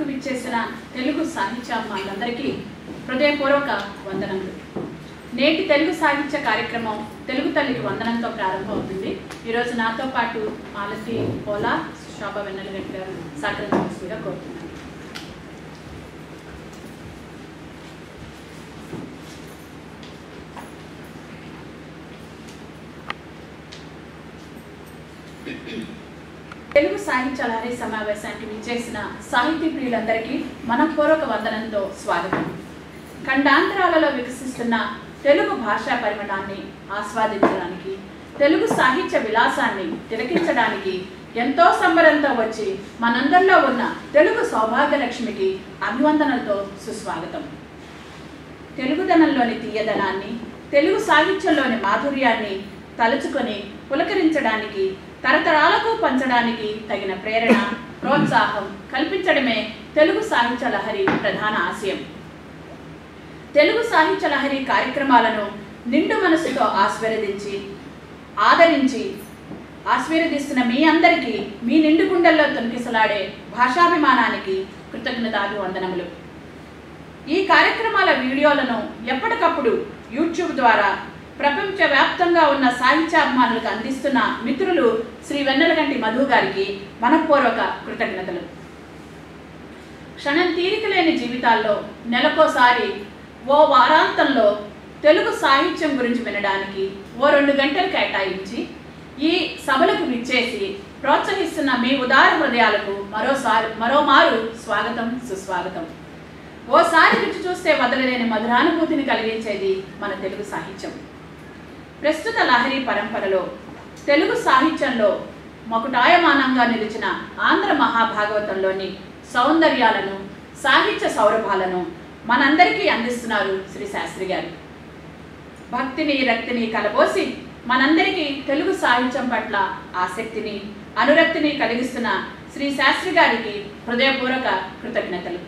విచ్చేసిన తెలుగు సాహిత్యాభిమానులందరికీ హృదయపూర్వక వందనములు నేటి తెలుగు సాహిత్య కార్యక్రమం తెలుగు తల్లికి వందనంతో ప్రారంభమవుతుంది ఈరోజు నాతో పాటు మాలతి పోలా శోభా వెన్నెలగడ్డి గారు సహకరించవలసిందిగా కోరుతున్నాను తెలుగు సాహిత్య లహరి సమావేశానికి విచ్చేసిన సాహితీ ప్రియులందరికీ మనపూర్వక వందనంతో స్వాగతం ఖండాంతరాలలో వికసిస్తున్న తెలుగు భాషా పరిమళాన్ని ఆస్వాదించడానికి తెలుగు సాహిత్య విలాసాన్ని తిలకించడానికి ఎంతో సంబరంతో వచ్చి మనందరిలో ఉన్న తెలుగు సౌభాగ్యలక్ష్మికి అభివందనలతో సుస్వాగతం తెలుగుదనంలోని తీయదనాన్ని తెలుగు సాహిత్యంలోని మాధుర్యాన్ని తలుచుకొని పులకరించడానికి తరతరాలకు పంచడానికి తగిన ప్రేరణ ప్రోత్సాహం కల్పించడమే తెలుగు సాహిత్య లహరి ప్రధాన ఆశయం తెలుగు సాహిత్య లహరి కార్యక్రమాలను నిండు మనసుతో ఆస్వాదించి ఆదరించి ఆశీర్వదిస్తున్న మీ అందరికీ మీ నిండు గుండెల్లో తొనికిసలాడే భాషాభిమానానికి కృతజ్ఞతాభివందనములు ఈ కార్యక్రమాల వీడియోలను ఎప్పటికప్పుడు యూట్యూబ్ ద్వారా ప్రపంచవ్యాప్తంగా ఉన్న సాహిత్యాభిమానులకు అందిస్తున్న మిత్రులు శ్రీ వెన్నెలగంటి మధు గారికి మనపూర్వక కృతజ్ఞతలు క్షణం తీరిక లేని జీవితాల్లో నెలకోసారి ఓ వారాంతంలో తెలుగు సాహిత్యం గురించి వినడానికి ఓ రెండు గంటలు కేటాయించి ఈ సభలకు విచ్చేసి ప్రోత్సహిస్తున్న మీ ఉదార హృదయాలకు మరోసారి మరోమారు స్వాగతం సుస్వాగతం ఓసారి రుచి చూస్తే వదలలేని మధురానుభూతిని కలిగించేది మన తెలుగు సాహిత్యం ప్రస్తుత లహరి పరంపరలో తెలుగు సాహిత్యంలో మకుటాయమానంగా నిలిచిన ఆంధ్ర మహాభాగవతంలోని సౌందర్యాలను సాహిత్య సౌరభాలను మనందరికీ అందిస్తున్నారు శ్రీ శాస్త్రి గారు భక్తిని రక్తిని కలబోసి మనందరికీ తెలుగు సాహిత్యం పట్ల ఆసక్తిని అనురక్తిని కలిగిస్తున్న శ్రీ శాస్త్రి గారికి హృదయపూర్వక కృతజ్ఞతలు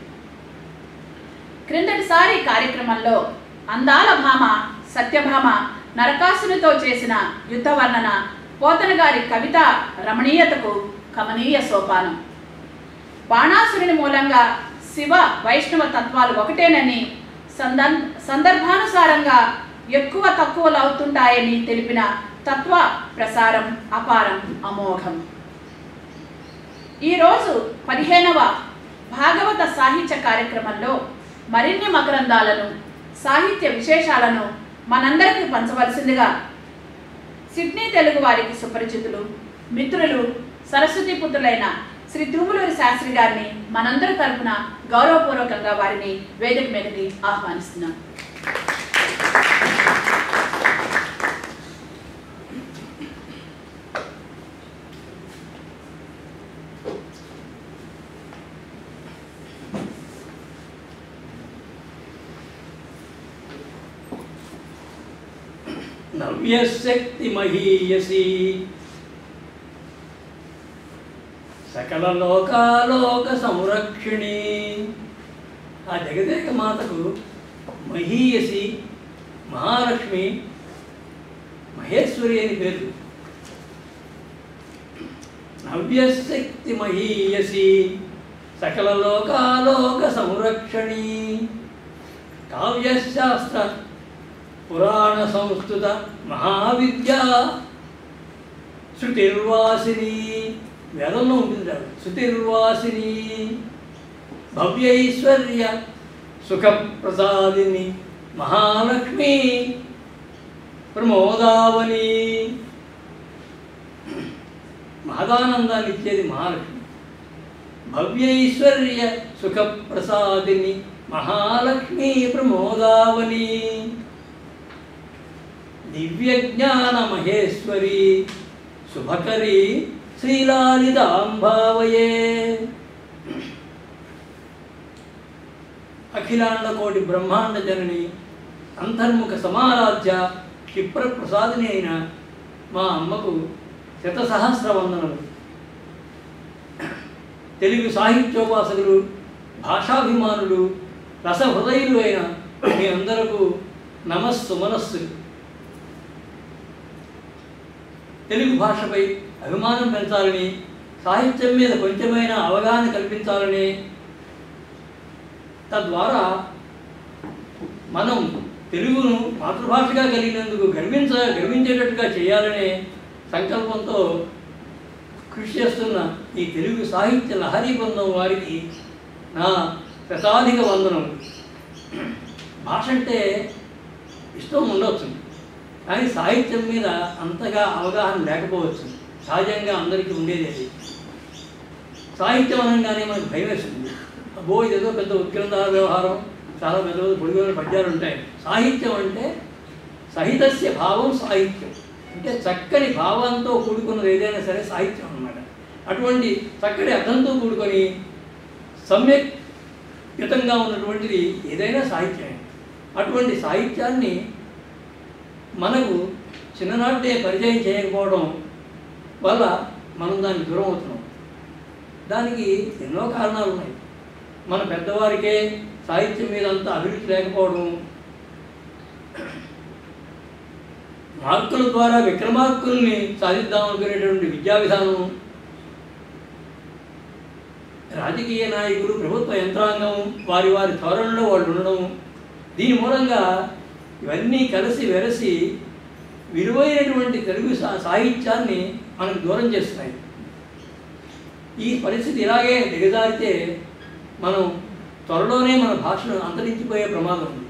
క్రిందటిసారి కార్యక్రమంలో అందాల భామ సత్యభామ నరకాసునితో చేసిన యుద్ధ వర్ణన పోతన గారి కవిత రమణీయతకు కమనీయ సోపానం బాణాసురుని మూలంగా శివ వైష్ణవ తత్వాలు ఒకటేనని సందర్ సందర్భానుసారంగా ఎక్కువ తక్కువలు అవుతుంటాయని తెలిపిన తత్వ ప్రసారం అపారం అమోఘం ఈరోజు పదిహేనవ భాగవత సాహిత్య కార్యక్రమంలో మరిన్ని మకరందాలను సాహిత్య విశేషాలను మనందరికీ పంచవలసిందిగా సిడ్నీ తెలుగు వారికి సుపరిచితులు మిత్రులు సరస్వతి పుత్రులైన శ్రీ తిరుమలూరి శాస్త్రి గారిని మనందరి తరపున గౌరవపూర్వకంగా వారిని వేదిక మీదకి ఆహ్వానిస్తున్నాం నవ్యశక్తి మహీయసి సకల లోకాలోక సంరక్షిణి ఆ జగదేక మాతకు మహీయసి మహాలక్ష్మి మహేశ్వరి అని పేరు నవ్యశక్తి మహీయసి సకల లోకాలోక సంరక్షణి కావ్యశాస్త్ర పురాణ సంస్కృత మహావిద్య శృతిర్వాసిని వేదంలో ఉంటుంది ఆవిడ. శృతిర్వాసిని భవ్యైశ్వర్య సుఖప్రసాదిని మహాలక్ష్మి ప్రమోదావని మహదానందాన్ని ఇచ్చేది మహాలక్ష్మి భవ్యైశ్వర్య సుఖప్రసాదిని మహాలక్ష్మి ప్రమోదావని దివ్యజ్ఞాన మహేశ్వరి శుభకరి శ్రీలాలితాంబావయే అఖిలాండ కోటి బ్రహ్మాండ జనని అంతర్ముఖ సమారాధ్య క్షిప్ర ప్రసాదిని అయిన మా అమ్మకు శతసహస్ర వందనలు తెలుగు సాహిత్యోపాసకులు భాషాభిమానులు రసహృదయులు అయిన మీ అందరకు నమస్సు మనస్సు తెలుగు భాషపై అభిమానం పెంచాలని సాహిత్యం మీద కొంచెమైనా అవగాహన కల్పించాలని తద్వారా మనం తెలుగును మాతృభాషగా కలిగినందుకు గర్వించ గర్వించేటట్టుగా చేయాలనే సంకల్పంతో కృషి చేస్తున్న ఈ తెలుగు సాహిత్య లహరీ బృందం వారికి నా శతాధిక వందనం భాష అంటే ఇష్టం ఉండవచ్చు కానీ సాహిత్యం మీద అంతగా అవగాహన లేకపోవచ్చు సహజంగా అందరికీ ఉండేది అది సాహిత్యం అనగానే మనకు భయం వేస్తుంది అబ్బో ఇదేదో పెద్ద ఉత్గ్రంథాల వ్యవహారం చాలా పెద్ద పెద్ద పొడిగిన పద్యాలు ఉంటాయి సాహిత్యం అంటే సహితస్య భావం సాహిత్యం అంటే చక్కని భావంతో కూడుకున్నది ఏదైనా సరే సాహిత్యం అన్నమాట అటువంటి చక్కటి అర్థంతో కూడుకొని సమ్యక్ యుతంగా ఉన్నటువంటిది ఏదైనా సాహిత్యమే అటువంటి సాహిత్యాన్ని మనకు చిన్ననాటే పరిచయం చేయకపోవడం వల్ల మనం దానికి దూరం అవుతున్నాం దానికి ఎన్నో కారణాలు ఉన్నాయి మన పెద్దవారికే సాహిత్యం మీద అంత అభిరుచి లేకపోవడం మార్కుల ద్వారా విక్రమార్కుల్ని సాధిద్దాం అనుకునేటువంటి విద్యా విధానం రాజకీయ నాయకులు ప్రభుత్వ యంత్రాంగం వారి వారి ధోరణిలో వాళ్ళు ఉండడం దీని మూలంగా ఇవన్నీ కలిసి వెరసి విలువైనటువంటి తెలుగు సా సాహిత్యాన్ని మనకు దూరం చేస్తున్నాయి ఈ పరిస్థితి ఇలాగే దిగజారితే మనం త్వరలోనే మన భాషను అంతరించిపోయే ప్రమాదం ఉంది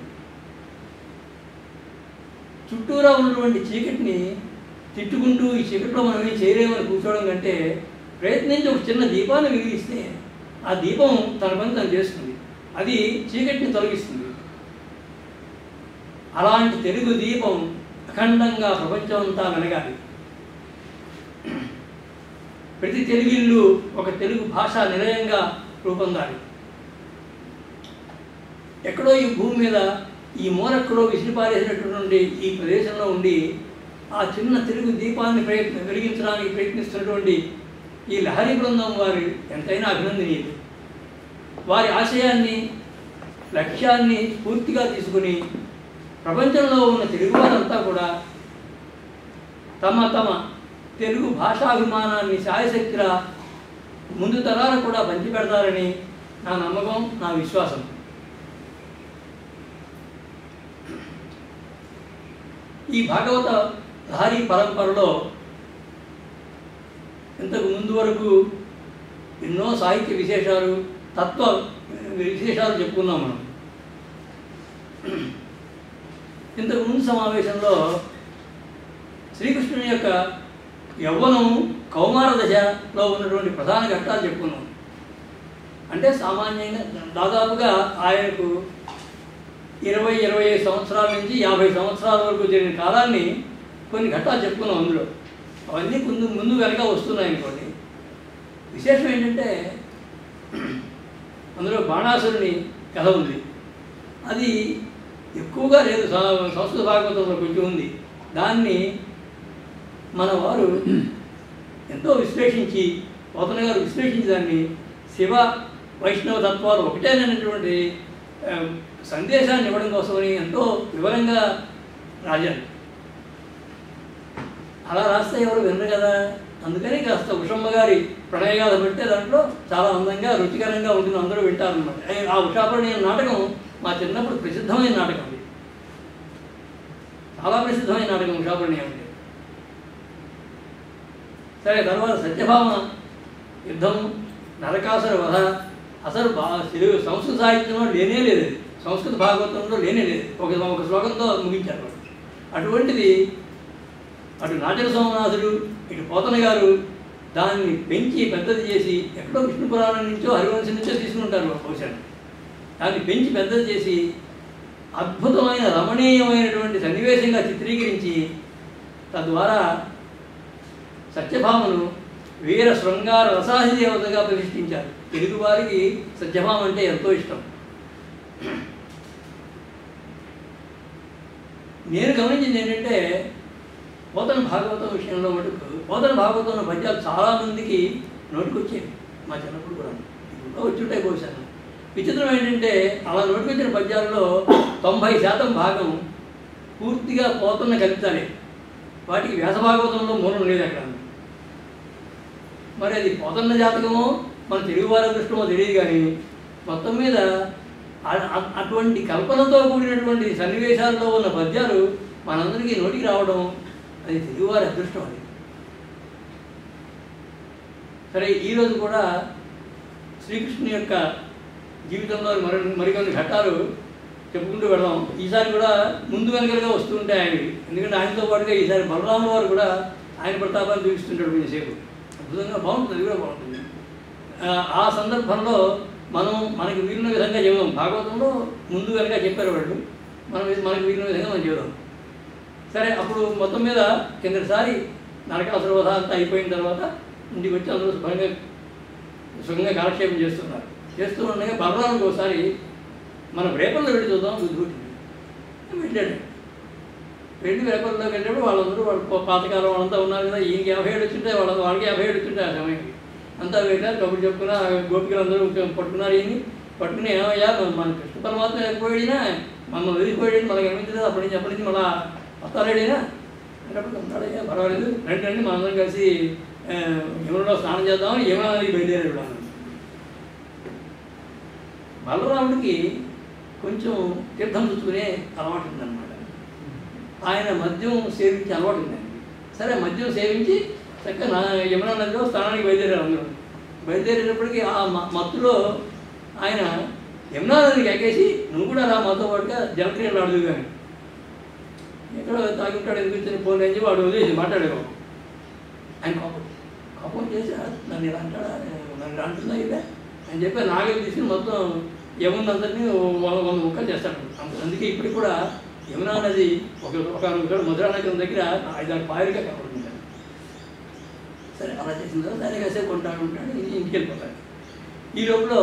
చుట్టూరా ఉన్నటువంటి చీకటిని తిట్టుకుంటూ ఈ చీకటిలో మనం ఏం చేయలేమని కూర్చోవడం కంటే ప్రయత్నించి ఒక చిన్న దీపాన్ని వెలిగిస్తే ఆ దీపం తన పని తను చేస్తుంది అది చీకటిని తొలగిస్తుంది అలాంటి తెలుగు దీపం అఖండంగా ప్రపంచం అంతా వెలగాలి ప్రతి తెలుగిల్లు ఒక తెలుగు భాష నిలయంగా రూపొందాలి ఎక్కడో ఈ భూమి మీద ఈ మూలెక్కడో విసిరిపారేసినటువంటి ఈ ప్రదేశంలో ఉండి ఆ చిన్న తెలుగు దీపాన్ని ప్రయత్న వెలిగించడానికి ప్రయత్నిస్తున్నటువంటి ఈ లహరి బృందం వారి ఎంతైనా అభినందనీయులు వారి ఆశయాన్ని లక్ష్యాన్ని పూర్తిగా తీసుకుని ప్రపంచంలో ఉన్న తెలుగువారంతా కూడా తమ తమ తెలుగు భాషాభిమానాన్ని శాయశక్తిలా ముందు తరాలకు కూడా పంచిపెడతారని నా నమ్మకం నా విశ్వాసం ఈ భాగవత లహరి పరంపరలో ఇంతకు ముందు వరకు ఎన్నో సాహిత్య విశేషాలు తత్వ విశేషాలు చెప్పుకున్నాం మనం ఇంతకు ముందు సమావేశంలో శ్రీకృష్ణుని యొక్క యవ్వనం కౌమార దశలో ఉన్నటువంటి ప్రధాన ఘట్టాలు చెప్పుకున్నాం అంటే సామాన్యంగా దాదాపుగా ఆయనకు ఇరవై ఇరవై ఐదు సంవత్సరాల నుంచి యాభై సంవత్సరాల వరకు జరిగిన కాలాన్ని కొన్ని ఘట్టాలు చెప్పుకున్నాం అందులో అవన్నీ ముందు ముందు వెనక వస్తున్నాయి అనుకోండి విశేషం ఏంటంటే అందులో బాణాసురుని కథ ఉంది అది ఎక్కువగా లేదు స- సంస్కృత భాగవతంలో కొంచెం ఉంది దాన్ని మన వారు ఎంతో విశ్లేషించి పోతన గారు విశ్లేషించి దాన్ని శివ వైష్ణవ తత్వాలు ఒకటేనటువంటి ఆ, సందేశాన్ని ఇవ్వడం కోసమని ఎంతో వివరంగా రాశారు అలా రాస్తే ఎవరు వినరు కదా అందుకని కాస్త ఉషమ్మ గారి ప్రణయగాథ పెడితే దాంట్లో చాలా అందంగా రుచికరంగా ఉంటుంది అందరూ వింటారనమాట ఏ- ఆ ఉషాపరణి అనే నాటకం మా చిన్నప్పుడు ప్రసిద్ధమైన నాటకం అది చాలా ప్రసిద్ధమైన నాటకం ఉషాపరణి అంటే సరే తర్వాత సత్యభామ యుద్ధం నరకాసుర వధ అసలు బా తెలుగు సంస్కృత సాహిత్యంలో లేనే లేదు అది. సంస్కృత భాగవతంలో లేనే లేదు ఒక ఒక శ్లోకంతో ముగించారు వాళ్ళు. అటువంటిది అటు నాటక సోమనాథుడు ఇటు పోతన గారు దాన్ని పెంచి పెద్దది చేసి ఎక్కడో విష్ణు పురాణం నుంచో హరివంశం నుంచో తీసుకుంటారు బహుశా దాన్ని పెంచి పెద్దది చేసి అద్భుతమైన రమణీయమైనటువంటి సన్నివేశంగా చిత్రీకరించి తద్వారా సత్యభామను వీర శృంగార రసాది దేవతగా ప్రతిష్ఠించారు తెలుగువారికి సత్యభామ అంటే ఎంతో ఇష్టం నేను గమనించింది ఏంటంటే పోతన భాగవతం విషయంలో మటుకు పోతన భాగవతంలో పద్యాలు చాలామందికి నోటికొచ్చేవి మా చిన్నప్పుడు కూడా ఇప్పుడు వచ్చుంటాయి బహుశా విచిత్రం ఏంటంటే అలా నోటికొచ్చిన పద్యాల్లో తొంభై శాతం భాగం పూర్తిగా పోతున్న కవితలే వాటికి వ్యాస భాగవతంలో మూలం లేదు అక్కడ మరి అది పోతన్న జాతకమో మన తెలుగు వారి అదృష్టమో తెలియదు కానీ మొత్తం మీద ఆ- ఆ- అటువంటి కల్పనతో కూడినటువంటి సన్నివేశాల్లో ఉన్న పద్యాలు మనందరికీ నోటికి రావడం అది తెలుగువారి అదృష్టం అది సరే ఈరోజు కూడా శ్రీకృష్ణుని యొక్క జీవితంలో మరి మరికొన్ని ఘట్టాలు చెప్పుకుంటూ వెళదాం ఈసారి కూడా ముందు వెనకలుగా వస్తూ ఉంటాయి ఆయనవి ఎందుకంటే ఆయనతో పాటుగా ఈసారి బలరాముల వారు కూడా ఆయన ప్రతాపాన్ని చూపిస్తుంటాడు కొంచెంసేపు అద్భుతంగా బాగుంటుంది అది కూడా బాగుంటుంది ఆ, ఆ సందర్భంలో మనం మనకి వీలున్న విధంగా చెబుదాం భాగవతంలో ముందు వెనక చెప్పారు వాళ్ళు మనం మనకి వీలున్న విధంగా మనం చెబుదాం సరే అప్పుడు మొత్తం మీద కిందటిసారి నరకాసుర వధ అంతా అయిపోయిన తర్వాత ఇంటికి వచ్చి అందరూ శుభ్రంగా సుఖంగా కాలక్షేపం చేస్తున్నారు చేస్తూ ఉండగా బలరాముడికి ఒకసారి మనం రేపల్లో వెళ్ళి చూద్దాం బుద్ధుడిని వెళ్ళాడు వెళ్ళి రేపల్లోకి వెళ్ళినప్పుడు వాళ్ళందరూ వాళ్ళు పా- పాతకాలం వాళ్ళంతా ఉన్నారు కదా ఈయనకి యాభై ఏడు వచ్చింటే వాళ్ళ వాళ్ళకి యాభై ఏడు వచ్చింటే ఆ సమయంకి అంతా వెళ్ళారు కబుర్లు చెప్పుకున్న గోపికలందరూ పట్టుకున్నారు ఈయన్ని పట్టుకుని ఏమయ్యా మన- మన కృష్ణ పరమాత్మ ఎక్కడిపోయినా మనం వదిలిపోయాడు మనకు అనిపించలేదు అప్పటి నుంచి అప్పటి నుంచి మళ్ళా వస్తారేడైనా అన్నప్పుడు ఉన్నాడయ్యా పర్వాలేదు రండి రండి మనందరం కలిసి ఆ, యమునలో స్నానం చేద్దామని యమునా నదికి బయలుదేరాడు వాళ్ళు బలరాముడికి కొంచెం తీర్థం పుచ్చుకునే అలవాటు ఉందన్నమాట ఆయన మద్యం సేవించి అలవాటు ఉంది ఆయనకి. సరే మద్యం సేవించి చక్కగా నా యమునా నదిలో స్నానానికి బయలుదేరారు అందరూ బయలుదేరేటప్పటికి ఆ మ- మత్తులో ఆయన యమునా నదికి ఎక్కేసి నువ్వు కూడా రా మాతో పాటుగా జలక్రియలు ఆడదు కానీ ఎక్కడో తాగి ఉంటాడు ఎందుకు వచ్చిన ఫోన్ అని చెప్పి వాడు వదిలేసి మాట్లాడేవాడు ఆయన కోపం కోపం చేసి "ఆ, నన్ను ఇలా అంటాడా నన్ను ఇలా అంటుందా ఇదే అని చెప్పి నాగలి తీసుకుని మొత్తం యమునందరినీ వంద వంద ముక్కలు చేస్తాడు అందు- అందుకే ఇప్పటికి కూడా యమునా నది ఒక ఒక ఒక మధురా నగరం దగ్గర ఐదారు పాయలుగా కనబడుతుంది సరే అలా చేసిన తర్వాత సరే కాసేపు ఉంటాడు ఉంటాడు ఇంటికి ఇంటికి వెళ్ళిపోతాడు ఈ లోపల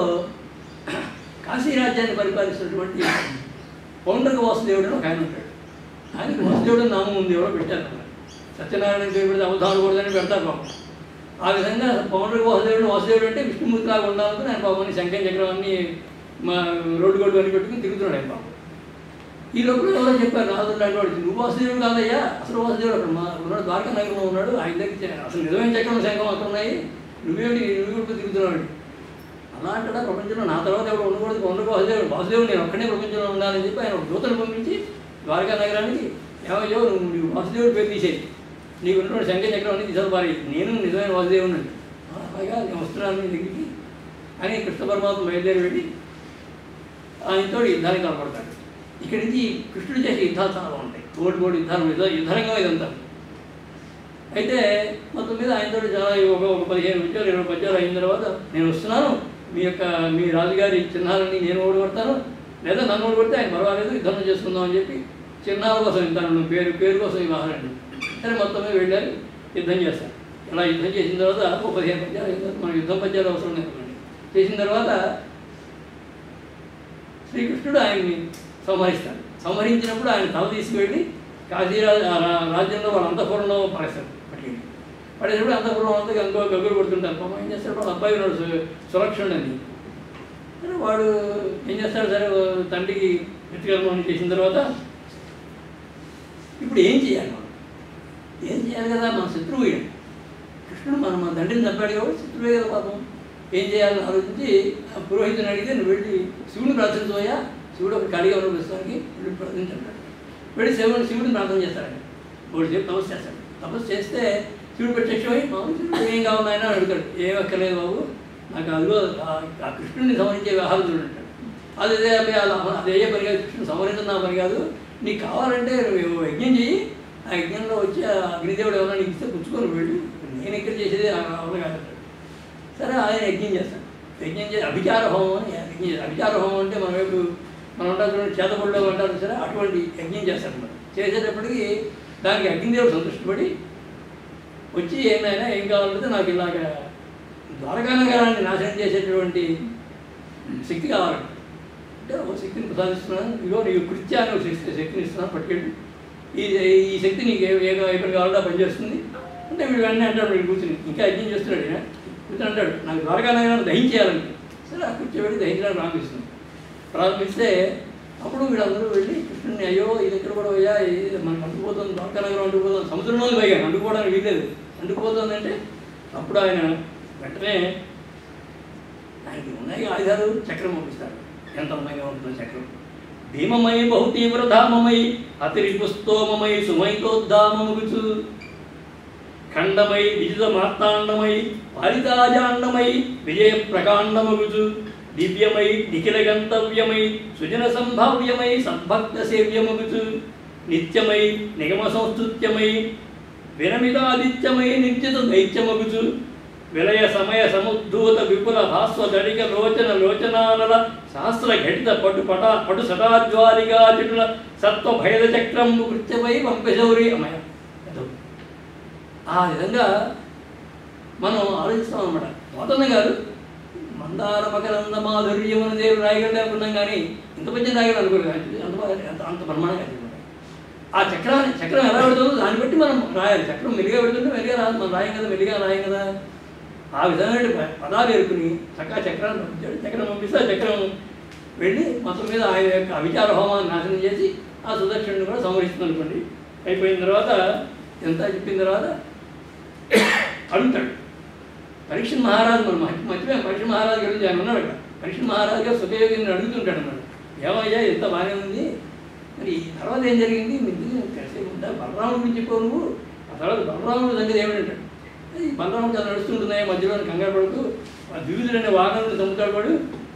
కాశీ రాజ్యాన్ని పరిపాలిస్తున్నటువంటి పౌండ్రక వాసుదేవుడు అని ఒక ఆయన ఉంటాడు ఆయనకి వాసుదేవుడు అని నామం ఉంది ఎవరో పెట్టారు అన్నమాట. సత్యనారాయణ దేవుడు పెడితే అవధానం కూడదని పెడతారు పాపం ఆ విధంగా పౌండ్రక వాసుదేవుడు వాసుదేవుడు అంటే విష్ణుమూర్తిలాగా ఉండాలని ఆయన పాపం శంఖం చక్రం అన్ని మా రోడ్డు గోడు అని పెట్టుకుని తిరుగుతున్నాడు ఆయన పాపం ఈ లోపల ఎవరో చెప్పారు రాజు లాంటి వాడు నువ్వు వాసుదేవుడు కాదయ్యా అసలు వాసుదేవుడు అక్కడ మా ఉన్నాడు ద్వారకా నగరంలో ఉన్నాడు ఆయన దగ్గర చే- అసలు నిజమైన చక్రం శంఖం అక్కడ ఉన్నాయి నువ్వేమిటి నువ్వు కూడా తిరుగుతున్నాడు అలా అంటాడా ప్రపంచంలో నా తర్వాత ఎవరు ఉండకూడదు ఉండకు వాసుదేవుడు వాసుదేవుడు నేను ఒక్కడే ప్రపంచంలో ఉండాలని చెప్పి ఆయన ఒక దూతను పంపించి ద్వారకా నగరానికి ఏమయ్యో నువ్వు నువ్వు వాసుదేవుడు పేరు తీసేయి నీకు ఉన్నటువంటి శంఖ చక్రం అనేది తీసారు పారి నేను నిజమైన వాసుదేవుడు అండి అలాగా నేను వస్తున్నాను నీ దగ్గరికి అని కృష్ణ పరమాత్మ బయలుదేరి వెళ్ళి ఆయనతో యుద్ధానికి కనపడతాడు ఇక్కడి నుంచి కృష్ణుడు చేసే యుద్ధాలు చాలా బాగుంటాయి కోటి కోటి యుద్ధాలు యుద్ధ యుద్ధరంగం ఇదంతా అయితే మొత్తం మీద ఆయనతో చాలా ఒక ఒక పదిహేను విద్యాలు ఇరవై పద్యాలు అయిన తర్వాత నేను వస్తున్నాను మీ యొక్క మీ రాజుగారి చిహ్నాలని నేను ఓడగొడతాను లేదా నన్ను ఓడగొడితే ఆయన పర్వాలేదు యుద్ధం చేసుకుందాం అని చెప్పి చిహ్నాల కోసం ఇస్తాను పేరు పేరు కోసం ఇవ్వాలండి సరే మొత్తం మీద వెళ్ళారు యుద్ధం చేస్తారు ఇలా యుద్ధం చేసిన తర్వాత ఒక పదిహేను పద్యాలు అయిన తర్వాత మనకు యుద్ధం పద్యాలు అవసరం లేదు అనుకోండి. చేసిన తర్వాత శ్రీకృష్ణుడు ఆయన్ని సంహరిస్తాడు సంహరించినప్పుడు ఆయన తల తీసుకువెళ్ళి కాశీరా రా- రాజ్యంలో వాళ్ళ అంతఃపురంలో పడేస్తాడు పట్టుకెళ్ళి పడేటప్పుడు అంతఃపురం అంతా గంగో గగ్గులు కొడుతుంటారు పాపం ఏం చేస్తాడు వాళ్ళ అబ్బాయి ఉన్నాడు సు- సురక్షుడు అని సరే వాడు ఏం చేస్తాడు సరే ఓ తండ్రికి ఎత్తుకెళ్ళమని చేసిన తర్వాత ఇప్పుడు ఏం చేయాలి మనం ఏం చేయాలి కదా మన శత్రువు ఈయన. కృష్ణుడు మన మన తండ్రిని చంపాడు కాబట్టి శత్రువే కదా పాపం ఏం చేయాలని ఆలోచించి ఆ పురోహితుని అడిగితే నువ్వు వెళ్ళి శివుని ప్రార్థించబోయా శివుడు ఒక ఖాళీగా ఉన్న ప్రస్తుతానికి వెళ్ళి ప్రార్థించాడు వెళ్ళి శివుని శివుడిని ప్రార్థన చేస్తాడు ఆయన ఒకటి చెప్పి తపస్సు చేస్తాడు తపస్సు చేస్తే శివుడు ప్రత్యక్షమై మామూలు శివుడు ఏం కావాలి ఆయన అని అడుగుతాడు ఏం అక్కర్లేదు బాబు నాకు అదిగో ఆ- ఆ కృష్ణుడిని సంహరించే వ్యవహారం చూడంటాడు అది అదే అదే అలా- అది అయ్యే పని కాదు కృష్ణుడు సంహరించిన పని కాదు నీకు కావాలంటే నువ్వు యజ్ఞం చెయ్యి ఆ యజ్ఞంలో వచ్చి ఆ అగ్నిదేవుడు ఏమైనా నీకు ఇస్తే పుచ్చుకొని వెళ్ళు నేను ఇక్కడ చేసేది అవన్నీ కాదంటాడు సరే ఆయన యజ్ఞం చేస్తాడు యజ్ఞం చేసి అభిచార హోమం అని యజ్ఞం చేస్తాడు. అభిచార హోమం అంటే మన వైపు మనం ఉంటారు చూడండి చేతబడిలో అంటారు సరే అటువంటి యజ్ఞం చేస్తాడు మనం చేసేటప్పటికి దానికి అగ్నిదేవుడు సంతృష్టిపడి వచ్చి ఏమైనా ఏం కావాలంటే నాకు ఇలాగ ద్వారకా నగరాన్ని నాశనం చేసేటటువంటి శక్తి కావాలి అంటే ఓ శక్తిని ప్రసాదిస్తున్నాను ఇదిగో నీకు కృత్యాన్ని ఒక శక్తి శక్తిని ఇస్తున్నాను పట్టుకెళ్ళి ఈ ఈ శక్తి నీకు ఏ ఏ ఏ పని కావాలో ఆ పని చేస్తుంది అంటే వీడు వెంటనే అంటాడు వీడు కూర్చుని ఇంకా యజ్ఞం చేస్తున్నాడు ఈయన కూర్చుని అంటాడు నాకు ద్వారకా నగరాన్ని దహించేయాలని సరే ఆ కూర్చోబెట్టి దహించడానికి ప్రారంభిస్తుంది ప్రారంభిస్తే అప్పుడు వీళ్ళందరూ వెళ్ళి కృష్ణుని అయ్యో ఇది ఎక్కడ కూడా అయ్యా ఇది మనకు అంటుకుపోతుంది ద్వారకా నగరం అంటుకుపోతుంది సముద్రంలో పైగా అంటుకోవడానికి వీలేదు అంటుకుపోతుంది అంటే అప్పుడు ఆయన వెంటనే ఆయనకి ఉన్నాయి ఆయుధాలు చక్రం పంపిస్తాడు ఎంత అందంగా ఉంటుందో చక్రం భీమమై బహుతీవ్రధామమై అతిరిపుస్తోమమై సుమైతోద్ధామముగుచు ఖండమై విజిత మార్తాండమై పాలితాజాండమై విజయ ప్రకాండమగుచు దివ్యమై నిఖిల గంతవ్యమై సుజన సంభావ్యమై సద్భక్త సేవ్యమగుచు నిత్యమై నిగమ సంస్తుత్యమై విరమితాదిత్యమై నిత్యత దైత్యమగుచు విలయ సమయ సముద్ధూత విపుల భాస్వ దడిక లోచన లోచనానల సహస్ర ఘటిత పటు పట పటు సటాజ్వాలిగా చిటుల సత్వ భయద చక్రం కృత్యమై పంపశౌరి అమయ అదో. ఆ విధంగా మనం ఆలోచిస్తాం అనమాట పోతన్న గారు మందార మకరంద మాధుర్యమున దేవుడు రాయగలడు అనుకున్నాం కానీ ఇంత మంచి రాయగలడు అనుకోలేదు అంత బాగా- అంత అంత బ్రహ్మాండంగా చెప్పాడు. ఆ చక్రాన్ని చక్రం ఎలా పెడుతుందో దాన్ని బట్టి మనం రాయాలి చక్రం మెల్లిగా పెడుతుంటే మెల్లిగా రాదు మనం రాయం కదా మెల్లిగా రాయం కదా ఆ విధమైన ప- పదాలు ఎరుకుని చక్కగా చక్రాన్ని పంపించాడు చక్రం పంపిస్తే ఆ చక్రం వెళ్ళి మొత్తం మీద ఆయన యొక్క అవిచార హోమాన్ని నాశనం చేసి ఆ సుదర్శనుని కూడా సంహరిస్తుంది అనుకోండి అయిపోయిన తర్వాత ఎంత చెప్పిన తర్వాత అడుగుతాడు పరీక్ష మహారాజు మనం మర్చి- మర్చిపోయాం పరీక్ష మహారాజు గురించి ఆయన ఉన్నాడు అక్కడ పరీక్ష మహారాజు గారు సుఖయోగిని అడుగుతుంటాడు అన్నాడు ఏమయ్యా ఎంత బాగానే ఉంది మరి ఈ తర్వాత ఏం జరిగింది మీరు కలిసి ఉంటా బలరాముడు గురించి చెప్పావు నువ్వు ఆ తర్వాత బలరాముడు సంగతి ఏమిటంటాడు ఈ బలరాముడు చాలా నడుస్తుంటున్నాయి మధ్యలో కంగారు పడుతూ ఆ ద్విధుడు అనే వాహనం చంపుతాడు వాడు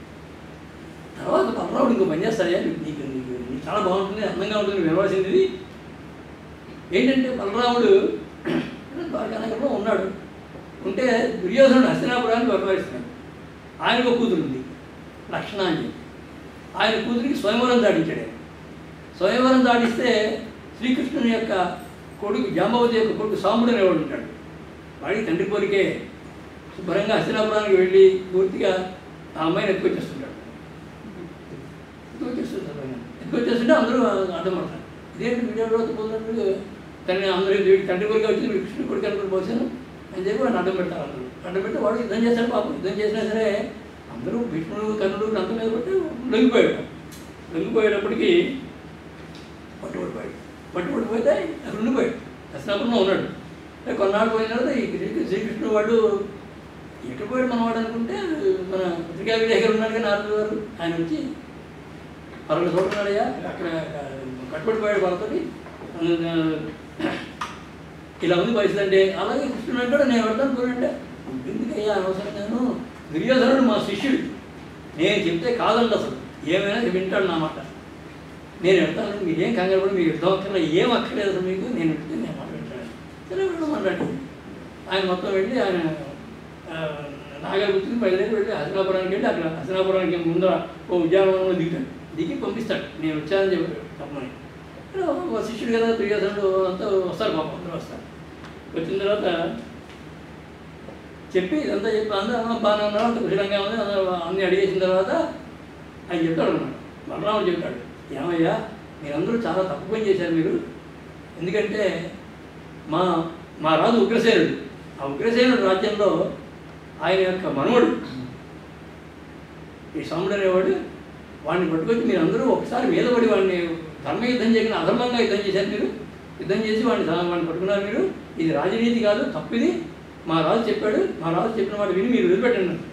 తర్వాత బలరాముడు ఇంకో పని చేస్తాడయ్యా నీకు నీకు నీకు నీకు చాలా బాగుంటుంది అందంగా ఉంటుంది నువ్వు వినవలసింది ఇది. ఏంటంటే బలరాముడు ద్వారకానగరంలో ఉన్నాడు ఉంటే దుర్యోధనుడు హస్తినాపురాన్ని పరిపాలిస్తున్నాడు ఆయనకు ఒక కూతురు ఉంది లక్షణాంజలి ఆయన కూతురికి స్వయంవరం దాటించాడు ఆయన. స్వయంవరం దాటిస్తే శ్రీకృష్ణుని యొక్క కొడుకు జాంబవతి యొక్క కొడుకు సాంబుడు అనేవాడు ఉంటాడు వాడికి తండ్రి కోరికే శుభ్రంగా హస్తినాపురానికి వెళ్ళి పూర్తిగా ఆ అమ్మాయిని ఎత్తుకొచ్చేస్తుంటాడు ఎత్తుకొచ్చేస్తుంటాడు ఆయన. ఎత్తుకొచ్చేస్తుంటే అందరూ అడ్డం పడతారు ఇదేంటి వీడియో రోజు పోతున్నట్టు తనని అందరూ వీడి తండ్రి కొడుకు వచ్చింది వీడి కృష్ణుడి కొడుకు అనుకుని పోసాను అని చెప్పి వాడిని అడ్డం పెడతారు అందరూ అడ్డం పెట్టి వాడు యుద్ధం చేస్తాడు పాపం యుద్ధం చేసినా సరే అందరూ భీష్ముడు కర్ణుడు అంత మీద పెట్టి లొంగిపోయాడు లొంగిపోయేటప్పటికి పట్టుబడిపోయాడు పట్టుబడిపోతే అక్కడ ఉండిపోయాడు దర్శనాపురంలో ఉన్నాడు అంటే కొన్నాళ్ళు పోయిన తర్వాత ఈ శ్రీ- శ్రీకృష్ణుడు వాడు ఎక్కడ పోయాడు మనవాడు అనుకుంటే మన పత్రికా విలేకరు ఉన్నాడు కానీ నారదు గారు ఆయన వచ్చి పరగ చూడున్నాడయ్యా అక్కడ కట్టుబడిపోయాడు వాళ్ళతోటి ఇలా ఉంది పరిస్థితి అంటే అలాగే కృష్ణుడు అంటాడు నేను పెడతాను పోనంటే ఎందుకయ్యా అనవసరంగాను దుర్యోధనుడు మా శిష్యుడు నేను చెప్తే కాదండి అసలు ఏమైనా వింటాడు నా మాట నేను వెళ్తాను మీరేం కంగారు పడి మీకు యుద్ధం అక్కర్లే ఏం అక్కర్లేదు అసలు మీకు నేను వెళ్తే నేను మాట వింటాను సరే వెళ్ళమన్నాడు ఆయన మొత్తం వెళ్ళి ఆయన ఆ, నాగర్ కూర్చుని బయలుదేరి వెళ్ళి హసనాపురానికి వెళ్ళి అక్కడ హసనాపురానికి ముందర ఓ ఉద్యానవనంలో దిగుతాడు దిగి పంపిస్తాడు నేను వచ్చానని చెప్పి తప్పమని ఇక్కడ ఒక శిష్యుడు కదా దుర్యోధనుడు అంతా వస్తారు పాపం అందరూ వస్తారు వచ్చిన తర్వాత చెప్పి ఇదంతా చెప్పి అందరూ "ఆ, బాగానే ఉన్నారు అంత కుశలంగా ఉంది అందరూ అన్నీ అడిగేసిన తర్వాత ఆయన చెప్తాడు అన్నమాట బలరాముడు చెప్తాడు ఏమయ్యా మీరందరూ చాలా తప్పు పని చేశారు మీరు ఎందుకంటే మా మా రాజు ఉగ్రసేనుడు ఆ ఉగ్రసేనుడు రాజ్యంలో ఆయన యొక్క మనవడు ఈ సాముడు అనేవాడు వాడిని పట్టుకొచ్చి మీరు అందరూ ఒకసారి మీద పడి వాడిని ధర్మ యుద్ధం చేయకుండా అధర్మంగా యుద్ధం చేశారు మీరు యుద్ధం చేసి వాడిని సా- వాడిని పట్టుకున్నారు మీరు ఇది రాజనీతి కాదు తప్పిది మా రాజు చెప్పాడు మా రాజు చెప్పిన మాట విని మీరు వదిలిపెట్టండి అన్నారు.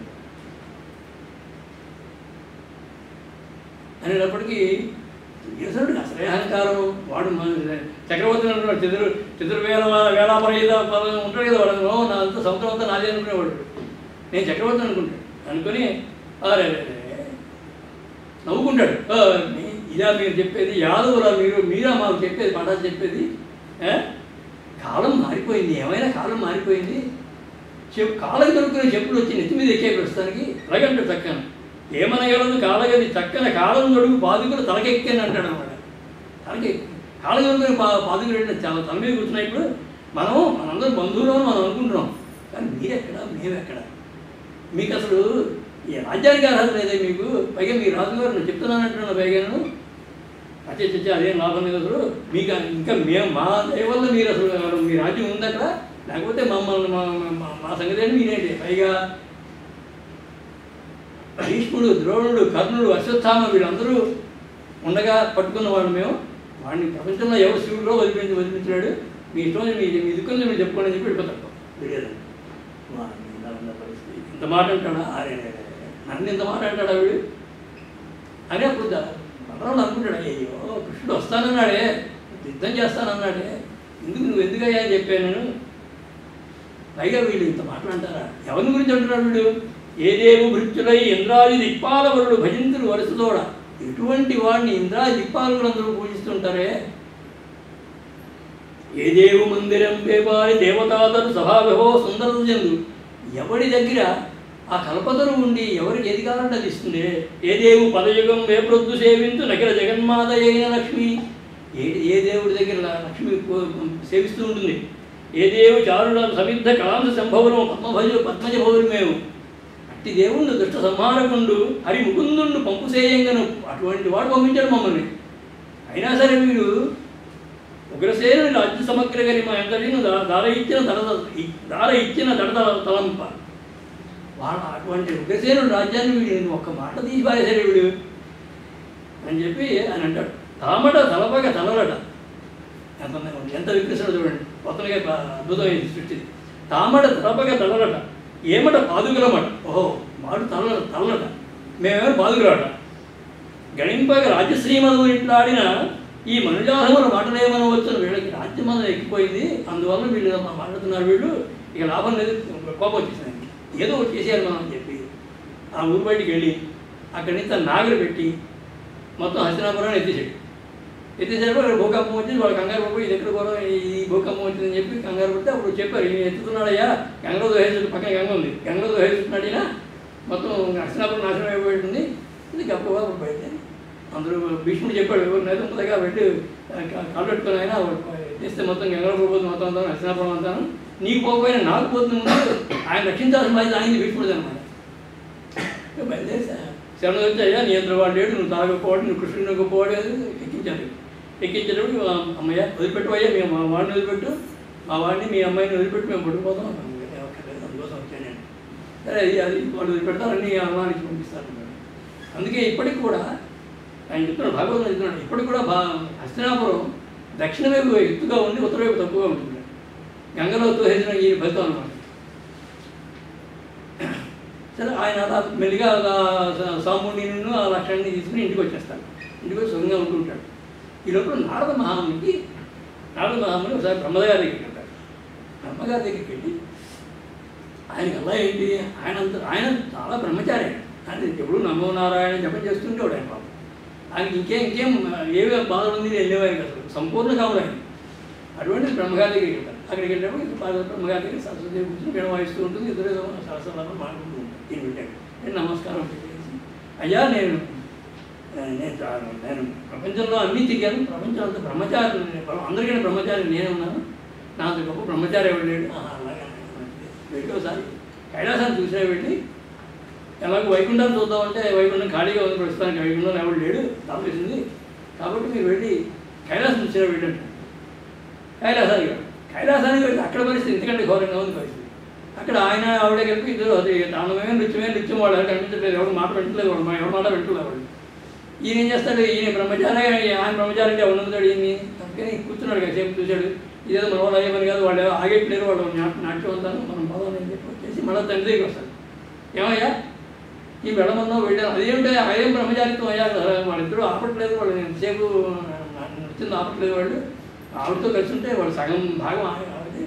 అనేటప్పటికీ దుర్యోధనుడికి అసలే అహంకారం వాడు మన చక్రవర్తి అంటున్నాడు చతురు చతుర్వేల వేలాపరహిత పదం ఉంటాడు కదా వాడు "ఓ, నా అంత సముద్రం అంతా నాదే అనుకునేవాడు నేను చక్రవర్తి అనుకుంటాడు అనుకుని అరే అరే, అరే, నవ్వుకుంటాడు "ఆ, మీ- ఇదా మీరు చెప్పేది యాదవురా మీరు మీరా మాకు చెప్పేది పాఠాలు చెప్పేది ఏ? కాలం మారిపోయింది ఏమైనా కాలం మారిపోయింది చెప్పు కాలం దొరుకునే చెప్పులు వచ్చి నెత్తి మీద ఎక్కే ప్రస్తుతానికి అలాగంటాడు చక్కన ఏమనగలదు కాలగది చక్కన కాలం దొడుగు బాధకులు తలకెక్కాను అంటాడు అనమాట తలకి కాలం దొరుకునే పా బాధకులు ఏంటంటే చాలా తల మీద కూర్చున్నాయి ఇప్పుడు మనం మనందరం బంధువులు అని మనం అనుకుంటున్నాం కానీ మీరెక్కడ మేమెక్కడ మీకు అసలు ఈ రాజ్యానికి అర్హత లేదే మీకు పైగా మీ రాజుగారు నేను చెప్తున్నానంటున్నా పైగాను అచ్చే చచ్చే అదేం లాభం లేదు అసలు మీకు ఇంకా మేము మా దయ వల్ల మీరు అసలు మీ రాజ్యం ఉంది అక్కడ లేకపోతే మమ్మల్ని మా మా- మా సంగతి ఏంటి మీరేంటి పైగా భీష్ముడు ద్రోణుడు కర్ణుడు అశ్వత్థామ వీళ్ళందరూ ఉండగా పట్టుకున్న వాళ్ళు మేము వాడిని ప్రపంచంలో ఎవరు శివుడో వదిలిపించి వదిలించాడు మీ ఇష్టం మీ మీ దిక్కులు మీరు చెప్పుకోండి అని చెప్పి వెళ్ళిపోతారు తెలియదు వాడిని ఇలా ఉన్న పరిస్థితి ఇంత మాట అంటాడా అరే నన్ను ఇంత మాట అంటాడా వీడు అని అప్పుడు ద- బలరాముడు అనుకుంటాడు అయ్యో కృష్ణుడు వస్తానన్నాడే యుద్ధం చేస్తానన్నాడే ఎందుకు నువ్వు ఎందుకయ్యా అని చెప్పాను నేను పైగా వీళ్ళు ఇంత మాట్లాడతారా ఎవరి గురించి అంటున్నాడు వీడు ఏదేవు భృత్యులై ఇంద్రాది దిక్పాలవరుడు భజంతులు వరుసతోడ ఎటువంటి వాడిని ఇంద్రాది దిక్పాలకులు అందరూ పూజిస్తుంటారే ఏదేవు మందిరం వేపాలి దేవతాతరు సభావిభో సుందరత చెందు ఎవడి దగ్గర ఆ కల్పతరు ఉండి ఎవరికి ఏది కావాలంటే అది ఇస్తుంది ఏదేవు పదయుగం వేప్రొద్దు సేవించు నగర జగన్మాత అయిన లక్ష్మి ఏ ఏ దేవుడి దగ్గర ల- లక్ష్మి పో- సేవిస్తూ ఉంటుంది ఏ దేవు చారుల సమిద్ధ కళాంశ సంభవనం పద్మభజు పద్మజ భౌరమేవు అట్టి దేవుణ్ణి దుష్ట సంహారకుండు హరి ముకుందుండు పంపు సేయంగను అటువంటి వాడు పంపించాడు మమ్మల్ని అయినా సరే వీడు ఉగ్రసేనుని రాజ్య సమగ్ర గరిమ ఎంతటిను దా- దార ఇచ్చిన దడ దార ఇచ్చిన దడద తలంప వాళ్ళ అటువంటి ఉగ్రసేనుడు రాజ్యాన్ని వీడు నేను ఒక్క మాట తీసి పారేశాడు వీడు అని చెప్పి ఆయన అంటాడు తామట తలపగ తలరట ఎంత ఉంది? ఎంత వికృష్ణుడు చూడండి కొత్తగా బా- అద్భుతమైంది సృష్టి తామట తలపగ తలరట ఏమట పాదుకులమట ఓహో మాడు తల తలరట మేమేమో పాదుకురాట గణింపగ రాజ్యశ్రీమను ఇట్లాడిన ఈ మనుజాధముల మాటలేమనవచ్చును వీళ్ళకి రాజ్యమనం ఎక్కిపోయింది అందువల్ల వీళ్ళు ఇలా మాట్లాడుతున్నారు వీళ్ళు ఇక లాభం లేదు కోపం వచ్చేసింది ఆయనకి. ఏదో ఒకటి చేసేయాలి మనం అని చెప్పి ఆ ఊరు బయటికి వెళ్ళి అక్కడి నుంచి తన నాగలు పెట్టి మొత్తం హస్తినాపురాన్ని ఎత్తేసాడు ఎత్తేసాడు భూకంపం వచ్చింది వాళ్ళు కంగారు పడిపోయి ఇది ఎక్కడ కూడా ఈ భూకంపం వచ్చిందని చెప్పి కంగారు పడితే అప్పుడు చెప్పారు ఈయన ఎత్తుతున్నాడయ్యా గంగలో దోహేసి పక్కన గంగ ఉంది గంగలో దోహేస్తున్నాడు ఈయన మొత్తం హస్తినాపురం నాశనం అయిపోయింది ఇది గొప్పగా బయట అందరూ భీష్ముడు చెప్పాడు ఎవరు నైతంతగా వెళ్ళి కాలు పెట్టుకుని ఆయన చేస్తే మొత్తం గంగలో పోతుంది మొత్తం అంతా హస్తినాపురం అంతాను నీకు పోకపోయినా నాకు పోతుంది ముందు ఆయన రక్షించాల్సిన బాధ్యత ఆయన భీష్ముడు అనమాట బయలుదేరి శరణం వచ్చి అయ్యా నియంత్రణ వాడు లేడు నువ్వు తాగకపోవడం నువ్వు కృష్ణుడు గొప్పవాడు అది ఎక్కించారు ఎక్కించేటప్పుడు ఆ అమ్మయ్య వదిలిపెట్టు అయ్యా మేము మా వాడిని వదిలిపెట్టు మా వాడిని మీ అమ్మాయిని వదిలిపెట్టి మేము పట్టుకుపోతాం ఒక్కర్లేదు, అందుకోసం వచ్చాను నేను సరే అది అది వాళ్ళు వదిలిపెడతారు అన్ని అమ్మానికి పంపిస్తారు అందుకే ఇప్పటికి కూడా ఆయన చెప్తున్నాడు భాగవతం చెప్తున్నాడు ఇప్పటికి కూడా బా హస్తినాపురం దక్షిణ వైపు ఎత్తుగా ఉండి ఉత్తర వైపు తక్కువగా ఉంటుంది గంగలో తోసేసిన ఈ ఫలితం అనమాట సరే ఆయన అలా మెల్లిగా అలా సా- సాముడిని ఆ లక్షణాన్ని తీసుకుని ఇంటికి వచ్చేస్తాడు ఇంటికి వచ్చి సుఖంగా ఉంటుంటాడు ఈ లోపల నారద మహామునికి నారద మహాముని ఒకసారి బ్రహ్మగారి దగ్గరికి వెళ్తాడు బ్రహ్మగారి దగ్గరికి వెళ్ళి ఆయనకి అలా ఏంటి ఆయన అంత ఆయన చాలా బ్రహ్మచారి ఆయన. ఆయన ఎప్పుడు నమో నారాయణ జపం చేస్తుంటేవాడు ఆయన పాపం ఆయనకి ఇంకేం ఇంకేం ఏవే బాధలు ఉంది వెళ్ళేవారు అసలు సంపూర్ణ కావుడు ఆయన అటువంటి బ్రహ్మగారి దగ్గరికి వెళ్తారు అక్కడికి వెళ్ళినప్పుడు ఇంకా బాగా బ్రహ్మగారి దగ్గర సరస్వతి కూర్చొని వీణ వాయిస్తూ ఉంటుంది ఇద్దరు సరస్వతంలో మాట్లాడుతూ ఉంటారు ఈయన వింటాడు నేను నమస్కారం చెప్పేసి అయ్యా నేను నేను చా- నేను ప్రపంచంలో అన్నీ తిరిగాను ప్రపంచం అంతా బ్రహ్మచారి నేను బ్రహ్మ- అందరికీ బ్రహ్మచారి నేనే ఉన్నాను నాకు గొప్ప బ్రహ్మచారి ఎవరు లేడు ఆహా, అలాగే వెళ్ళి ఒకసారి కైలాసాన్ని చూసే వెళ్ళి ఎలాగో వైకుంఠాన్ని చూద్దామంటే వైకుంఠం ఖాళీగా ఉంది ప్రస్తుతానికి వైకుంఠం ఎవరు లేడు తాపేసింది కాబట్టి మీరు వెళ్ళి కైలాసం చూసినా వెళ్ళండి కైలాసానికి వెళ్ళి కైలాసానికి వెళ్ళి అక్కడ పరిస్థితి ఎందుకంటే ఘోరంగా ఉంది పరిస్థితి అక్కడ ఆయన ఆవిడ కలిపి ఇద్దరు అది దానమే నృత్యమే నృత్యం వాళ్ళు కనిపించట్లేదు ఎవరు మాట వింటలేదు వాళ్ళు ఎవరి మాట వింటలేదు వాళ్ళు ఈయన ఏం చేస్తాడు ఈయన బ్రహ్మచారి ఆయన బ్రహ్మచారి అంటే ఉన్నదాడు ఈయన్ని అందుకని కూర్చున్నాడు కదా సేపు చూశాడు ఇదేదో మన వాళ్ళు అయ్యమని కాదు వాళ్ళు ఏదో ఆగట్లేరు వాళ్ళు నాట్యం నాట్యం అంతాను మనం పోదాం అని చెప్పి వచ్చేసి మళ్ళీ తండ్రి దగ్గరికి వస్తాడు ఏమయ్యా ఈ వెళ్ళమన్నా వెళ్ళాను అదేమిటో అదేం బ్రహ్మచారిత్వం అయ్యా కదా వాళ్ళిద్దరూ ఆపట్లేదు వాళ్ళు ఎంతసేపు నృత్యం ఆపట్లేదు వాళ్ళు ఆవిడతో కలిసి ఉంటే వాళ్ళు సగం భాగం ఆవిడ ఆవిడే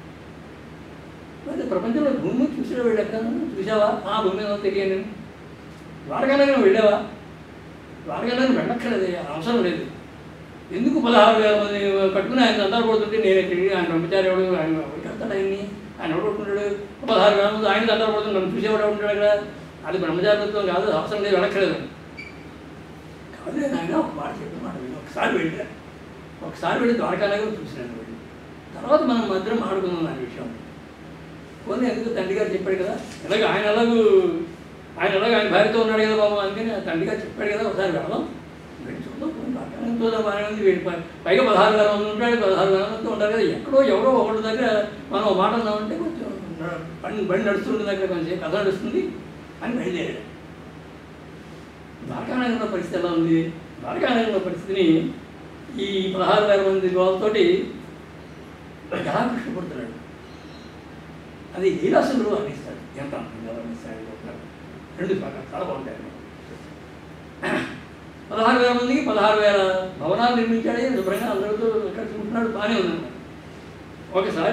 మరి ప్రపంచంలో భూమి చూసిన వీళ్ళు ఎక్కడ చూసావా ఆ భూమి మీద తెలియను ద్వారకానగరం వెళ్ళావా ద్వారకానగరం వెళ్ళక్కర్లేదు అవసరం లేదు ఎందుకు పదహారు వేల మంది కట్టుకుని ఆయన అంతా పడుతుంటే నేను ఎక్కడికి ఆయన బ్రహ్మచారి ఎవడు ఆయన ఎవరు కడతాడు ఆయన్ని ఆయన ఎవడు కొట్టుకుంటాడు పదహారు వేల మంది ఆయన అంతా పడుతుంది నన్ను చూసేవాడు ఎవడు ఉంటాడు అక్కడ అది బ్రహ్మచారిత్వం కాదు అవసరం లేదు వెళ్ళక్కర్లేదు కాదు ఆయన ఒక మాట చెప్పిన మాట విను. ఒకసారి వెళ్ళా ఒకసారి వెళ్ళి ద్వారకానగరం చూసినాను వెళ్ళి తర్వాత మనం మధ్యలో ఆడుకుందాం దాని విషయం పోనీ ఎందుకు తండ్రి గారు చెప్పాడు కదా ఎలాగ ఆయన ఎలాగూ ఆయన ఎలాగ ఆయన భార్యతో ఉన్నాడు కదా బాబు అందుకని ఆ తండ్రి గారు చెప్పాడు కదా ఒకసారి వెళదాం వెళ్ళి చూద్దాం పోనీ ద్వారకానగరం చూద్దాం బాగానే ఉంది వీడి పై- పైగా పదహారు వేల మంది ఉంటాడు పదహారు వేల మంది ఉంటారు కదా ఎక్కడో ఎవరో ఒకటి దగ్గర మనం ఒక మాట అన్నామంటే కొంచెం న- బండి బండి నడుస్తుంది దగ్గర కొంచెం కథ నడుస్తుంది అని బయలుదేరాడు ద్వారకానగరంలో పరిస్థితి ఎలా ఉంది ద్వారకానగరంలో పరిస్థితిని ఈ పదహారు వేల మంది వాళ్ళతోటి ఎలా కృష్ణపడుతున్నాడు అది లీలాసులు వర్ణిస్తాడు ఎంత అందంగా వర్ణిస్తాడు ఒక రెండు భాగాలు చాలా బాగుంటాయి పదహారు వేల మందికి పదహారు వేల భవనాలు నిర్మించాడే శుభ్రంగా అందరితో కలిసి ఉంటున్నాడు బాగానే ఉన్నాడు ఒకసారి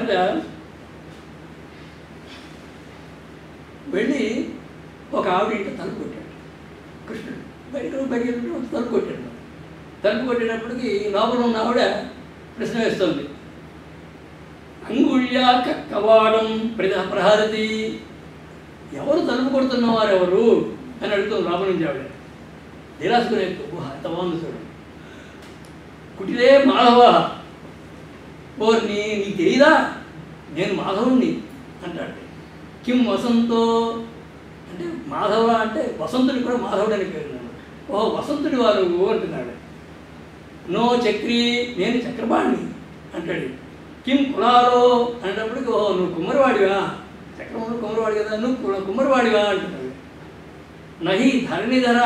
వెళ్ళి ఒక ఆవిడ ఇంట తలుపు కొట్టాడు కృష్ణుడు బయటకు బయటకు వెళ్ళి తలుపు కొట్టాడు తలుపు కొట్టేటప్పటికి లోపల ఉన్న ఆవిడ ప్రశ్న వేస్తుంది అంగుళ్యా కవాడం ప్రజ ప్రహారతి ఎవరు తలుపు కొడుతున్న వారు ఎవరు అని అడుగుతుంది లోపల నుంచి ఆవిడ నిరాశకునే ఊహ ఎంత బాగుంది చూడు కుటిలే మాధవ ఓర్ని నీకు తెలియదా నేను మాధవుణ్ణి అంటాడు కిం వసంతో అంటే మాధవ అంటే వసంతుడి కూడా మాధవుడు అని పేరు అన్నమాట. ఓ వసంతుడి వారు అంటున్నాడు నో చక్రి నేను చక్రపాణి అంటాడు కిం కులాలో అనేటప్పటికి ఓ నువ్వు కుమ్మరివాడివా చక్రముడు కుమ్మరివాడి కదా నువ్వు కు- కుమ్మరివాడివా అంటున్నాడు నహి ధరణిధర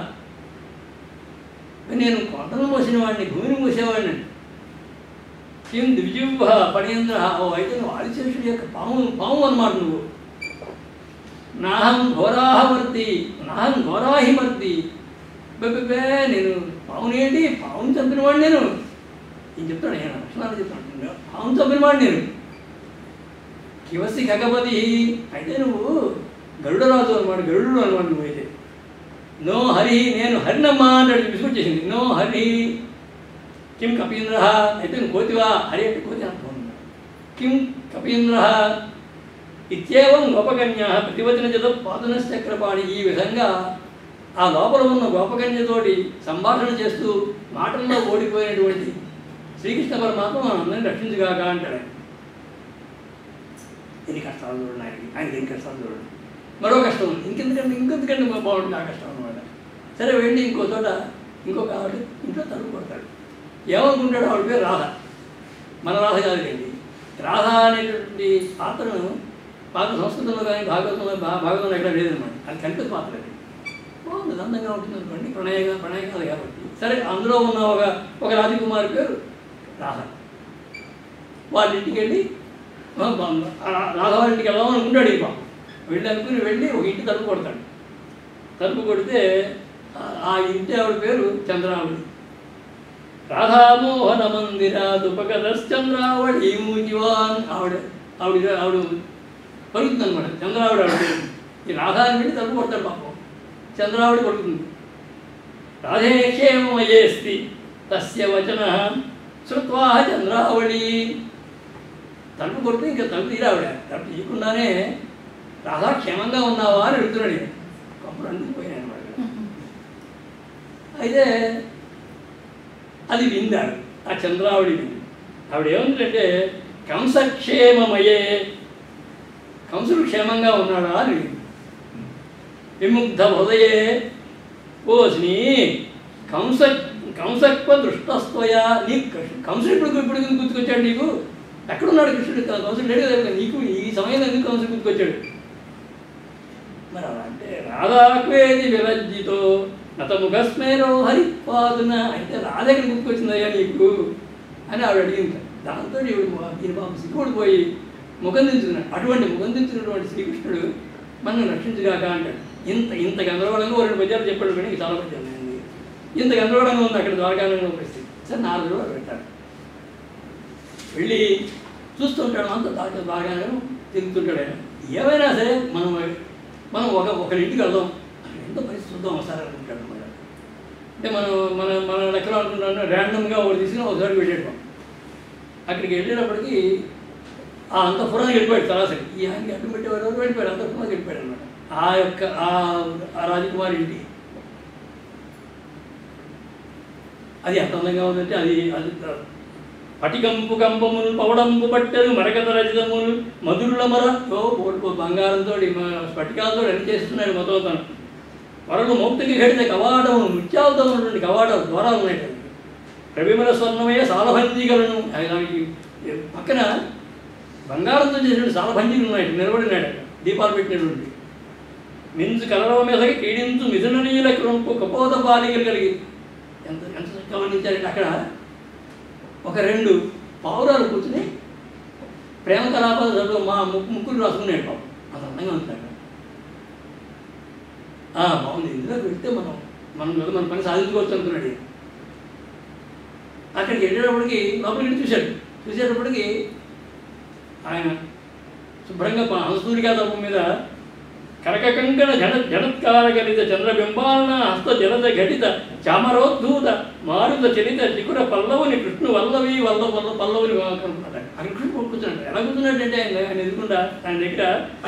నేను కొండలు మోసిన వాడిని భూమిని మూసేవాడిని కిం ద్విజువ పణేంద్ర ఓ అయితే నువ్వు ఆదిశేషుడి యొక్క పాము పాము అన్నమాట నువ్వు నాహం ఘోరాహమర్తి నాహం ఘోరాహిమర్తి బే నేను పావునేంటి పావును చంపిన వాడు నేను నేను చెప్తాను నేను లక్షణాలు చెప్తాను పావును చంపిన వాడు నేను కివసి ఖగపతి అయితే నువ్వు గరుడరాజు అనమాట గరుడు అనమాట నువ్వు అయితే నో హరి నేను హరినమ్మా అంటాడు విసుకొచ్చేసింది నో హరి కిం కపీంద్ర అయితే నువ్వు కోతివా హరి అంటే కోతి అర్థం కిం కపీంద్ర ఇత్యేవం గోపకన్య ప్రతివచన చేత పాదనశ్చక్రపాణి ఈ విధంగా ఆ లోపల ఉన్న గోపకన్యతోటి సంభాషణ చేస్తూ మాటల్లో ఓడిపోయినటువంటి శ్రీకృష్ణ పరమాత్మ మనందరినీ రక్షించుగాక అంటాడు ఆయన. ఎన్ని కష్టాలు చూడండి ఆయనకి ఆయనకి ఎన్ని కష్టాలు చూడండి మరో కష్టం ఉంది ఇంకెందుకంటే ఇంకొందుకంటే బాగుంటుంది ఆ కష్టం అనమాట సరే వెళ్ళి ఇంకో చోట ఇంకొక ఆవిడ ఇంట్లో తలుపు కొడతాడు ఏమనుకుంటాడు ఆవిడ పేరు రాధ మన రాధ కాదులేండి రాధ అనేటువంటి పాత్రను పాత సంస్కృతంలో కానీ భాగవతంలో భా- భాగవతంలో ఎక్కడ లేదనమాట అది కనిపించే పాత్ర అది బాగుంది అందంగా ఉంటుంది అనుకోండి ప్రణయంగా ప్రణయకాలు కాబట్టి సరే అందులో ఉన్న ఒక ఒక రాజకుమారి పేరు రాధ వాళ్ళ ఇంటికి వెళ్ళి ఆ, బాగుంది. ఆ రాధ వాళ్ళ ఇంటికి వెళ్దాం అనుకుంటాడు ఈ పాపం వెళ్ళి అనుకుని వెళ్ళి ఒక ఇంటి తలుపు కొడతాడు తలుపు కొడితే ఆ- ఆ ఇంటి ఆవిడ పేరు చంద్రావళి రాధామోహన మందిరాదుపకదశ్చంద్రావళి మూజివాన్ ఆవిడ ఆవిడ ఆవిడ పలుకుతుంది అనమాట చంద్రావిడ ఆవిడ పేరు. ఈ రాధాని వెళ్ళి తలుపు కొడతాడు పాపం చంద్రావిడ పలుకుతుంది రాధే క్షేమమయేస్తి తస్య వచన శ్రుత్వా చంద్రావళి తలుపు కొడితే ఇంకా తలుపు తీరావిడ తలుపు తీయకుండానే రాధా క్షేమంగా ఉన్నావా అని అడుగుతున్నాడు ఈయన. కప్పుడు అంటుకుపోయాను అనమాట అయితే అది విందాడు ఆ చంద్రావళి వింది ఆవిడ ఏముందంటే కంసక్షేమమయే కంసుడు క్షేమంగా ఉన్నాడా అని వింది. విముగ్ధ హృదయే ఓస్ని కంస కంసక్వ దృష్టస్వయ నీ కంసుడు ఇప్పుడు ఇప్పుడు ఎందుకు గుర్తుకొచ్చాడు నీకు ఎక్కడున్నాడు కృష్ణుడు కంసుడు లేడు కదా నీకు ఈ సమయంలో ఎందుకు కంసుడు గుర్తుకొచ్చాడు మరి అలా అంటే రాధాక్వేది విరజ్జితో నతముఖస్మేరో హరిపాదున అంటే రాధ ఎక్కడ గుర్తుకొచ్చిందయ్యా నీకు అని ఆవిడ అడిగింది దాంతో ఈవిడ దీని పాపం సిగ్గుడు పోయి ముఖం దించుకున్నాడు అటువంటి ముఖం దించుకున్నటువంటి శ్రీకృష్ణుడు మనం రక్షించుగాక అంటాడు ఇంత ఇంత గందరగోళంగా ఓ రెండు పద్యాలు చెప్పాడు కానీ చాలా పద్యాలు ఉన్నాయి. ఇంత గందరగోళంగా ఉంది అక్కడ ద్వారకాలంలో పరిస్థితి సరే నాలుగు రోజులు పెట్టాడు వెళ్ళి చూస్తుంటాడు అంత దాకా బాగానే తిరుగుతుంటాడు ఆయన ఏమైనా సరే మనం మనం ఒక ఒకరింటికి వెళ్దాం ఎంత పరిస్థితి చూద్దాం ఒకసారి అనుకుంటాడు అన్నమాట అంటే మనం మన మన లెక్కలో అనుకుంటాను ర్యాండమ్గా ఒకటి తీసుకుని ఒకసారి వెళ్ళేటం అక్కడికి వెళ్ళేటప్పటికి ఆ అంతఃపురానికి వెళ్ళిపోయాడు సరాసరి ఈ ఆయనకి అడ్డు పెట్టేవారు వెళ్ళిపోయాడు అంతఃపురానికి వెళ్ళిపోయాడు అనమాట ఆ యొక్క ఆ ఆ రాజకుమారి ఇంటి అది ఎంత అందంగా ఉందంటే అది అది పటికంపు కంపములు పవడంపు పట్టెలు మరకత రచితములు మధురుల మర ఓ ఓ బంగారంతో స్ఫటికాలతో అన్ని చేస్తున్నాడు మొత్తం తను వరలు మౌక్తికి కడితే కవాటం ముత్యాలతో ఉన్నటువంటి కవాటాలు ద్వారాలు ఉన్నాయి దానికి. ప్రవిమల స్వర్ణమయ సాలభంజీగలను అది దానికి పక్కన బంగారంతో చేసినటువంటి సాలభంజీలు ఉన్నాయి నిలబడినాడు అక్కడ దీపాలు పెట్టినటువంటి మించు కలరవ మీదకి కీడించు మిథున నీల క్రొంపు కపోత బాలికలు కలిగి ఎంత ఎంత చక్కగా వర్ణించారంటే అక్కడ ఒక రెండు పావురాలు కూర్చుని ప్రేమ కలాపాల చదువు మా ముక్కు ముక్కులు రాసుకున్నాడు పాపం అది అందంగా ఉంది అక్కడ ఆ, బాగుంది ఇందులోకి వెళ్తే మనం మనం ఏదో మన పని సాధించుకోవచ్చు అనుకున్నాడు ఈయన. అక్కడికి వెళ్ళేటప్పటికి లోపలికి వెళ్ళి చూశాడు చూసేటప్పటికి ఆయన శుభ్రంగా ప- హంసూరిగా తప్ప మీద కనక కంకణ జన జనత్కార గలిత చంద్రబింబాలన హస్త జలద ఘటిత చామరోద్ధూత మారుత చరిత చికుర పల్లవుని కృష్ణు వల్లవి వల్ల వల్ల పల్లవుని కనుక్కున్నాడు అక్కడ కృష్ణుడు కూర్చున్నాడు ఎలా కూర్చున్నాడంటే ఆయన ఆయన ఎదుర్కొండా ఆయన దగ్గర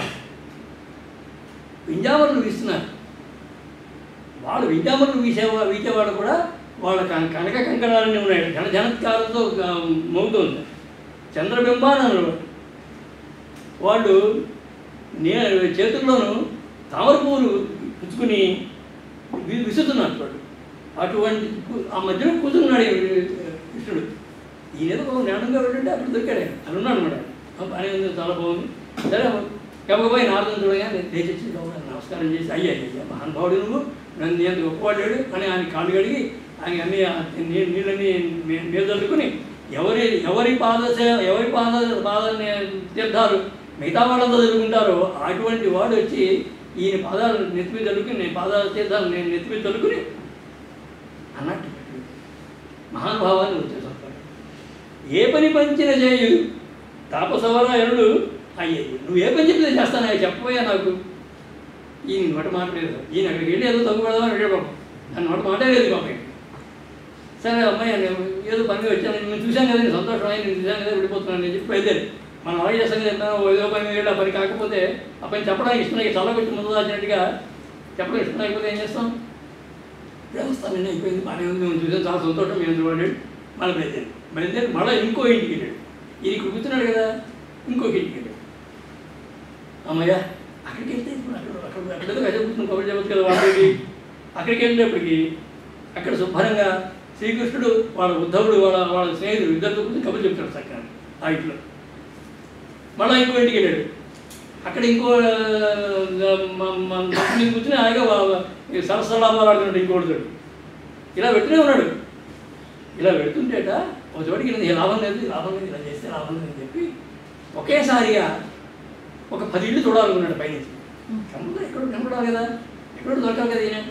వింజామరులు వీస్తున్నారు వాళ్ళు వింజామరులు వీసేవా వీచేవాడు కూడా వాళ్ళ కన- కనక కంకణాలన్నీ ఉన్నాయి జన జనత్కారంతో ఆ, మోగుతోంది చంద్రబింబాలను వాళ్ళు నే చేతుల్లోనూ తామర పువ్వులు పుచ్చుకుని వి- విసురుతున్నారు వాడు అటువంటి కు- ఆ మధ్యలో కూర్చున్నాడు ఈ కృష్ణుడు ఈయన ఏదో బాబు జ్ఞానంగా వెళ్ళంటే అప్పుడు దొరికాడు ఆయన అక్కడ ఉన్నాడు అనమాట పని ఉంది చాలా బాగుంది సరే గబగబాయి నారదం చూడగానే లేచి నమస్కారం చేసి అయ్యా అయ్యా మహానుభావుడు నువ్వు నన్ను నేను గొప్పవాడాడు అని ఆయన కాళ్ళు కడిగి ఆయన అన్ని ఆ నీ- నీళ్ళని మీ- మీద చల్లుకుని ఎవరి ఎవరి పాద సే- ఎవరి పాద పాద తీర్థాలు మిగతా వాళ్ళంతా చదువుకుంటారో అటువంటి వాడు వచ్చి ఈయన పాదాలు నెత్తిమీ చల్లుకుని నేను పాదాల తీర్థాలు నేను నెత్తిమీ చల్లుకుని అన్నట్టు మహానుభావాన్ని వచ్చేసారు ఏ పని పంచిన చేయు తాపసవరాయనుడు అయ్యయ్య నువ్వు ఏ పని చెప్తే చేస్తాను అయ్యా చెప్పబోయా నాకు ఈయన నోట మాట లేదు ఈయన అక్కడికి వెళ్ళి ఏదో తగ్గు పెడదామని వెళ్ళాడు పాపం నన్ను నోట మాటే లేదు పాపం సరే అమ్మాయి నేను ఏదో పని వచ్చాను నేను చూశాను కదా నేను సంతోషం అయ్యి నేను చూశాను కదా వెళ్ళిపోతున్నాను నేను చెప్పి బయలుదేరి మనం అలాగే చేస్తాం కదా ఎప్పుడైనా ఏదో పని వెళ్ళి ఆ పని కాకపోతే ఆ పని చెప్పడానికి ఇష్టం నాకు చల్లగొచ్చి ముందు దాచినట్టుగా చెప్పడం ఇష్టం లేకపోతే ఏం చేస్తాం వ్యవస్థలన్నీ అయిపోయింది బాగానే ఉంది మేము చూసాం చాలా సంతోషం మేము చూడండి మళ్ళీ బయలుదేరి బయలుదేరి మళ్ళీ ఇంకో ఇంటికి వెళ్ళాడు ఈయన ఇక్కడ కూర్చున్నాడు కదా ఇంకొక ఇంటికి వెళ్ళాడు అమ్మయ్య అక్కడికి వెళ్తే ఇప్పుడు అక్కడ అక్కడ అక్కడ కజ కూర్చుని కబుర్లు చెప్పచ్చు కదా వాళ్ళకి అక్కడికి వెళ్ళేటప్పటికి అక్కడ శుభ్రంగా శ్రీకృష్ణుడు వాళ్ళ ఉద్ధవుడు వాళ్ళ వాళ్ళ స్నేహితుడు ఇద్దరితో కూర్చొని కబుర్లు చెప్తాడు చక్కగా ఆ ఇంట్లో మళ్ళీ ఇంకో ఇంటికి వెళ్ళాడు అక్కడ ఇంకో మీద కూర్చుని హాయిగా సరసలాభాలు ఆడుతున్నాడు ఇంకోటి తోడు ఇలా పెట్టునే ఉన్నాడు ఇలా పెడుతుంటేట ఒక చోటికి వెళ్ళింది, ఏ లాభం లేదు ఈ లాభం లేదు ఇలా చేస్తే లాభం లేదు అని చెప్పి ఒకేసారిగా ఒక పది ఇళ్ళు చూడాలనుకున్నాడు పైనుంచి కనపడ ఎక్కడ కనపడాలి కదా ఎక్కడ దొరకాలి కదా ఈయన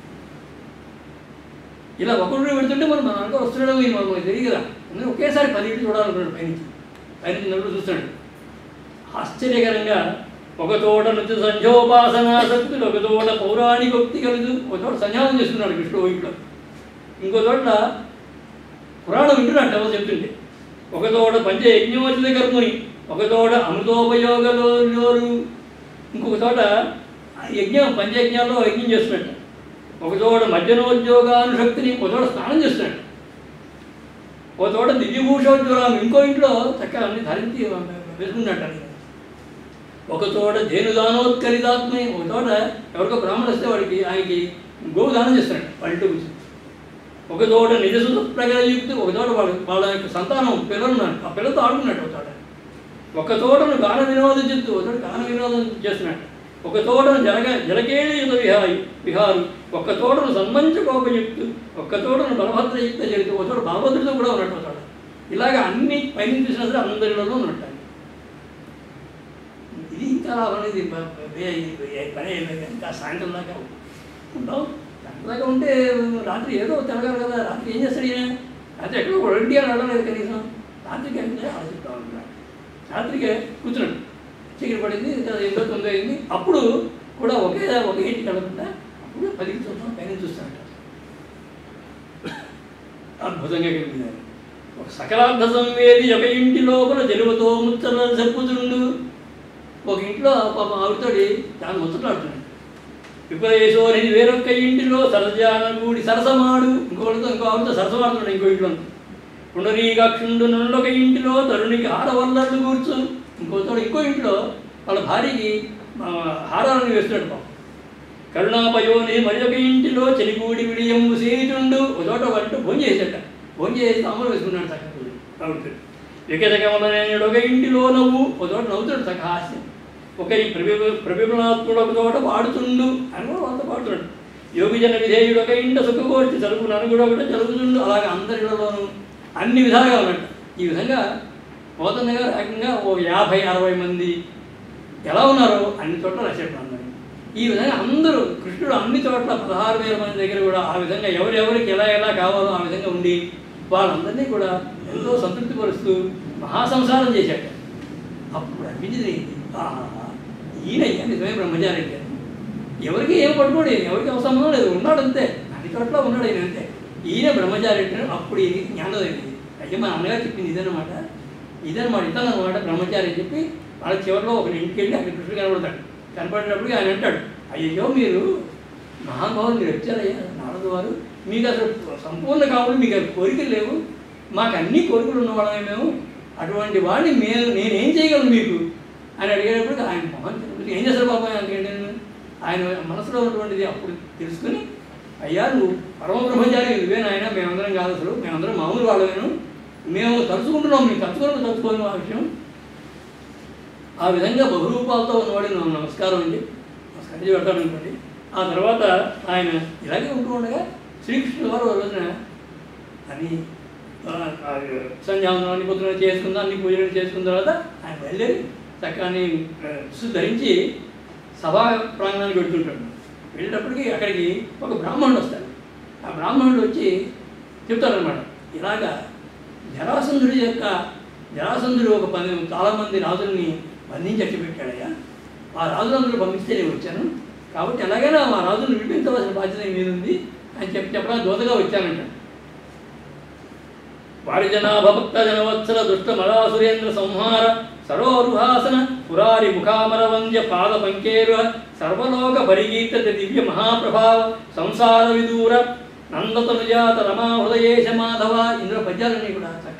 ఇలా ఒకరు పెడుతుంటే మనం మన అనుకో వస్తున్నాడో ఈయన మనకు తెలియదు కదా అందుకని ఒకేసారి పది ఇళ్ళు చూడాలనుకున్నాడు పైనుంచి పైనుంచి నలుగురు చూస్తున్నాడు ఆశ్చర్యకరంగా ఒక తోట నుంచి సంధ్యోపాసనా శక్తులు ఒక తోట పౌరాణికోక్తి కలదు ఒక చోట సంధ్యానం చేస్తున్నాడు కృష్ణుడు ఇంట్లో ఇంకో చోట పురాణం వింటున్నాడు ఎవరు చెప్తుంటే ఒక తోట పంచ యజ్ఞోచిత కర్ముని ఒక తోట అమృతోపయోగలోరు ఇంకొక చోట యజ్ఞం పంచయజ్ఞాల్లో యజ్ఞం చేస్తున్నట్టు ఒక చోట మధ్యనోద్యోగానుశక్తిని ఒక చోట స్నానం చేస్తున్నాడు ఒక చోట దివ్యభూషోజ్వలం ఇంకో ఇంట్లో చక్కగా అన్ని ధరించి వేసుకున్నట్టు అని ఒక చోట ధేనుదానోత్కరితాత్మే ఒక చోట ఎవరికో బ్రాహ్మణ వస్తే వాడికి ఆయనకి గోవు దానం చేస్తున్నాడు వాళ్ళ ఇంట్లో కూర్చొని ఒక చోట నిజసుత ప్రగలయుక్తి ఒక చోట వాళ్ళ వాళ్ళ యొక్క సంతానం పిల్లలున్నాడు ఆ పిల్లలతో ఆడుకున్నట్టు ఒక చోట ఒక చోటను గాన వినోదం చెప్తూ ఒక చోట గాన వినోదం చేస్తున్నాడు ఒక చోటను జలగ జలకేళయుత విహారి విహారు ఒక చోటను సన్మంచకోపయుక్తు ఒక్క చోటను బలభద్రయుక్త చరిత ఒక చోట బలభద్రుడితో కూడా ఉన్నట్టు ఒక చోట ఇలాగ అన్ని పైన చూసినా సరే అందరిలోనూ ఉన్నట్టు ఆయన. ఇది ఇంకా లాభం ఇది ప- ప- ఏ- ఏ- పని అయిపోయింది ఇంకా సాయంత్రం దాకా ఉంటాం సాయంత్రం దాకా ఉంటే రాత్రి ఏదో తిరగాలి కదా రాత్రి ఏం చేస్తాడు ఈయన రాత్రి ఎక్కడో ఒంటి అని వెళ్ళలేదు కనీసం రాత్రికి అంటే ఆలోచిస్తా ఉంటున్నాడు రాత్రికి కూర్చున్నాడు చీకటి పడింది ఇంకా ఎనిమిదో తొమ్మిది అయింది అప్పుడు కూడా ఒకే ఒకే ఇంటికి వెళ్ళకుండా అప్పుడు పదికి చూస్తాం పైన చూస్తాడు అద్భుతంగా కనిపించారు ఒక సకలార్థ సంవేది ఒక ఇంటి లోపల జలువతో ముచ్చట చెప్పుతుండు ఒక ఇంట్లో పాప ఆవిడతోటి దాన్ని ముచ్చట్లాడుతున్నాడు విపదేశోని వేరొక ఇంటిలో సరజానగూడి సరసమాడు ఇంకోటితో ఇంకో ఆవిడతో సరసమాడుతున్నాడు ఇంకో ఇంట్లో పునరీకాక్షుండు నుండొక ఇంటిలో తరుణికి హారవల్లర్లు కూర్చు ఇంకో తోడు ఇంకో ఇంట్లో వాళ్ళ భార్యకి ఆ, హారాలను వేస్తున్నాడు పాపం కరుణాపయోని మరి ఒక ఇంటిలో చెలిగూడి విడియము సేచుండు ఒక చోట వంట భోజనం చేసేట భోజనం చేసి అమలు వేసుకున్నాడు చక్కగా ఆవిడతో వికటకమలనేడు ఒక ఇంటిలో నవ్వు ఒక చోట నవ్వుతాడు చక్క హాస్యం ఒక ఈ ప్రభిమ ప్రభిమనాత్ముడు ఒక చోట పాడుతుండు అని కూడా వాళ్ళతో పాడుతున్నాడు యోగిజన విధేయుడు ఒక ఇంట సుఖగోష్ఠి చదువు నలుగుడు ఒకటి చదువుతుండు అలాగే అందరిలోనూ అన్ని విధాలుగా ఉన్నట్టు ఈ విధంగా పోతన్న గారు ఏకంగా ఓ యాభై అరవై మంది ఎలా ఉన్నారో అన్ని చోట్ల రాసేట్టు అందరినీ ఈ విధంగా అందరూ కృష్ణుడు అన్ని చోట్ల పదహారు వేల మంది దగ్గర కూడా ఆ విధంగా ఎవరెవరికి ఎలా ఎలా కావాలో ఆ విధంగా ఉండి వాళ్ళందరినీ కూడా ఎంతో సంతృప్తిపరుస్తూ మహాసంసారం చేశాడు అప్పుడు అనిపించింది ఆహా, ఈయనయ్యా నిజమే బ్రహ్మచారి అంటే ఎవరికి ఏం పట్టుకోడు ఈయన, ఎవరికి అవసరం లేదు ఉన్నాడు అంతే అన్ని చోట్ల ఉన్నాడు ఈయన అంతే ఈయన బ్రహ్మచారి అంటే అప్పుడు ఈయన జ్ఞానం అయింది అయ్యా మా అన్నగారు చెప్పింది ఇదన్నమాట ఇదన్నమాట ఇతను అనమాట బ్రహ్మచారి అని చెప్పి వాళ్ళ చివరిలో ఒక ఇంటికి వెళ్ళి అక్కడ కృష్ణుడు కనబడతాడు కనపడినప్పుడు ఆయన అంటాడు అయ్యో మీరు మహానుభావులు మీరు వచ్చారయ్యా నారదు వారు మీకు అసలు సంపూర్ణ కావాలి మీకు అసలు కోరికలు లేవు మాకు అన్ని కోరికలు ఉన్నవాళ్ళమే మేము అటువంటి వాడిని మేము నేనేం చేయగలను మీకు అని అడిగేటప్పుడు ఆయన మొహం తెలుపుతూ, ఏం చేస్తారు బాబా అంటే ఆయన మనసులో ఉన్నటువంటిది అప్పుడు తెలుసుకుని అయ్యా నువ్వు పరమ బ్రహ్మచారి నువ్వే నాయన మేమందరం కాదు అసలు మేమందరం మామూలు వాళ్ళమేను మేము తలుచుకుంటున్నాం మేము తలుచుకోవడం తలుచుకోలేము ఆ విషయం ఆ విధంగా బహురూపాలతో ఉన్నవాడికి నాకు నమస్కారం అండి నమస్కారం చేసి పెడతాను అనుకోండి ఆ తర్వాత ఆయన ఇలాగే ఉంటూ ఉండగా శ్రీకృష్ణుడు వారు ఒక రోజున అని ఆ, ఆ, సంధ్యావందనం అన్ని పొద్దున చేసుకుందాం అన్ని పూజలు చేసుకున్న తర్వాత ఆయన బయలుదేరి చక్కని దుస్తులు ధరించి సభా ప్రాంగణానికి వెళ్తుంటాడు వెళ్ళేటప్పటికి అక్కడికి ఒక బ్రాహ్మణుడు వస్తాడు ఆ బ్రాహ్మణుడు వచ్చి చెప్తాడనమాట ఇలాగా జరాసంధుడి యొక్క జరాసంధుడు ఒక పది చాలామంది రాజుల్ని బంధించి అట్టి పెట్టాడయ్యా ఆ రాజులందరూ పంపిస్తే నేను వచ్చాను కాబట్టి ఎలాగైనా ఆ రాజులను విడిపించవలసిన బాధ్యత నీ మీద ఉంది అని చెప్పి చెప్పడానికి దోతగా వచ్చానంట వారి జనాభక్త జనవత్సల దుష్ట మలాసురేంద్ర సంహార సరోరుహాసన పురారి ముఖామర వంద్య పాద పంకేరు సర్వలోక పరిగీత దివ్య మహాప్రభావ సంసార విదూర నందతనుజాత రమా హృదయేశ మాధవ ఇందులో పద్యాలన్నీ కూడా చక్క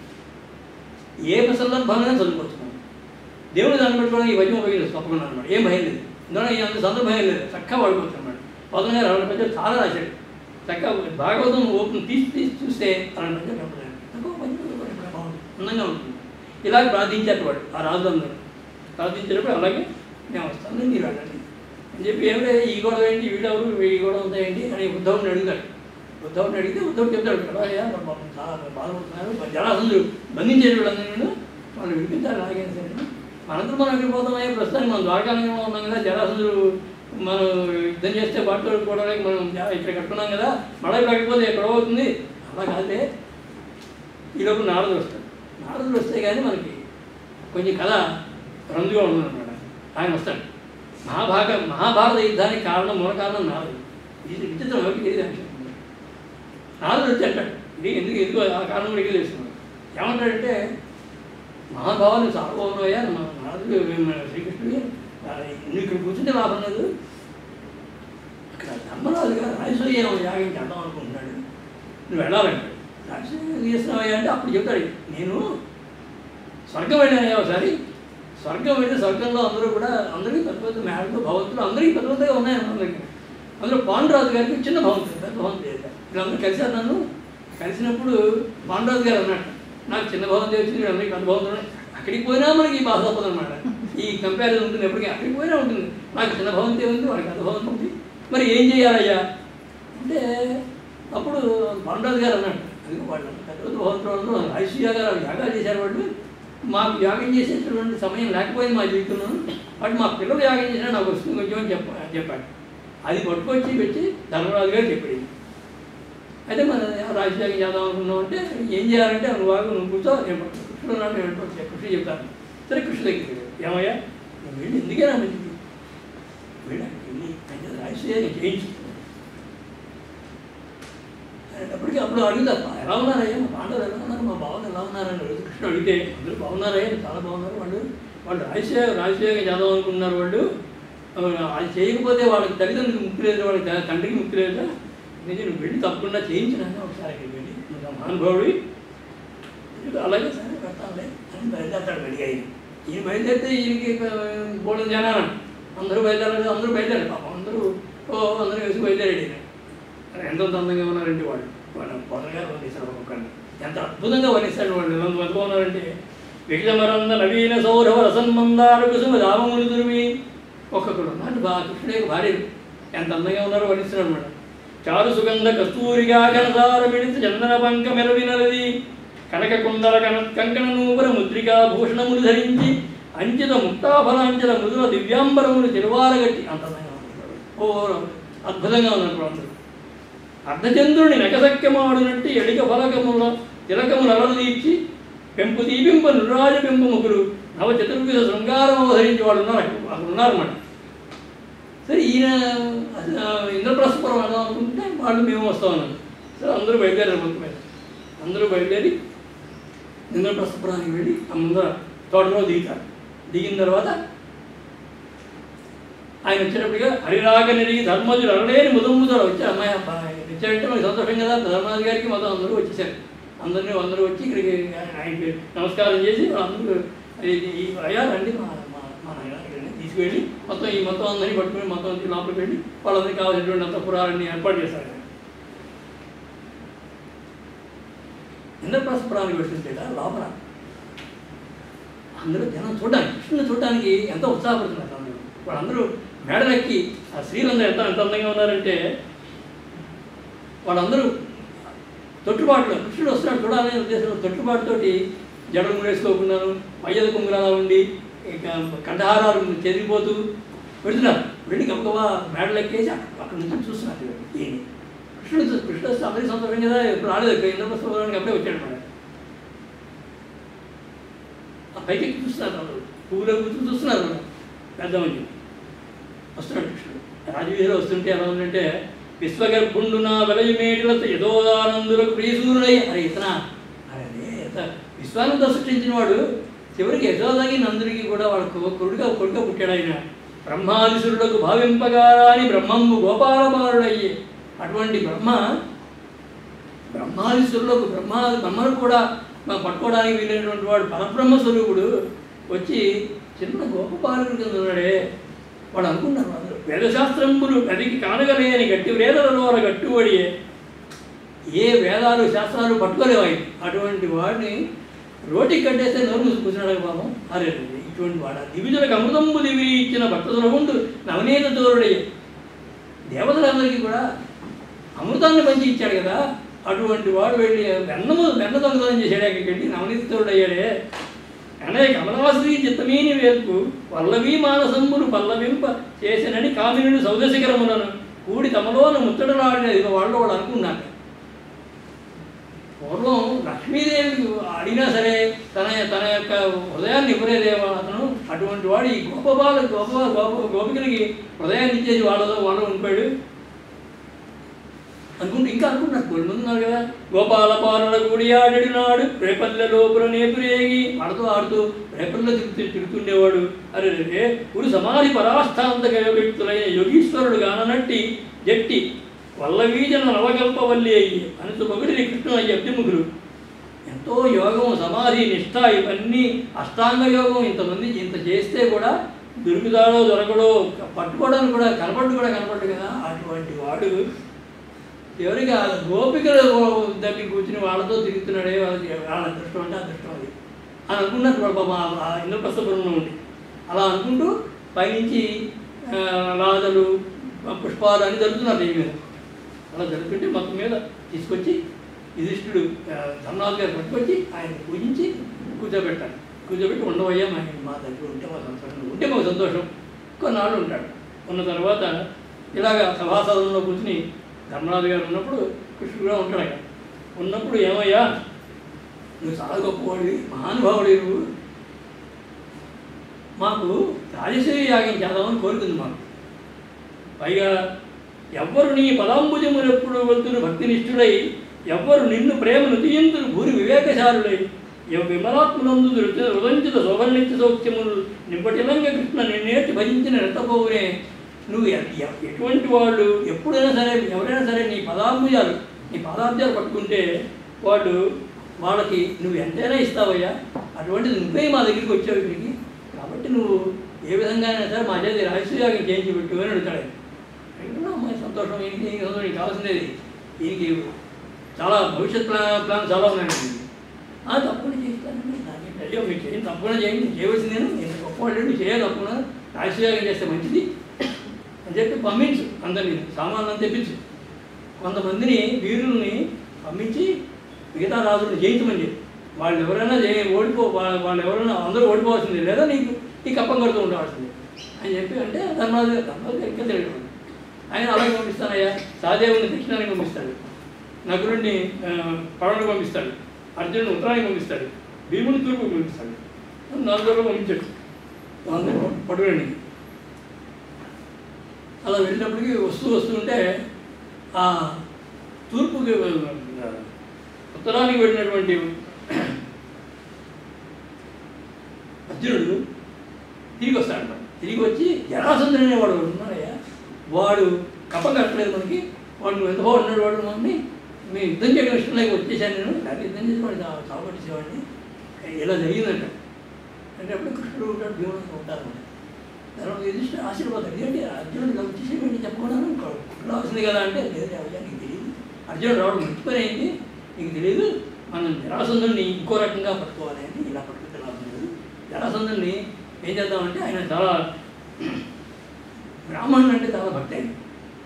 ఏ సందర్భంగానే చదువుకోవచ్చు మనం. దేవుని దాన్ని పెట్టుకోవడం ఈ వద్యం ఉపయోగించచ్చు తప్పకుండా అనమాట ఏం భయం లేదు ఇందులో ఈ అంత సందర్భం ఏం లేదు చక్కగా వాడుకోవచ్చు అనమాట పదం గారు అలాంటి పద్యాలు చాలా రాశాడు చక్కగా భాగవతం ఓపెన్ తీసి తీసి చూస్తే అలాంటి పద్యాలు కనపడలేదు తక్కువ పద్యాలు కూడా ఇక్కడ బాగుంది అందంగా ఉంటుంది ఇలాగ ప్రార్థించారు వాడు ఆ రాజులందరూ ప్రార్థించినప్పుడు అలాగే మేము వస్తాను మీరు వెళ్ళండి అని చెప్పి ఏం లేదు ఈ గొడవ ఏంటి వీడెవరు ఈ గొడవ అంతా ఏంటి అని ఉద్ధవుని అడుగుతాడు ఉద్ధవుని అడిగితే ఉద్ధవుడు చెప్తాడు కదా అయ్యా మరి పాపం చాలా బాధపడుతున్నారు జరాసందులు బంధించేది వీళ్ళందరూ వాళ్ళు విడిపించాలి అలాగే సరే మనందరూ మనం ఎక్కడికి పోతామయ్యా ప్రస్తుతానికి మనం ద్వారకాలంగా ఉన్నాం కదా జరాసందులు మనం యుద్ధం చేస్తే బాటలు కూడా మనం జా- ఇక్కడ కట్టుకున్నాం కదా మళ్ళీ ఇప్పుడు అక్కడిపోతే ఎక్కడ అవుతుంది అలా కాదే ఈలోపు నారదుడు వస్తాడు నారదుడు వస్తే కానీ మనకి కొంచెం కథ రందుగా ఉందన్నమాట ఆయన వస్తాడు మహాభాగ మహాభారత యుద్ధానికి కారణం మూల కారణం నారదుడు ఇది విచిత్రం ఎవరికి తెలియదు అంటాడు నారదుడు వచ్చి అంటాడు ఇది ఎందుకు ఎందుకు ఆ కారణం కూడా ఇది తెలుస్తున్నాడు ఏమంటాడంటే మహాభావాలు సార్వభౌమయ్యా మా నారదుడు మన శ్రీకృష్ణుడి ఆ, నువ్వు ఇక్కడ కూర్చుంటే లాభం లేదు ఇక్కడ ధర్మరాజుగా రాజసూయ యాగం చేద్దాం అనుకుంటున్నాడు నువ్వు వెళ్ళాలంటాడు రాజసూయ చేస్తున్నావయ్యా అంటే అప్పుడు చెప్తాడు నేను స్వర్గం వెళ్ళాను ఒకసారి స్వర్గం వెళ్తే స్వర్గంలో అందరూ కూడా అందరికీ పెద్ద పెద్ద మేడలు భవంతులు అందరికీ పెద్ద పెద్దగా ఉన్నాయి మన దగ్గర అందులో పాండురాజు గారికి చిన్న భవంతులు పెద్ద భవంతులు లేదు వీళ్ళందరూ కలిశారు నన్ను కలిసినప్పుడు పాండురాజు గారు అన్నట్టు నాకు చిన్న భవంతి వచ్చింది వీళ్ళందరికీ పెద్ద భవంతులు ఉన్నాయి అక్కడికి పోయినా మనకి ఈ బాధ తప్పదు అనమాట ఈ కంపారిజన్ ఉంటుంది ఎప్పటికీ అక్కడికి పోయినా ఉంటుంది నాకు చిన్న భవంతి ఉంది వాళ్ళకి పెద్ద భవంతి ఉంది మరి ఏం చేయాలయ్యా అంటే అప్పుడు పాండురాజు గారు అన్నట్టు అది వాళ్ళు పెద్ద పెద్ద భవంతులు ఐశ్వర్య గారు యాగాలు చేశారు వాళ్ళు మాకు యాగం చేసేటటువంటి సమయం లేకపోయింది మా జీవితంలో వాడు మా పిల్లలు యాగం చేసినా నాకు వస్తుంది కొంచెం అని చెప్ప చెప్పాడు అది పట్టుకొచ్చి పెట్టి ధర్మరాజు గారు చెప్పాడు అయితే మన రాజయాగం చేద్దాం అనుకున్నాం అంటే ఏం చేయాలంటే నువ్వు వాగు నువ్వు కూర్చో నేను పట్టుకో. కృష్ణుడు ఉన్నాడు నేను పట్టుకో. కృష్ణ చెప్తాను సరే కృష్ణ దగ్గరికి వెళ్ళాడు. ఏమయ్యా నువ్వు వెళ్ళి ఎందుకేనా మంచిది వెళ్ళి అక్కడికి వెళ్ళి అంటే రాజయాగం చేయించు అనేటప్పటికీ అప్పుడు అడుగుతారు ఎలా ఉన్నారయ్యా మా పాండవులు ఎలా ఉన్నారు మా బావలు ఎలా ఉన్నారని అడుగుతూ కృష్ణ అడిగితే అందరూ బాగున్నారయ్యా చాలా బాగున్నారు వాళ్ళు వాళ్ళు రాజశేఖ రాజశేఖర చేద్దాం అనుకున్నారు వాళ్ళు ఆ, అది చేయకపోతే వాళ్ళకి తల్లిదండ్రులకు ముక్తి లేదు వాళ్ళకి త- తండ్రికి ముక్తి లేదా నేను నువ్వు వెళ్ళి తప్పకుండా చేయించినాను ఒకసారి అక్కడికి వెళ్ళి నువ్వు మహానుభావుడి అలాగే సరే పెడతానులే అని బయలుదేరతాడు రెడీ అయ్యి ఈయన బయలుదేరితే ఈయనకి బోర్డు జనాలు అందరూ బయలుదేరారు అందరూ బయలుదేరారు పాపం అందరూ ఓ అందరూ వేసి బయలుదేరాడు ఈయన ఎంత అందంగా ఉన్నారంటే వాళ్ళు వాళ్ళు పొదలుగా వర్ణిస్తారు ఒక్కొక్కరిని ఎంత అద్భుతంగా వర్ణిస్తాడు వాళ్ళు ఎంత అద్భుతంగా ఉన్నారంటే విగజమరంద నవీన సౌరభ రసన్మందార కుసుమ దామములు దుర్మి ఒక్కొక్కడు ఉన్నాడు బా కృష్ణుడే భార్యలు ఎంత అందంగా ఉన్నారో వర్ణిస్తున్నాడు అనమాట చారు సుగంధ కస్తూరిగా కనసార మిడిత చందన పంక మెరవినలది కనక కుండల కన కంకణ నూపర ముద్రికా భూషణములు ధరించి అంచిత ముక్తాఫలాంచల మృదుల దివ్యాంబరములు తిరువారగట్టి అంత అందంగా ఉంది ఓ అద్భుతంగా ఉన్నప్పుడు అందరూ అర్ధచంద్రుని నకసక్యమాడునట్టి ఎడిక ఫలకముల తిలకములు అలదీర్చి పెంపు దీపింప నురాజ పెంపుముకులు నవ చతుర్విధ శృంగారం అవతరించి వాళ్ళు ఉన్నారు అక్కడ అక్కడ ఉన్నారన్నమాట సరే ఈయన ఆ, ఇంద్రప్రస్థపురం వెళ్దాం అనుకుంటే వాళ్ళు మేము వస్తామన్నారు సరే అందరూ బయలుదేరారు మొత్తం మీద అందరూ బయలుదేరి ఇంద్రప్రస్థపురానికి వెళ్ళి ఆ ముందర తోటలో దిగుతారు దిగిన తర్వాత ఆయన వచ్చేటప్పటిగా హరిరాగ నెరిగి ధర్మజులు అరలేని ముదముదలు వచ్చి అమ్మాయి అబ్బాయి వచ్చారంటే మనకి సంతోషం కదా ధర్మరాజు గారికి మొత్తం అందరూ వచ్చేసారు అందరినీ అందరూ వచ్చి ఇక్కడికి ఆయనకి నమస్కారం చేసి అందరూ ఇది ఈ అయ్యా రండి మా మా మా నాయన ఇక్కడిని తీసుకువెళ్ళి మొత్తం ఈ మొత్తం అందరినీ పట్టుకుని మొత్తం అంతా లోపలికి వెళ్ళి వాళ్ళందరికీ కావాల్సినటువంటి అంత పురాలన్నీ ఏర్పాటు చేశారు ఇంద్రప్రస్థ పురానికి వెళ్తుంటే లోపల అందరూ జనం చూడడానికి కృష్ణుని చూడడానికి ఎంతో ఉత్సాహపడుతున్నారు అందరూ వాళ్ళందరూ మేడలెక్కి ఆ స్త్రీలందరూ ఎంత ఎంత అందంగా ఉన్నారంటే వాళ్ళందరూ తొట్టుబాటులో కృష్ణుడు వస్తున్నాడు చూడాలనే ఉద్దేశంలో తొట్టుబాటుతోటి జడలు వేసుకోకున్నాను మయ్యల కుంగురాలా ఉండి ఇక కంఠహారాలు చెదిరిపోతూ వెళుతున్నారు వెళ్ళి గబగబా మేడలెక్కేసి అక్కడ అక్కడ నుంచి చూస్తున్నారు ఈయన కృష్ణుడు చూ- కృష్ణుడు వస్తే అందరికీ సంతోషం కదా ఇప్పుడు రాలేదు ఇంద్రప్రస్థానికి అప్పుడే వచ్చాడు మన ఆ పైకి ఎక్కి చూస్తున్నారు అందరూ పువ్వులో కూర్చొని చూస్తున్నారు వాళ్ళు పెద్ద మంది వస్తున్నాడు కృష్ణుడు రాజవీధిలో వస్తుంటే ఎలా ఉందంటే విశ్వగర్భుండు నా వెలయు మేటిలతో యథోదానందులకు ప్రియసూరుడై అరే ఇతన అరే ఇత విశ్వానంద సృష్టించిన వాడు చివరికి యశోదకి నందుడికి కూడా వాడు కొ- కొడుక కొడుక పుట్టాడు ఆయన బ్రహ్మాదిసురులకు భావింపగా అని బ్రహ్మంబు గోపాలబాలుడయ్యే అటువంటి బ్రహ్మ బ్రహ్మాదిసురులకు బ్రహ్మ బ్రహ్మను కూడా మనం పట్టుకోవడానికి వీలైనటువంటి వాడు పరబ్రహ్మ స్వరూపుడు వచ్చి చిన్న గోపబాలుడు కింద ఉన్నాడే వాడు అనుకున్నారు అందరూ వేదశాస్త్రంబులు నదికి కానగలేని గట్టి వేదలలో గట్టుబడియే ఏ వేదాలు శాస్త్రాలు పట్టుకోలేవు ఆయన అటువంటి వాడిని రోటికి కట్టేస్తే నోరు మూసి కూర్చున్నాడు పాపం అరే రే, ఇటువంటి వాడ దివిజులకు అమృతంబు దివి ఇచ్చిన భక్త సులభుండు నవనీత తోరుడయ్యే దేవతలందరికీ కూడా అమృతాన్ని పంచి ఇచ్చాడు కదా అటువంటి వాడు వెళ్ళి వెన్నము వెన్న దొంగతనం చేశాడు అక్కడికి వెళ్ళి నవనీతితుడు అయ్యాడే అనే కమలాశ్రీ చిత్తమీని వేల్పు పల్లవి మానసంబులు పల్లవింప చేసినని కామినుడు సౌదశిఖరములను కూడి తమలోన ముచ్చటలాడిన ఇది వాళ్ళు వాళ్ళు అనుకున్నారు పూర్వం లక్ష్మీదేవి అడిగినా సరే తన తన యొక్క హృదయాన్ని ఇవ్వలేదేమో అతను అటువంటి వాడు ఈ గోపబాల గోప గోప గోపికలకి హృదయాన్ని ఇచ్చేది వాళ్ళతో వాళ్ళు ఉండిపోయాడు అనుకుంటూ ఇంకా అనుకుంటున్నారు కొన్ని మంది ఉన్నారు కదా గోపాల పాలన గుడి ఆడడి నాడు రేపల్లె లోపల నేపురేగి ఆడుతూ ఆడుతూ రేపల్లో తిరుగుతూ తిరుగుతుండేవాడు అరే రే గురు సమాధి పరాష్టాంతక యోగితులైన యోగీశ్వరుడు గాననట్టి జట్టి వల్లవీజన నవకల్పవల్లి అయ్యి అనుసు పొగిడిని కృష్ణుడు అయ్యి అబ్దిముఖులు ఎంతో యోగం సమాధి నిష్ఠ ఇవన్నీ అష్టాంగ యోగం ఇంతమంది ఇంత చేస్తే కూడా దొరుకుతాడో దొరకడో పట్టుకోవడానికి కూడా కనపడ్డు కూడా కనపడ్డు కదా అటువంటి వాడు చివరికి ఆ గోపికల దగ్గర కూర్చుని వాళ్ళతో తిరుగుతున్నాడే వాళ్ళకి వాళ్ళ అదృష్టం అంటే అదృష్టం అది అని అనుకున్నట్టు వాడు పాపం ఆ- ఆ ఇంద్రప్రస్థపురంలో ఉండి అలా అనుకుంటూ పైనుంచి ఆ, రాధలు ఆ పుష్పాలు అని జరుగుతున్నారు దీని మీద అలా జరుగుతుంటే మొత్తం మీద తీసుకొచ్చి యుధిష్ఠుడు ఆ, ధర్మరాజు గారు పట్టుకొచ్చి ఆయన పూజించి కూర్చోబెట్టాలి కూర్చోబెట్టి ఉండవయ్యా మా మా దగ్గర ఉంటే మా సంతోషం ఉంటే మాకు సంతోషం కొన్నాళ్ళు ఉంటాడు ఉన్న తర్వాత ఇలాగా సభాసదంలో కూర్చుని ధర్మరాజు గారు ఉన్నప్పుడు కృష్ణుడు కూడా ఉంటాడు అక్కడ ఉన్నప్పుడు ఏమయ్యా నువ్వు చాలా గొప్పవాడివి మహానుభావుడి నువ్వు మాకు రాజశ్రీ యాగం చేద్దామని కోరుకుంది మాకు పైగా ఎవ్వరు నీ పదాంబుజమునెప్పుడు వెళ్తున్న భక్తినిష్ఠుడై ఎవ్వరు నిన్ను ప్రేమను తీయంతులు భూరి వివేకశాలుడై ఎవ విమలాత్మనందు హృదంచిత శోభనిత్య సౌఖ్యములు నింపటిలంగ కృష్ణ నిన్నేటి భజించిన రెత్తపోవునే నువ్వు ఎ- ఎ- ఎటువంటి వాళ్ళు ఎప్పుడైనా సరే ఎవరైనా సరే నీ పదాంబుజాలు నీ పాదాబ్జాలు పట్టుకుంటే వాళ్ళు వాళ్ళకి నువ్వు ఎంతైనా ఇస్తావయ్యా అటువంటిది నువ్వే మా దగ్గరికి వచ్చావు ఇక్కడికి కాబట్టి నువ్వు ఏ విధంగా అయినా సరే మా చేతి రహస్యయాగం చేయించి పెట్టు అని అడుగుతాడు ఆయన. అడిగినా అమ్మాయి సంతోషం ఏంటి ఏంటి సంతోషం నీకు కావాల్సిందేది దీనికి చాలా భవిష్యత్ ప్లాన్ ప్లాన్ చాలా ఉన్నాయండి ఆ తప్పకుండా చేస్తానండి నాకేంటి అయ్యో మీరు చేయండి తప్పకుండా చేయండి నేను చేయవలసిందేను నేను గొప్పవాళ్ళు నువ్వు చేయాలి తప్పకుండా రహస్యయాగం చేస్తే మంచిది అని చెప్పి పంపించు అందరినీ సామాన్లను తెప్పించు కొంతమందిని వీరుల్ని పంపించి మిగతా రాజులను జయించమని చెప్పి వాళ్ళు ఎవరైనా జయ ఓడిపో వాళ్ళ వాళ్ళు ఎవరైనా అందరూ ఓడిపోవాల్సిందే లేదా నీకు ఈ కప్పం కొడుతూ ఉండవలసిందే అని చెప్పి అంటే ధర్మరాజు గారు ధర్మరాజు గారు ఇంకా తెలియదు ఆయన అలాగే పంపిస్తానయ్యా సహదేవుని దక్షిణానికి పంపిస్తాడు నకులుడిని ఆ, పడవకు పంపిస్తాడు అర్జునుడిని ఉత్తరానికి పంపిస్తాడు భీముని తూర్పుకు పంపిస్తాడు నలుగురు పంపించాడు వాళ్ళని పట్టుకురండి అలా వెళ్ళినప్పటికీ వస్తూ వస్తూ ఉంటే ఆ తూర్పుకి ఆ, ఉత్తరానికి వెళ్ళినటువంటి అర్జునుడు తిరిగి వస్తాడంట తిరిగి వచ్చి జరాసంధుడు అనేవాడు ఉన్నాడయ్యా వాడు కప్పం కట్టలేదు మనకి వాడు నువ్వు ఎంత బాగున్నాడు వాడు మమ్మల్ని మీ యుద్ధం చేయడం ఇష్టం లేక వచ్చేసాను నేను లేకపోతే యుద్ధం చేసేవాడు చావబట్టేసేవాడిని ఇలా జరిగిందంట అంటే అప్పుడు కృష్ణుడు ఉంటాడు భీముడు ఉంటారు తర్వాత యుధిష్ఠిర ఆశీర్వాదం ఏంటి అర్జునుడు ఇలా వచ్చేసేయండి చెప్పకూడదు కుట్రలో వస్తుంది కదా అంటే లేదు అయ్యా నీకు తెలియదు అర్జునుడు రావడం మంచి పని అయింది నీకు తెలియదు మనం జరాసంధుడిని ఇంకో రకంగా పట్టుకోవాలి అని ఇలా పట్టుకుంటే లాభం లేదు జరాసంధుడిని ఏం చేద్దామంటే ఆయన చాలా బ్రాహ్మణుడు అంటే చాలా భక్తి ఆయన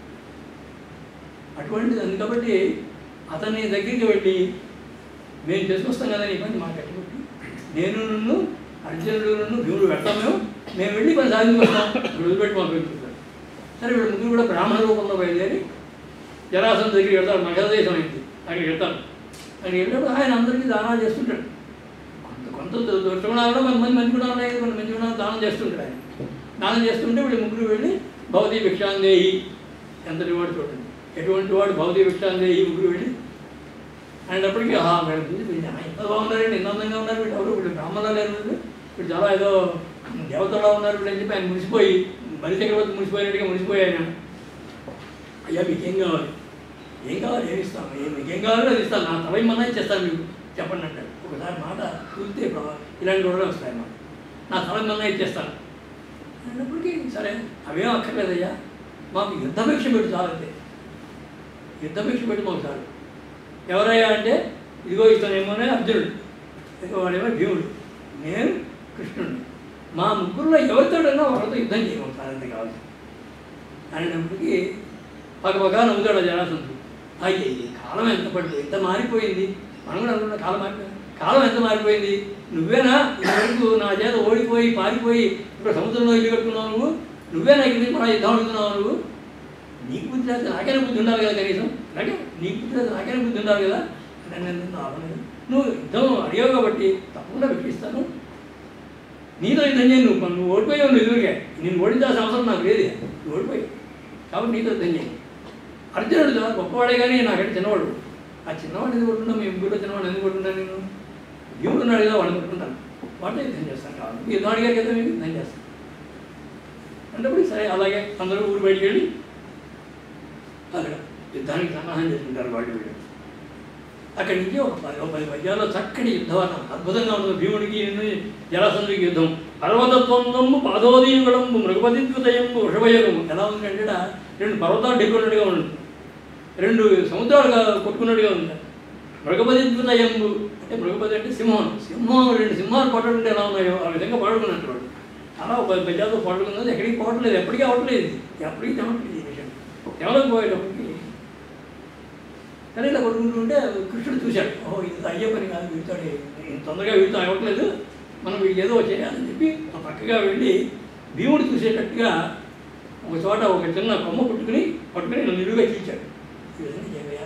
అటువంటిది అందు కాబట్టి అతని దగ్గరికి వెళ్ళి మేము చేసుకొస్తాం కదా నీ పని మాకు కట్టుబట్టి నేను నిన్ను అర్జునుడు నన్ను భీముడు పెడతాం మేము మేము వెళ్ళి పని సాధించి వస్తాం వదిలిపెట్టి మాకు వెళ్తుంటారు సరే వీళ్ళు ముగ్గురు కూడా బ్రాహ్మణ రూపంలో బయలుదేరి జరాసంధ దగ్గరికి వెళ్తారు మగధదేశం అయింది అక్కడికి వెళ్తారు అక్కడికి వెళ్ళినప్పుడు ఆయన అందరికీ దానాలు చేస్తుంటాడు కొంత కొంత దుర్గుణాలు కొంతమంది మంచి గుణాలు ఉన్నాయి కొన్ని మంచి గుణాలు దానం చేస్తుంటాడు ఆయన దానం చేస్తుంటే వీళ్ళు ముగ్గురు వెళ్ళి భౌతిక భిక్షాందేయి ఎంతటి వాడు చూడండి ఎటువంటి వాడు భౌతిక భిక్షాందేయి ముగ్గురు వెళ్ళి అనేటప్పటికీ ఆహా వీళ్ళ చూసి వీళ్ళు ఎంత బాగున్నారండి ఎంత అందంగా ఉన్నారు వీళ్ళు ఎవరు వీళ్ళు బ్రాహ్మణులు లేరు వీళ్ళు వీళ్ళు చాలా ఏదో దేవతలా ఉన్నారు వీళ్ళు అని చెప్పి ఆయన మునిసిపోయి బలి చక్రవర్తి మునిసిపోయినట్టుగా మునిసిపోయి ఆయన అయ్యా మీకేం కావాలి ఏం కావాలి ఏమి ఇస్తాను ఏం మీకేం కావాలో అది ఇస్తాను నా తల ఇమ్మన్నా ఇచ్చేస్తాను మీకు చెప్పండి అంటాడు ఒకసారి మాట చూస్తే ప్రభా- ఇలాంటి గొడవలు వస్తాయి అన్నమాట నా తల ఇమ్మన్నా ఇచ్చేస్తాను అన్నప్పటికీ సరే అవేం అక్కర్లేదయ్యా మాకు యుద్ధభిక్ష పెట్టి చాలంతే యుద్ధభిక్ష పెట్టి మాకు చాలు ఎవరయ్యా అంటే ఇదిగో ఇతనేమోనే అర్జునుడు ఇదిగో వాడేమో భీముడు నేను కృష్ణుడు మా ముగ్గురులో ఎవరితోడైనా ఒకరితో యుద్ధం చేయమంటారు అంతే కావాలి అనేటప్పటికీ పక్కపక్క నవ్వుతాడు ఆ జరాసంతుడు అయ్యి కాలం ఎంత పడింది ఎంత మారిపోయింది మనం కూడా అనుకున్న కాలం మారిపోయింది కాలం ఎంత మారిపోయింది నువ్వేనా ఇంతవరకు నా చేత ఓడిపోయి పారిపోయి ఇప్పుడు సముద్రంలో ఇల్లు కట్టుకున్నావు నువ్వు నువ్వేనా ఇక్కడ మన యుద్ధం అడుగుతున్నావు నువ్వు నీకు బుద్ధి లేదు నాకైనా బుద్ధి ఉండాలి కదా కనీసం అలాగే నీకు బుద్ధి లేదు నాకైనా బుద్ధి ఉండాలి కదా అని నేను నిన్ను ఆపలేదు. నువ్వు యుద్ధం అడిగావు కాబట్టి తప్పకుండా విక్రిస్తాను నీతో యుద్ధం చేయను నువ్వు నువ్వు ఓడిపోయావు నువ్వు ఎదురుగా నేను ఓడించాల్సిన అవసరం నాకు లేదు నువ్వు ఓడిపోయావు కాబట్టి నీతో యుద్ధం చేయి అర్జునుడు చాలా గొప్పవాడే కానీ నాకంటే చిన్నవాడు ఆ చిన్నవాడు ఎందుకు కొట్టున్నా మీ ముగ్గురు చిన్నవాడు ఎందుకు కొట్టున్నా నేను భీముడు ఉన్నాడు కదా వాడిని కొట్టుకుంటాను వాడితో యుద్ధం చేస్తాను కావాలి మీ యుద్ధం అడిగారు కదా మీకు యుద్ధం చేస్తాను అంటే సరే అలాగే అందరూ ఊరు బయటికి వెళ్ళి అక్కడ యుద్ధానికి సన్నాహం చేసుకుంటారు వాళ్ళు వీళ్ళు అక్కడి నుంచి ఒక పది ఒక పది పద్యాల్లో చక్కటి యుద్ధవర్ణం అద్భుతంగా ఉంటుంది భీముడికి జలాసంద్రికి యుద్ధం పర్వతత్వంబు పాదోదీయుగళంబు మృగపతిద్వితయంబు వృషభయోగము ఎలా ఉందంటే ఈడ రెండు పర్వతాలు ఢీకొన్నట్టుగా ఉంటుంది రెండు సముద్రాలుగా కొట్టుకున్నట్టుగా ఉంది మృగపతిద్వితయంబు అంటే మృగపతి అంటే సింహం సింహం రెండు సింహాలు పట్టుకుంటే ఎలా ఉన్నాయో ఆ విధంగా పడుకున్నట్టు వాడు అలా ఒక పది పద్యాలతో పడుకున్నది ఎక్కడికి పోవట్లేదు ఎప్పటికీ అవ్వట్లేదు ఇది. ఎప్పటికీ తెమట్లేదు ఈ విషయం తెమలకు పోయేటప్పటికి కానీ ఇలా కొట్టుకుంటూ ఉంటే కృష్ణుడు చూశాడు ఓహో ఇది అయ్యే పని కాదు వీటితో ఇంత తొందరగా వీటితో అవ్వట్లేదు మనం వీడికి ఏదో చేయాలని చెప్పి ఆ పక్కగా వెళ్ళి భీముడు చూసేటట్టుగా ఒక చోట ఒక చిన్న కొమ్మ పుట్టుకుని పట్టుకుని నన్ను నిలువుగా చీల్చాడు ఈ విధంగా చేయవయ్యా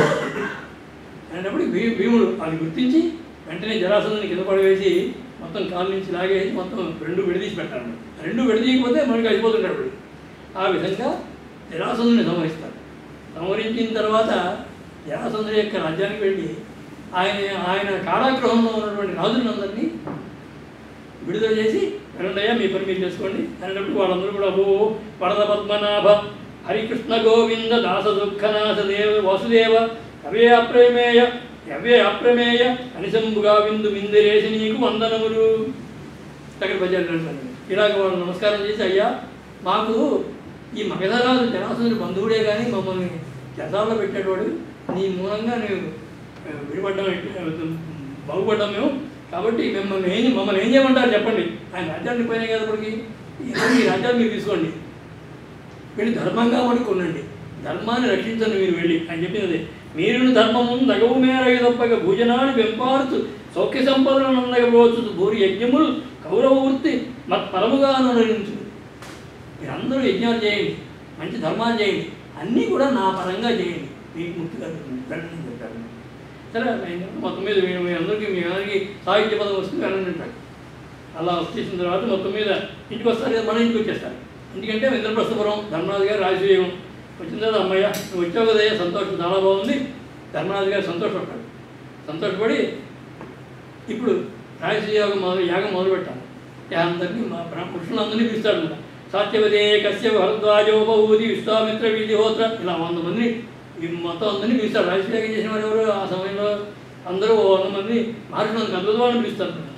అనేటప్పుడు భీ భీముడు అది గుర్తించి వెంటనే జరాసందని కింద పడవేసి మొత్తం కాలు నుంచి లాగేసి మొత్తం రెండు విడదీసి పెట్టాడు రెండు విడదీయకపోతే మనకి అయిపోతుంటాడు వాడు. ఆ విధంగా జరాసందుని సంహరిస్తాడు సంహరించిన తర్వాత జరాసందుని యొక్క రాజ్యానికి వెళ్ళి ఆయన ఆయన కారాగృహంలో ఉన్నటువంటి రాజులందరినీ విడుదల చేసి వినండయ్యా మీ పని మీరు చేసుకోండి అనేటప్పుడు వాళ్ళందరూ కూడా ఓ వరద పద్మనాభ హరికృష్ణ గోవింద దాస దుఃఖనాథ దేవ వసుదేవ అవే అప్రమేయ అవే అప్రమేయ అనిశంభుగా విందు మిందిరేసి నీకు వందనములు దగ్గర పద్యాలు అంటారు ఇలాగ వాళ్ళు నమస్కారం చేసి అయ్యా మాకు ఈ మగధరాజు జనాసుని బంధువుడే కానీ మమ్మల్ని జతాల్లో పెట్టేటవాడు నీ మూలంగా నేను ఆ, విడిపడ్డాం ఆ, బాగుపడ్డాం మేము కాబట్టి మిమ్మల్ని ఏం మమ్మల్ని ఏం చేయమంటారు చెప్పండి ఆయన రాజ్యానికి పోయినాయి కదా ఇప్పటికి ఈ- ఈ రాజ్యాన్ని మీరు తీసుకోండి వెళ్ళి ధర్మంగా వండుకోనండి ధర్మాన్ని రక్షించండి మీరు వెళ్ళి అని చెప్పింది మీరును ధర్మము నగవు మేర తప్పక భోజనాన్ని వెంపాడుతూ సౌఖ్య సంపదలను అందకపోవచ్చు భూరి యజ్ఞములు కౌరవ వృత్తి మత్ పరముగా అనుసరించు మీరందరూ యజ్ఞాలు చేయండి మంచి ధర్మాలు చేయండి అన్నీ కూడా నా పరంగా చేయండి మీకు ముక్తి కలుగుతుంది వెళ్ళండి అని చెప్పారు సరే ఆయన మొత్తం మీద మీ మీ అందరికీ మీ అందరికీ సాహిత్య పదం వస్తుంది వెళ్ళండి అంటాడు అలా వచ్చేసిన తర్వాత మొత్తం మీద ఇంటికి వస్తారు కదా మన ఇంటికి వచ్చేస్తారు ఎందుకంటే ఇంద్రప్రస్థపురం ధర్మరాజు గారు రాజశేయం వచ్చిన తర్వాత అమ్మయ్య నువ్వు వచ్చావు కదా సంతోషం చాలా బాగుంది ధర్మరాజు గారు సంతోషపడ్డాడు సంతోషపడి ఇప్పుడు రాజశేయ యాగం మొదలు యాగం మొదలు పెట్టాలి అందరినీ మా బ్రహ్మ పురుషులందరినీ పిలుస్తాడు అనమాట సాత్యవదే కశ్య భరద్వాజోపూది విశ్వామిత్ర విధిహోత్ర ఇలా వంద మంది ఈ మొత్తం అందరినీ పిలుస్తాడు రాజశేఖరం చేసిన వారు ఎవరు ఆ సమయంలో అందరూ ఓ వంద మంది మహర్షులను అద్భుతవాళ్ళని పిలుస్తారు అన్నమాట.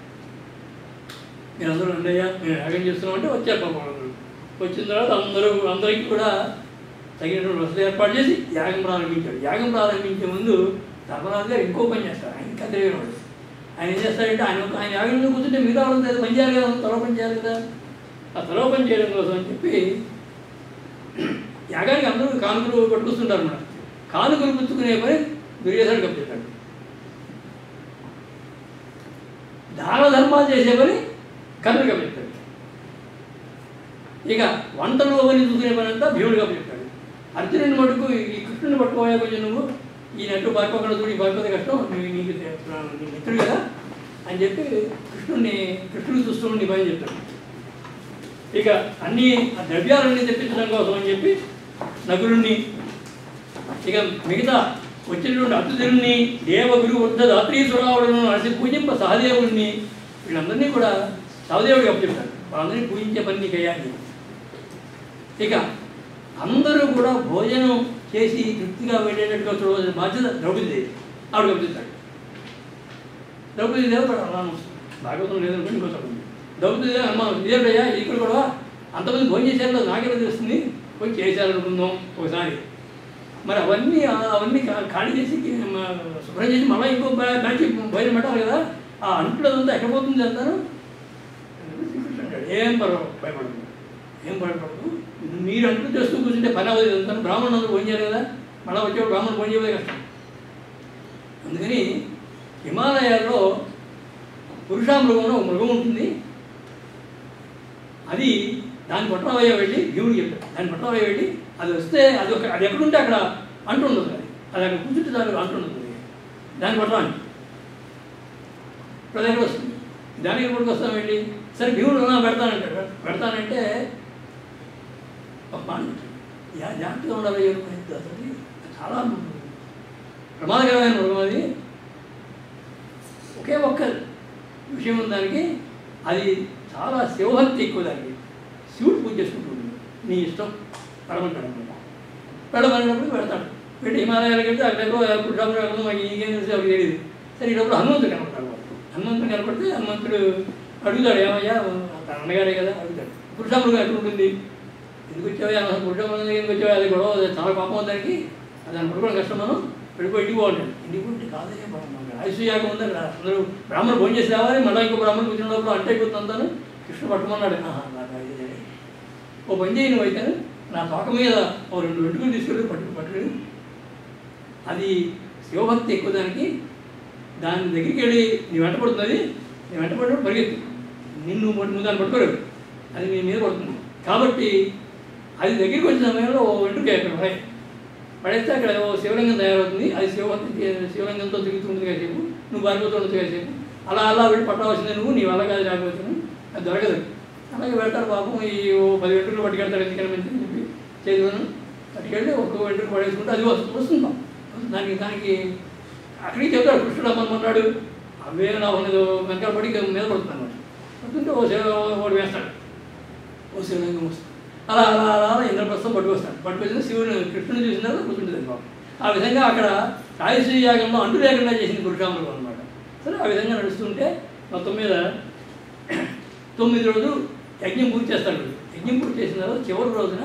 మీరు అందరూ అన్నయ్య మేము యాగం చేస్తున్నామంటే వచ్చారు పాపం అందరూ వచ్చిన తర్వాత అందరూ అందరికీ కూడా తగినటువంటి వసతి ఏర్పాటు చేసి యాగం ప్రారంభించాడు యాగం ప్రారంభించే ముందు ధర్మరాజు గారు ఇంకో పని చేస్తారు ఆయన ఇంకా తెలియనివాడు ఆయన ఏం చేస్తారంటే ఆయన ఒక- ఆయన యాగంలో కూర్చుంటే మిగతా వాళ్ళంతా ఏదో పని చేయాలి కదా తల పని చేయాలి కదా ఆ తల పని చేయడం కోసం అని చెప్పి యాగానికి అందరూ కానుకలు పట్టుకొస్తుంటారు అన్నమాట కానుకలు పుచ్చుకునే పని దుర్యోధన కప్పిస్తాడు దాన ధర్మాలు చేసే పని కర్ణుడు కప్పిస్తాడు ఇక వంటలు అవన్నీ చూసుకునే పని అంతా భీముడు కప్పిస్తాడు అర్జునుడిని మటుకు ఈ కృష్ణుని పట్టుకోయా కొంచెం నువ్వు ఈ నెట్టు పారిపోకుండా చూడు ఈ పారిపోతే కష్టం నువ్వు నీకు నీ మిత్రుడు కదా అని చెప్పి కృష్ణుడిని కృష్ణుడిని చూస్తూ ఉండి పని చెప్తాడు ఇక అన్ని ఆ ద్రవ్యాలన్నీ తెప్పించడం కోసం అని చెప్పి నకులుణ్ణి ఇక మిగతా వచ్చినటువంటి అతిథుల్ని దేవగురు వృద్ధ దాత్రీశ్వరావులను నడిచి పూజింప సహదేవుడిని వీళ్ళందరినీ కూడా సహదేవుడికి అప్పచెప్తాడు వాళ్ళందరినీ పూజించే పని నీకు అయ్యాలి ఇక అందరూ కూడా భోజనం చేసి తృప్తిగా వెళ్ళేటట్టుగా చూడవలసిన బాధ్యత ద్రౌపదిదేవి ఆవిడ అప్పచెప్తాడు ద్రౌపది దేవ అలా భాగవతం లేదనుకోండి ఇంకో చదువు ద్రౌపది దేవ అనుమానం ఇదేంటయ్యా ఇక్కడ కూడా అంతమంది భోజనం చేశారో నాకే తెలుస్తుంది పోయి చేశారనుకుందాం ఒకసారి మరి అవన్నీ అవన్నీ ఖా- ఖాళీ చేసి మ- శుభ్రం చేసి మళ్ళీ ఇంకో బ్యా- బ్యాచ్ భోజనం పెట్టాలి కదా ఆ అంట్లో అంతా ఎక్కడ పోతుంది అంటారు శ్రీకృష్ణుడు అంటాడు ఏం పర్వ భయపడదు ఏం భయపడదు మీరు అంటూ చేస్తూ కూర్చుంటే పని అవ్వదు అంటారు బ్రాహ్మణులు అందరూ భోజనం చేయాలి కదా మళ్ళీ వచ్చేవాడు బ్రాహ్మణులు భోజనం చేయలేదు కష్టం అందుకని హిమాలయాల్లో పురుషామృగం అని ఒక మృగం ఉంటుంది అది దాని పట్టణవయ్య వెళ్ళి భీముడికి చెప్పాడు దాని పట్టణవయ్య వెళ్ళి అది వస్తే అది ఒక అది ఎక్కడుంటే అక్కడ అంటుండదు అది అది అక్కడ కూర్చుంటే దాని అంటుండదు దాని పట్టణం ఇప్పుడు అది ఎక్కడ వస్తుంది దానికి ఎక్కడికి వస్తాం వెళ్ళి సరే భీముడు "ఆ, పెడతానంటాడు పెడతానంటే ఒక మాట చెప్పాడు. యా జాగ్రత్తగా ఉండాలి ఎవరు అసలు చాలా ప్రమాదకరమైన మృగం అది ఒకే ఒక్క విషయం ఉంది దానికి అది చాలా శివభక్తి ఎక్కువ దానికి శివుడు పూజ చేసుకుంటుంది నీ ఇష్టం పడమంటాడు అనమాట పెడమన్నప్పుడు పెడతాడు పెట్టి హిమాలయాలకు వెళ్తే అక్కడ పురుషాపురం వెళ్ళడం మాకు ఇంకేం తెలిసి ఎవరికి తెలియదు సరే ఈలోపు హనుమంతుడు కనపడతాడు వాడు. హనుమంతుడు కనపడితే హనుమంతుడు అడుగుతాడు ఏమయ్యా తన అన్నగారే కదా అడుగుతాడు పురుషాపురం ఎక్కడ ఉంటుంది ఎందుకు వచ్చావా అసలు పురుషాపురం ఎందుకు వచ్చావా అది గొడవ చాలా పాపం ఉంది దానికి అది దాన్ని పడుకోవడం కష్టం మనం వెళ్ళిపోయి ఇంటికి పోవాలి ఇంటికి పోతే కాదే ఆయుష్యాగం ఉంది అక్కడ అందరూ బ్రాహ్మణులు భోజనం చేసి రావాలి మళ్ళీ ఇంకో బ్రాహ్మణులు కూర్చున్న లోపల అంటే అయిపోతుంది అంతాను కృష్ణ పట్టుకున్నాడు ఆహా, నాకు అది ఇది. ఓ పని చేయి నువ్వు అయితే నా తోక మీద ఓ రెండు వెంట్రుకలు తీసుకెళ్ళి పట్టు పట్టుకుని అది శివభక్తి ఎక్కువ దానికి దాని దగ్గరికి వెళ్ళి నీ వెంట పడుతుంది నీ వెంట పడినప్పుడు పరిగెత్తు నిన్ను పట్టు- నువ్వు దాన్ని పట్టుకోరు అది నీ మీద పడుతుంది కాబట్టి అది దగ్గరికి వచ్చిన సమయంలో ఓ వెంట్రుక అక్కడ పడే పడేస్తే అక్కడ ఓ శివలింగం తయారవుతుంది అది శివభక్తి చే- శివలింగంతో తిరుగుతుంది కాసేపు నువ్వు పారిపోతుండదు కాసేపు అలా అలా వెళ్ళి పట్టవలసింది నువ్వు నీ వల్ల కాదు లేకపోతే అది దొరకదు అలాగే వెళ్తాడు పాపం ఈ ఓ పది వెంట్రుకలు పట్టుకెళ్తాడు ఎందుకని మంచిది చెప్పి చేతులను పట్టుకెళ్ళి ఒక్కొక్క వెంట్రుక పడేసుకుంటే అది వస్తు వస్తుంది పాపం. దానికి దానికి అక్కడికి చెప్తాడు కృష్ణుడు అమ్మన్నాడు అవే నా ఉన్నది వెనకాల పడి ఇక మీద పడుతుంది అనమాట పడుతుంటే ఓ శివ ఒకటి వేస్తాడు ఓ శివలింగం వస్తుంది అలా అలా అలా అలా ఇంద్రప్రస్థం పట్టుకొస్తాడు పట్టుకొచ్చిన శివుని కృష్ణుని చూసిన తర్వాత కూర్చుంటుంది పాపం ఆ విధంగా అక్కడ రాయశ్రీ యాగంలో అంటు లేకుండా చేసింది పురుషామృగం అనమాట సరే ఆ విధంగా నడుస్తుంటే మొత్తం మీద తొమ్మిది రోజులు యజ్ఞం పూర్తి చేస్తాడు యజ్ఞం పూర్తి చేసిన తర్వాత చివరి రోజున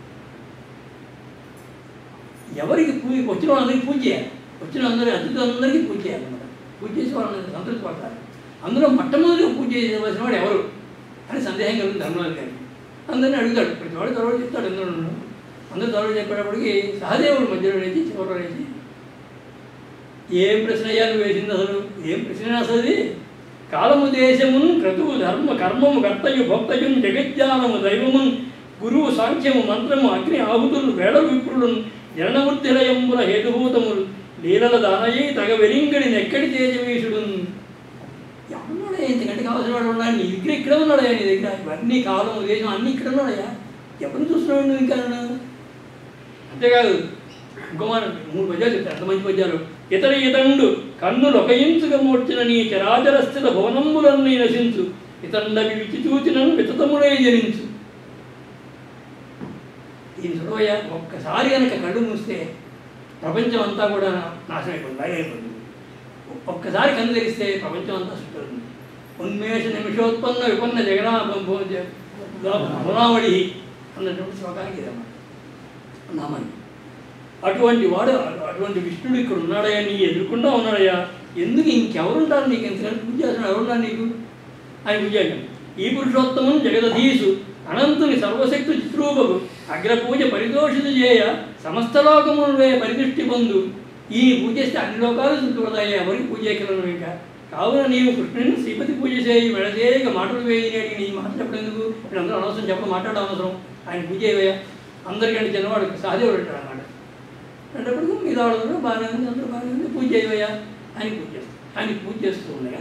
ఎవరికి పూజ వచ్చిన వాళ్ళందరికీ పూజ చేయాలి వచ్చిన అందరి అతిథులందరికీ పూజ చేయాలన్నమాట పూజ చేసి వాళ్ళని సంతృప్తి పడతారు అందులో మొట్టమొదటిగా పూజ చేయవలసిన వాడు ఎవరు అని సందేహం కలుగుతుంది ధర్మరాజు గారికి అందరినీ అడుగుతాడు ప్రతి వాడు తరవాడు చెప్తాడు అందరూ అందరూ తరవాడు చెప్పేటప్పటికి సహదేవుడు మధ్యలో లేచి చివరిలో లేచి ఏం ప్రశ్న అయ్యా నువ్వు వేసింది అసలు ఏం ప్రశ్న అసలు ఇది కాలము దేశమును క్రతువు ధర్మ కర్మము కర్తయు భక్తయు జగజ్ఞానము దైవమున్ గురువు సాంఖ్యము మంత్రము అగ్ని ఆహుతులు వేడలు విప్రులు జననమూర్తిలయముల హేతుభూతములు లీలల దానయ్యి తగ వెలింగడి నెక్కడి తేజవీషుడు ఎవరున్నాడా ఇంతకంటే కావాల్సిన వాడు ఉన్నాడు నీ దగ్గర ఇక్కడ ఉన్నాడయ్యా నీ దగ్గర ఇవన్నీ కాలం దేశం అన్నీ ఇక్కడ ఉన్నాడయ్యా ఎవరిని చూస్తున్నావు నువ్వు ఇంకా అంతేకాదు ఇంకో మాట మూడు పద్యాలు చెప్తాను అంత మంచి పద్యాలు ఇతడు ఇతండు కన్నులు ఒక ఇంచుగా మూర్చిన నీ చరాచర స్థిత భవనంబులన్నీ నశించు ఇతండవి విచి చూచినను వితతములే జనించు ఈ చూడవయ్యా ఒక్కసారి కనుక కళ్ళు మూస్తే ప్రపంచం అంతా కూడా నాశనం అయిపోతుంది లాగే అయిపోతుంది ఒక్కసారి కన్ను తెరిస్తే ప్రపంచం అంతా చుట్టూతుంది ఉన్మేష నిమిషోత్పన్న విపన్న జగనా భునావడి అన్నటువంటి శ్లోకానికి ఇదన్నమాట నామని అటువంటి వాడు అటువంటి విష్ణుడు ఇక్కడ ఉన్నాడయ్యా నీ ఎదుర్కొండా ఉన్నాడయ్యా ఎందుకు ఇంకెవరుంటారు నీకు ఎంతకంటే పూజ చేస్తున్నాడు ఎవరున్నారు నీకు అని పూజాడు ఈ పురుషోత్తమం జగదధీసు అనంతుని సర్వశక్తు చిత్రూపకు అగ్రపూజ పరితోషిత చేయ సమస్త లోకములే పరిదృష్టి పొందు ఈ పూజ చేస్తే అన్ని లోకాలు చుట్టుకుతాయి ఎవరికి పూజ చేయగలను ఇంకా కావున నీవు కృష్ణుని శ్రీపతి పూజ చేయి మెడచేయక మాటలు వేయని నీ మాట చెప్పడం ఎందుకు ఇప్పుడు అందరూ అనవసరం చెప్పడం మాట్లాడడం అవసరం ఆయన పూజ చేయవయ్యా అందరికంటే చిన్నవాడు సహదేవుడు అంటాడు అన్నమాట అంటప్పుడు మీద వాళ్ళు బాగానే ఉంది అందరూ బాగానే ఉంది పూజ చేయవయ్యా అని పూజ చేస్తాం ఆయన పూజ చేస్తూ ఉండగా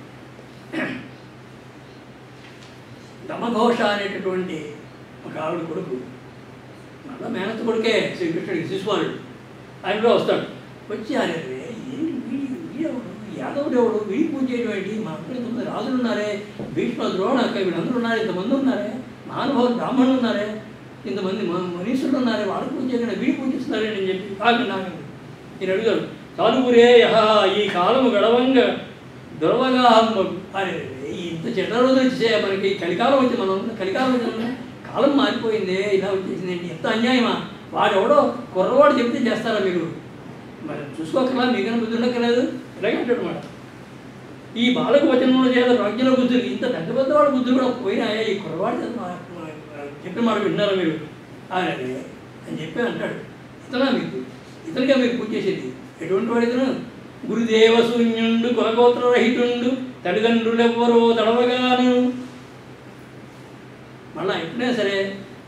దమఘోష అనేటటువంటి ఒక ఆవిడ కొడుకు మళ్ళా మేనత్ కొడుకే శ్రీకృష్ణుడికి శిశుపాలుడు ఆయన కూడా వస్తాడు వచ్చి ఆయన ఏంటి వీడి వీడెవడు యాదవుడు ఎవడు వీడి పూజ చేయడం ఏంటి మా అక్కడ ఇంతమంది రాజులు ఉన్నారే భీష్మ ద్రోణ వీళ్ళందరూ ఉన్నారు ఇంతమంది ఉన్నారే మహానుభావులు బ్రాహ్మణులు ఉన్నారే ఇంతమంది మ- మనీషులు ఉన్నారే వాళ్ళు పూజ చేయకుండా వీడి పూజిస్తున్నారే అని చెప్పి ఆగండి ఆగండి నేను అడుగుతాడు చాలుపురే యహ ఈ కాలము గడవంగా దొరవగా అరే ఇంత చెడ్డ రోజులు వచ్చే మనకి కలికాలం వచ్చి మనం కలికాలం వచ్చి మనం కాలం మారిపోయిందే ఇలా వచ్చేసింది ఏంటి ఎంత అన్యాయమా వాడెవడో కుర్రవాడు చెప్తే చేస్తారా మీరు మరి చూసుకోకలా మీకన్నా బుద్ధి ఉండక్కర్లేదు ఇలాగే అంటాడు మాట ఈ బాలక వచనంలో చేత ప్రజ్ఞల బుద్ధులు ఇంత పెద్ద పెద్ద వాళ్ళ బుద్ధులు కూడా పోయినాయా ఈ కుర్రవాడు చేత మా- మా- చెప్పిన మాట విన్నారా మీరు ఆయన అని చెప్పి అంటాడు ఇతనా మీకు ఇతనిగా మీరు పూజ చేసేది ఎటువంటి వాడు ఇతను గురుదేవ శూన్యుండు కులగోత్ర రహితుండు తల్లిదండ్రులెవ్వరో తడవగాను మళ్ళా ఎప్పుడైనా సరే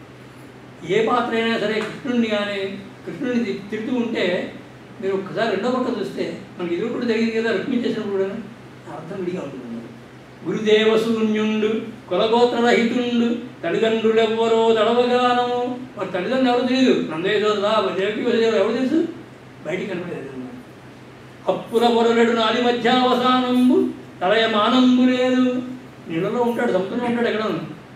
ఏ పాత్ర అయినా సరే కృష్ణుడిని కానీ కృష్ణుడిని తి- తిడుతూ ఉంటే మీరు ఒక్కసారి రెండో పక్క చూస్తే మనకి ఎదురు కూడా జరిగింది కదా రుక్మిణి చేసినప్పుడు కూడా అర్థం విడిగా ఉంటుంది గురుదేవ శూన్యుండు కులగోత్ర రహితుండు తల్లిదండ్రులెవ్వరో తడవగానము వారి తల్లిదండ్రులు ఎవరు తెలియదు నందేశ్వరా దేవకి వసుదేవుడు ఎవరు తెలుసు బయటికి కనపడేది అన్నమాట అప్పుల పొరలడు నాది మధ్యావసానంబు తలయ మానంబు లేదు నీళ్ళలో ఉంటాడు సముద్రంలో ఉంటాడు ఎక్కడ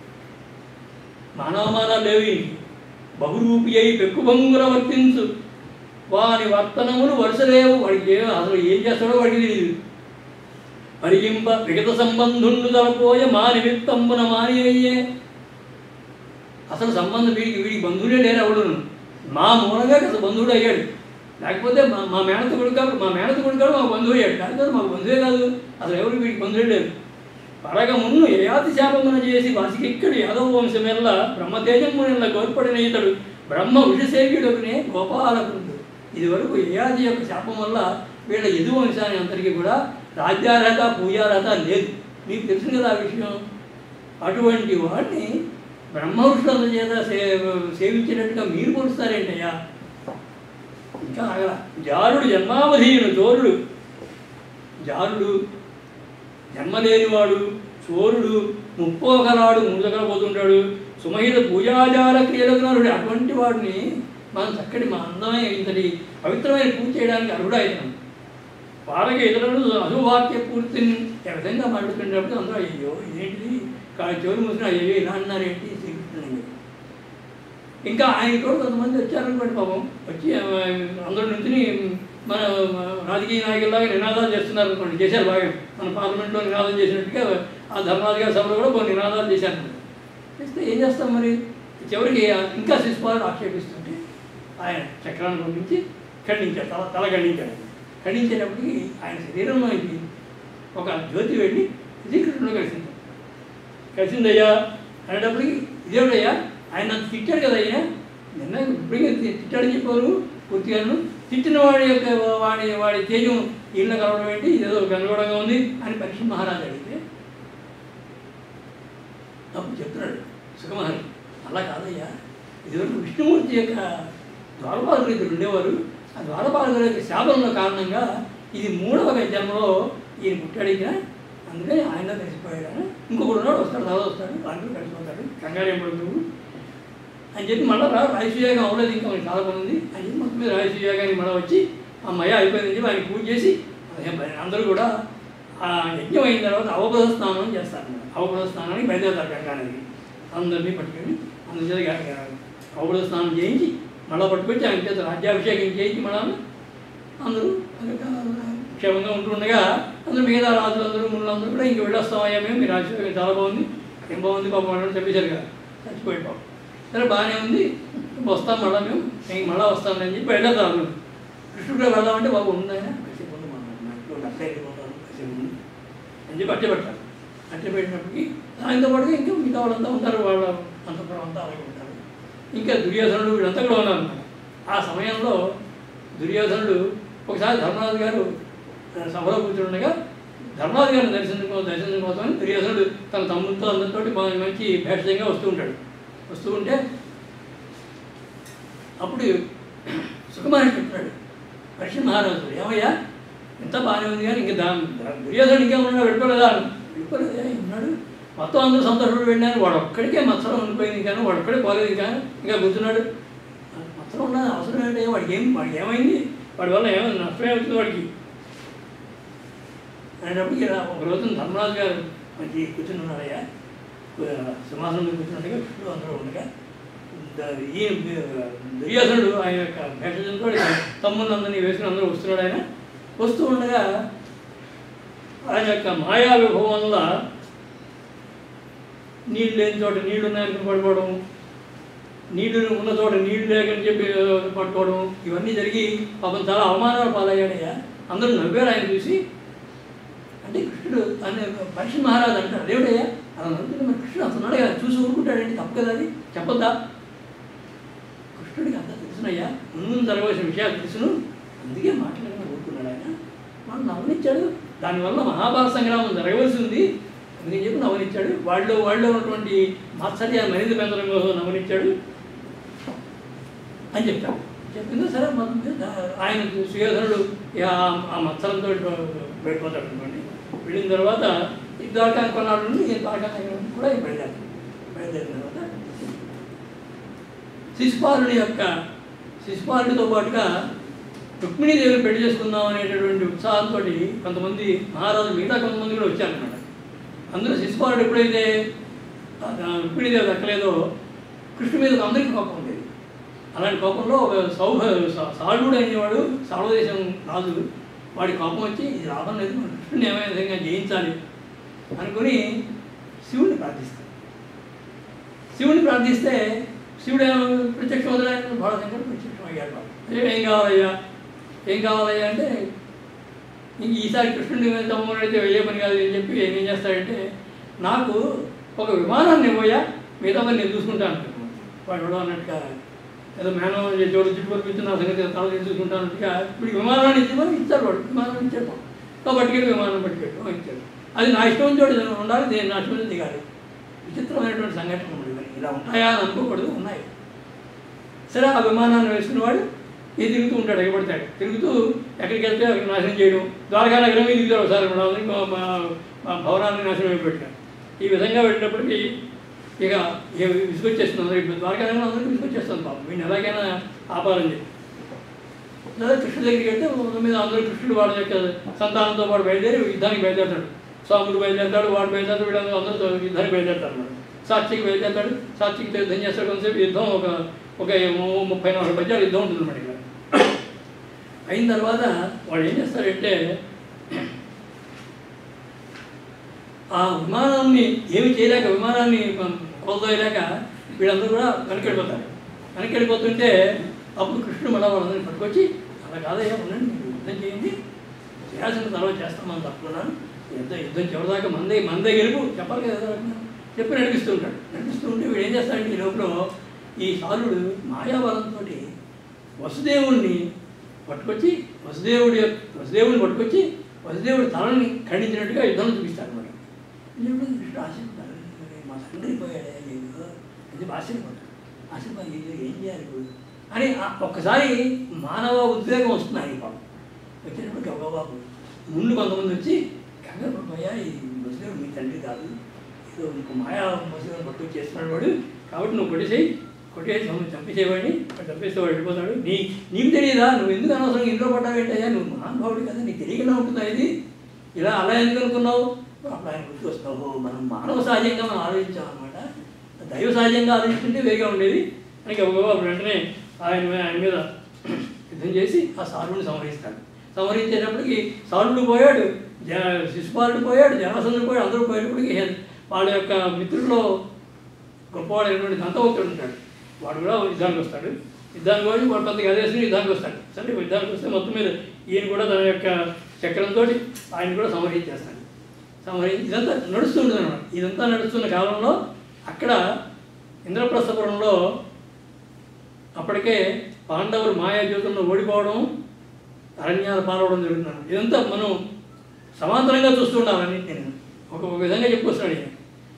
మానవమానాలు లేవు ఈయనకి. బహురూపి అయి పెక్కుబంగుల వర్తించు వాని వర్తనములు వరుసలేవు వాడికి ఏ అసలు ఏం చేస్తాడో వాడికి తెలియదు పరిగింప విగత సంబంధుండు తలపోయ మా నిమిత్తంబున మాని అయ్యే అసలు సంబంధం వీడికి వీడికి బంధువులే లేరు ఎవడును మా మూలంగా అసలు బంధువుడు అయ్యాడు లేకపోతే మా మా మేనత కొడుకు కాబట్టి మా మేనత కొడుకు కాబట్టి మాకు బంధువు అయ్యాడు లేకపోతే మాకు బంధువే కాదు అసలు ఎవరు వీడికి బంధువులే లేరు పరగ మున్ను యయాతి శాపమున చేసి వాసికెక్కడు యాదవ వంశమెల్ల బ్రహ్మతేజమునిల గోర్పడిన ఇతడు బ్రహ్మ వృషసేవ్యుడుకునే గోపాలకుడు ఇది వరకు యయాతి యొక్క శాపం వల్ల వీళ్ళ యదు వంశాన్ని అందరికీ కూడా రాజ్యార్హత పూజార్హత లేదు మీకు తెలుసు కదా ఆ విషయం అటువంటి వాడిని బ్రహ్మవృషుల చేత సే సేవించినట్టుగా మీరు కొలుస్తారేంటయ్యా ఇంకా ఆగల జారుడు జన్మావధీయుడు చోరుడు జారుడు జన్మలేనివాడు చోరుడు ముప్పోగలాడు పోతుంటాడు సుమహిత పూజాచార క్రియలకు నరుడు అటువంటి వాడిని మనం చక్కటి మా అందమైన ఇంతటి పవిత్రమైన పూజ చేయడానికి అర్హుడైతున్నాం వాళ్ళకి ఇతరులు అశుభవాక్య పూర్తిని ఈ విధంగా మాట్లాడుతున్నప్పుడు అందరూ అయ్యో ఇదేంటిది కాళ్ళ చెవులు మూసిన అయ్యో ఇలా అన్నారేంటి శ్రీకృష్ణుని అని. ఇంకా ఆయన కూడా కొంతమంది వచ్చారనుకోండి పాపం వచ్చి ఆ, అందరి నుంచి మన రాజకీయ నాయకుల్లాగా నినాదాలు చేస్తున్నారు అనుకోండి చేశారు బాగా మన పార్లమెంట్లో నినాదం చేసినట్టుగా ఆ ధర్మరాజు గారి సభలో కూడా కొన్ని నినాదాలు చేశారు చేస్తే ఏం చేస్తాం మరి చివరికి ఇంకా శిశుపాలను ఆక్షేపిస్తుంటే ఆయన చక్రాన్ని పంపించి ఖండించాడు తల తల ఖండించాడు ఖండించేటప్పటికి ఆయన శరీరంలోకి ఒక జ్యోతి వెళ్ళి శ్రీకృష్ణుడు కలిసింది కలిసిందయ్యా అనేటప్పటికి ఇదేమిటయ్యా ఆయన నన్ను తిట్టాడు కదా అయ్యా నిన్న ఇప్పటికే తి- తిట్టాడని చెప్పారు పూర్తిగాను తిట్టిన వాడి యొక్క వాడి వాడి తేజం ఇళ్ళ కలవడం ఏంటి ఇదేదో గందరగోళంగా ఉంది అని పరీక్ష మహారాజు అడిగితే అప్పుడు చెప్తున్నాడు సుఖమహర్షి అలా కాదయ్యా ఇదివరకు విష్ణుమూర్తి యొక్క ద్వారపాలకులు ఇద్దరు ఉండేవారు ఆ ద్వారపాలకుల యొక్క శాపంలో కారణంగా ఇది మూడవ జన్మలో ఈయన పుట్టాడు ఇక అందుకని ఆయన కలిసిపోయాడు ఇంకొకడు ఉన్నాడు వస్తాడు తర్వాత వస్తాడు వాళ్ళు కలిసిపోతాడు కంగారు ఏం పడదు నువ్వు అని చెప్పి మళ్ళీ రా రాయసూయాగం అవ్వలేదు ఇంకా మనకి చాలా పని ఉంది అని చెప్పి మొత్తం మీద రాయసూయాగానికి మళ్ళీ వచ్చి అమ్మయ్య అయిపోయిందని చెప్పి ఆయన పూజ చేసి అదేం పని అందరూ కూడా ఆ యజ్ఞం అయిన తర్వాత అవబోధ స్నానం చేస్తారు అవబోధ స్నానానికి బయలుదేరుతారు గంగానది అందరినీ పట్టుకొని అందుచేత అవబోధ స్నానం చేయించి మళ్ళీ పట్టుకొచ్చి ఆయన చేత రాజ్యాభిషేకం చేయించి మళ్ళా అందరూ క్షేమంగా ఉంటుండగా అందరూ మిగతా రాజులందరూ ముళ్ళందరూ కూడా ఇంక వెళ్ళొస్తామయ్యా మేము మీ రాజ్యం చాలా బాగుంది ఏం బాగుంది పాపం వాళ్ళు చెప్పేశారు కదా చచ్చిపోయి పాపం సరే బాగానే ఉంది వస్తాం మళ్ళీ మేము ఇంక మళ్ళీ వస్తామని చెప్పి వెళ్ళొద్దాం అందరూ కృష్ణుడు కూడా వెళ్దామంటే బాబు ఉన్నాయన కాసేపు ఉండు మనం మా ఇంట్లో అట్లే వెళ్ళిపోతాను కాసేపు ఉండు అని చెప్పి అట్టే పెట్టారు అట్టే పెట్టినప్పటికీ దానితో పాటుగా ఇంకా మిగతా వాళ్ళంతా ఉంటారు వాళ్ళ అంతపురం అంతా అలాగే ఉంటారు ఇంకా దుర్యోధనుడు వీళ్ళంతా కూడా ఉన్నారు అన్నమాట. ఆ సమయంలో దుర్యోధనుడు ఒకసారి ధర్మరాజు గారు ఆ, సభలో కూర్చుండగా ధర్మరాజు గారిని దర్శించుకో దర్శించడం కోసం దుర్యోధనుడు తన తమ్ముడితో అందరితోటి బాగా మంచి భేషజంగా వస్తూ ఉంటాడు వస్తూ ఉంటే అప్పుడు సుకుమారుడు చెప్తున్నాడు పశ్చిమ మహారాజు ఏమయ్యా ఎంత బాగానే ఉంది కానీ ఇంకా దా దుర్యోధనుడు ఇంకా ఉన్నాడు వెళ్ళిపోలేదా వెళ్ళిపోలేదా ఉన్నాడు మొత్తం అందరూ సంతోషపడి వెళ్ళినారు వాడు ఒక్కడికే మత్సరం ఉండిపోయింది కానీ వాడు ఒక్కడే పోలేదు ఇంకా ఇంకా కూర్చున్నాడు మత్సరం ఉన్నది అవసరం ఏంటి వాడికి ఏం వాడికి ఏమైంది వాడి వల్ల ఏమైంది నష్టమే అవుతుంది వాడికి అనేటప్పటికి ఇలా ఒక రోజున ధర్మరాజు గారు మంచి కూర్చుని ఉన్నాడయ్యా సింహాసనం మీద కూర్చున్నట్టుగా కృష్ణుడు అందరూ ఉండగా ద- ఈ దుర్యోధనుడు ఆయన యొక్క భేషజంతో తమ్ముళ్ళందరినీ వేసుకుని అందరూ వస్తున్నాడు ఆయన వస్తూ ఉండగా ఆయన యొక్క మాయా విభవం వల్ల నీళ్ళు లేని చోట నీళ్లు ఉన్నాయని పడిపోవడం నీళ్లు ఉన్న చోట నీళ్లు లేకని చెప్పి పట్టుకోవడం ఇవన్నీ జరిగి పాపం చాలా అవమానాలు పాలయ్యాడయ్యా అందరూ నవ్వారు ఆయన చూసి అంటే కృష్ణుడు అనే పరీక్ష మహారాజు అంటాడు దేవుడయ్యా అలా నవ్వుతుంటే మరి కృష్ణుడు అంత ఉన్నాడు కదా చూసి ఊరుకుంటాడండి తప్పు కదా అది చెప్పొద్దా కృష్ణుడికి అంతా తెలుసునయ్యా ముందు జరగవలసిన విషయాలు తెలుసును అందుకే మాట్లాడకుండా ఊరుకున్నాడు ఆయన వాడు నవ్వనిచ్చాడు దానివల్ల మహాభారత సంగ్రామం జరగవలసి ఉంది అందుకని చెప్పి నవ్వనిచ్చాడు వాళ్ళు వాళ్ళు ఉన్నటువంటి మాత్సర్యాన్ని మరింత పెంచడం కోసం నవ్వనిచ్చాడు అని చెప్తాడు చెప్పిందో సరే మొత్తం మీద ఆయన సుయోధనుడు ఇక ఆ- ఆ మత్సరంతో వెళ్ళిపోతాడు అనుకోండి వెళ్ళిన తర్వాత ఈ ద్వారకా కొన్నాడు నుండి ఈ ద్వారకా నగరం కూడా బయలుదేరాడు బయలుదేరిన తర్వాత శిశుపాలుని యొక్క శిశుపాలుడితో పాటుగా రుక్మిణీదేవిని పెళ్లి చేసుకుందాం అనేటటువంటి ఉత్సాహంతో కొంతమంది మహారాజు మిగతా కొంతమంది కూడా వచ్చారన్నమాట అందులో శిశుపాలుడు ఎప్పుడైతే ఆ, ఆ రుక్మిణీదేవి దక్కలేదో కృష్ణు మీద అందరికీ కోపం ఉండేది అలాంటి కోపంలో ఒక సౌభ సా- సాళుడు అనేవాడు సాళవదేశం రాజు వాడి కోపం వచ్చి ఇది లాభం లేదు మన కృష్ణుని ఏమైనా విధంగా జయించాలి అనుకుని శివుడిని ప్రార్థిస్తాడు శివుడిని ప్రార్థిస్తే శివుడు ఏమో ప్రత్యక్షం వదిలేడు బాలశంకర్ ప్రత్యక్షం అయ్యాడు ఏ- ఏం కావాలయ్యా ఏం కావాలయ్యా అంటే ఇంక ఈసారి కృష్ణుడిని తమ్ముడైతే ఏ పని కాదు అని చెప్పి ఏం చేస్తాడంటే నాకు ఒక విమానాన్ని ఇవ్వయా మిగతా పని నేను చూసుకుంటాను వాడు ఎవడో అన్నట్టుగా ఏదో మేనం జోడు చుట్టూ పంపించి నా సంగతి తల నేను చూసుకుంటాను అన్నట్టుగా ఇప్పుడు విమానాన్ని ఇచ్చేమని ఇచ్చాడు వాడు విమానం ఇచ్చాడు సో పట్టుకెళ్ళి విమానం పట్టుకెళ్ళి ఇచ్చాడు అది నా ఇష్టం చోటు ఏదైనా ఉండాలి నేను నా ఇష్టం దిగాలి విచిత్రమైనటువంటి సంఘటన ఉండేవి ఇలా ఉంటాయా అని అనుకోకూడదు ఉన్నాయి సరే ఆ విమానాన్ని వేసుకున్నవాడు ఇది తిరుగుతూ ఉంటాడు ఎగబడతాడు తిరుగుతూ ఎక్కడికి వెళ్తే అక్కడ నాశనం చేయడం ద్వారకా నగరం ఇది దిగుతాడు ఒకసారి మన ఇంకో మా- మా భవనాన్ని నాశనం అయిపోయాడు ఈ విధంగా వెళ్ళినప్పటికీ ఇక ఇక విసుకొచ్చేస్తుంది అందరికి ఇప్పుడు ద్వారకా నగరం అందరికీ విసుకొచ్చేస్తుంది పాపం వీడిని ఎలాగైనా ఆపాలని చెప్పి లేదా కృష్ణుడి దగ్గరికి వెళ్తే మొత్తం మీద అందరూ కృష్ణుడు వాళ్ళ యొక్క సంతానంతో పాటు బయలుదేరి యుద్ధానికి బయలుదేరతాడు స్వాముడు బయలుదేరతాడు వాడు బయలుదేరతాడు వీళ్ళందరూ అందరూ యుద్ధానికి బయలుదేరతారు అన్నమాట సాక్షికి బయలుదేరతాడు సాక్షికి యుద్ధం చేస్తాడు కొంతసేపు యుద్ధం ఒక ఒక ము- ముప్పై నలభై పద్యాలు యుద్ధం ఉంటుంది అన్నమాట ఇక్కడ అయిన తర్వాత వాడు ఏం చేస్తాడంటే ఆ విమానాన్ని ఏమి చేయలేక విమానాన్ని కోల్పోయలేక వీళ్ళందరూ కూడా వెనకెళ్ళిపోతారు వెనకెళ్ళిపోతుంటే అప్పుడు కృష్ణుడు మళ్ళా వాళ్ళందరినీ పట్టుకొచ్చి అలా కాదయ్యా ఉండండి మీరు యుద్ధం చేయండి చేయాల్సిన తర్వాత చేస్తామని తప్పుకున్నాను యుద్ధం యుద్ధం చివరిదాకా మందే మందే గెలుపు చెప్పాలి కదా చెప్పి నడిపిస్తూ ఉంటాడు నడిపిస్తూ ఉంటే వీడు ఏం చేస్తాడంటే ఈ లోపల ఈ సాలుడు మాయాబలంతో వసుదేవుణ్ణి పట్టుకొచ్చి వసుదేవుడి యొక్క- వసుదేవుడిని పట్టుకొచ్చి వసుదేవుడి తలని ఖండించినట్టుగా యుద్ధంలో చూపిస్తాడు అనమాట కృష్ణుడు ఆశిస్తాడు మా తండ్రి పోయాడే అయ్యో అది ఆశ్చర్యపడ్డాడు ఆశ్చర్యపోయి "ఇది ఏం చేయాలి ఇప్పుడు అని ఆ- ఒక్కసారి మానవ ఉద్వేగం వస్తుంది ఆయన పాపం వచ్చేటప్పుడు గబాబాబు ముందు కొంతమంది వచ్చి కంగారు పడిపోయా ఈ ముసలివాడు మీ తండ్రి కాదు ఏదో ఇంకో మాయా ముసలివాడు పట్టు చేస్తున్నాడు వాడు కాబట్టి నువ్వు కొట్టేసేయి కొట్టేసి మమ్మల్ని చంపేసేవాడిని వాడు చంపేస్తే వాడు వెళ్ళిపోతాడు నీ నీకు తెలియదా నువ్వు ఎందుకు అనవసరం ఇంట్లో పడ్డావేంటయ్యా నువ్వు మహానుభావుడు కదా నీకు తెలియకుండా ఉంటుందా ఇది ఇలా అలా ఎందుకు అనుకున్నావు అప్పుడు ఆయన గుర్తు వస్తావు "ఓ, మనం మానవ సహజంగా మనం ఆలోచించామన్నమాట దైవ సహజంగా ఆలోచిస్తుంటే వేగా ఉండేది అని గబగబా అప్పుడు వెంటనే ఆయన మీద- ఆయన మీద యుద్ధం చేసి ఆ సారుని సంహరిస్తాడు సంహరించేటప్పటికి సారుడు పోయాడు జ శిశుపాలుడు పోయాడు జనవసంతుడు పోయాడు అందరూ పోయేటప్పటికి వాళ్ళ యొక్క మిత్రుల్లో గొప్పవాడైనటువంటి దంతవక్తుడు ఉంటాడు వాడు కూడా యుద్ధానికి వస్తాడు యుద్ధానికి వచ్చి వాడు కొంత గదేసుకుని యుద్ధానికి వస్తాడు సరే యుద్ధానికి వస్తే మొత్తం మీద ఈయన కూడా తన యొక్క చక్రంతో ఆయన కూడా సంహరించేస్తాడు సంహరించి ఇదంతా నడుస్తుంటుంది అనమాట ఇదంతా నడుస్తున్న కాలంలో అక్కడ ఇంద్రప్రస్థపురంలో అప్పటికే పాండవులు మాయాజ్యోతుల్లో ఓడిపోవడం అరణ్యాలు పాలవడం జరుగుతున్నాను ఇదంతా మనం సమాంతరంగా చూస్తుండాలని నేను ఒక ఒక విధంగా చెప్పుకొస్తున్నాడు ఈయన.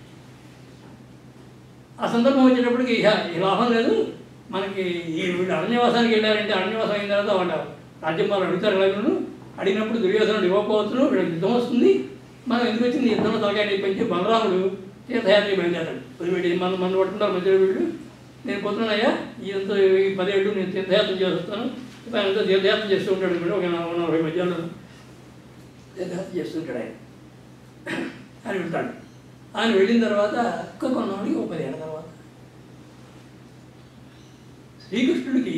ఆ సందర్భం వచ్చేటప్పటికి ఇక ఈ లాభం లేదు మనకి ఈ వీళ్ళు అరణ్యవాసానికి వెళ్ళారంటే అరణ్యవాసం అయిన తర్వాత వాళ్ళ రాజ్యం వాళ్ళు అడుగుతారు ఎలాగను అడిగినప్పుడు దుర్యోధనుడు ఇవ్వకపోవచ్చును వీళ్ళకి యుద్ధం వస్తుంది మనం ఎందుకు వచ్చింది యుద్ధంలో తలకాయ పెంచి బలరాముడు తీర్థయాత్ర బయలుదేరాడు వదిలిపెట్టి మన మన పట్టుకుంటారు మధ్యలో వీళ్ళు నేను పోతున్నానయ్యా ఇదంతా ఈ పదేళ్ళు నేను తీర్థయాత్ర చేసి వస్తాను ఇప్పుడు ఆయనంతా తీర్థయాత్ర చేస్తూ ఉంటాడు ఇప్పుడు ఒక నలభై మధ్యాహ్నం తీర్థయాత్ర చేస్తుంటాడు ఆయన ఆయన వెళ్తాడు ఆయన వెళ్ళిన తర్వాత ఒక్క కొన్నాడికి ఒక పదేళ్ళ తర్వాత శ్రీకృష్ణుడికి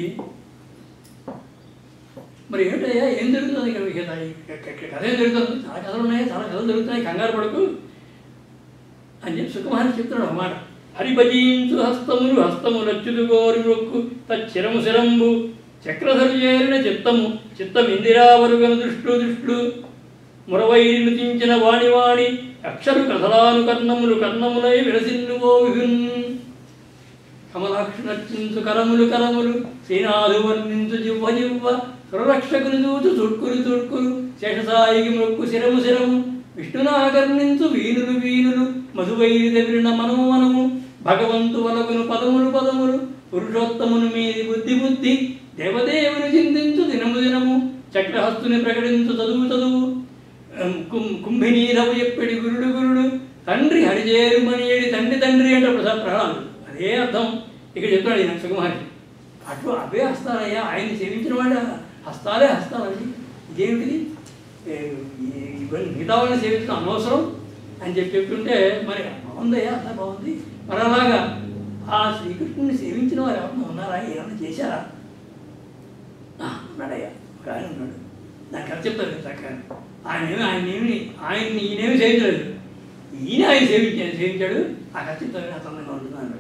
మరి ఏమిటయ్యా ఏం జరుగుతుంది ఇక్కడ ఇక ఈ క- క- కథ ఏం జరుగుతుంది చాలా కథలు ఉన్నాయి చాలా కథలు జరుగుతున్నాయి కంగారు పడకు అని చెప్పి సుఖమహర్షి చెప్తున్నాడు అన్నమాట హరిభజించు హస్తములు హస్తములచ్చులు గోరు రొక్కు తచ్చిరము శిరంబు చక్రధరు చేరిన చిత్తము చిత్తం ఇందిరావరుగను దృష్టు దృష్టు మురవైరి నృతించిన వాణి వాణి అక్షరు కథలాను కర్ణములు కర్ణములై విరసిల్లువో విహున్ కమలాక్ష నర్చించు కరములు కరములు శ్రీనాథు వర్ణించు జివ్వ జివ్వ సురరక్షకులు దూచు చుట్కులు చుట్కులు శేషసాయికి మొక్కు శిరము శిరము విష్ణునాకర్ణించు వీనులు వీనులు మధువైరి దగ్గరిన మనము మనము భగవంతు వలగును పదములు పదములు పురుషోత్తమును మీది బుద్ధి బుద్ధి దేవదేవుని చింతించు దినము దినము చక్రహస్తుని ప్రకటించు చదువు చదువు కుం- కుంభినీరవు చెప్పడి గురుడు గురుడు తండ్రి హరిజేరు మనియేడి తండ్రి తండ్రి అంటే ప్రసాద్ ప్రహ్లాదు అదే అర్థం ఇక్కడ చెప్తాడు ఈయన సుకుమారి అటు అవే హస్తాలయ్యా ఆయన్ని సేవించిన వాడు హస్తాలే హస్తాలండి ఇదేమిటిది ఏ, ఈ- ఇవన్నీ మిగతా వాళ్ళని సేవించడం అనవసరం అని చెప్పి చెప్తుంటే మరి బాగుందయ్యా అంతా బాగుంది మరి అలాగా ఆ శ్రీకృష్ణుని సేవించిన వారు ఎవరన్నా ఉన్నారా ఏమన్నా చేశారా ఆ, ఉన్నాడయ్యా ఒక ఆయన ఉన్నాడు దానికి కథ చెప్తారు చక్కగా ఆయన ఏమి ఆయన ఏమి ఆయన్ని ఈయనేమి సేవించలేదు ఈయన ఆయన సేవించాడు సేవించాడు ఆ కథ చెప్తారు నాకు అందంగా ఉంటుంది అన్నాడు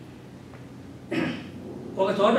ఒక చోట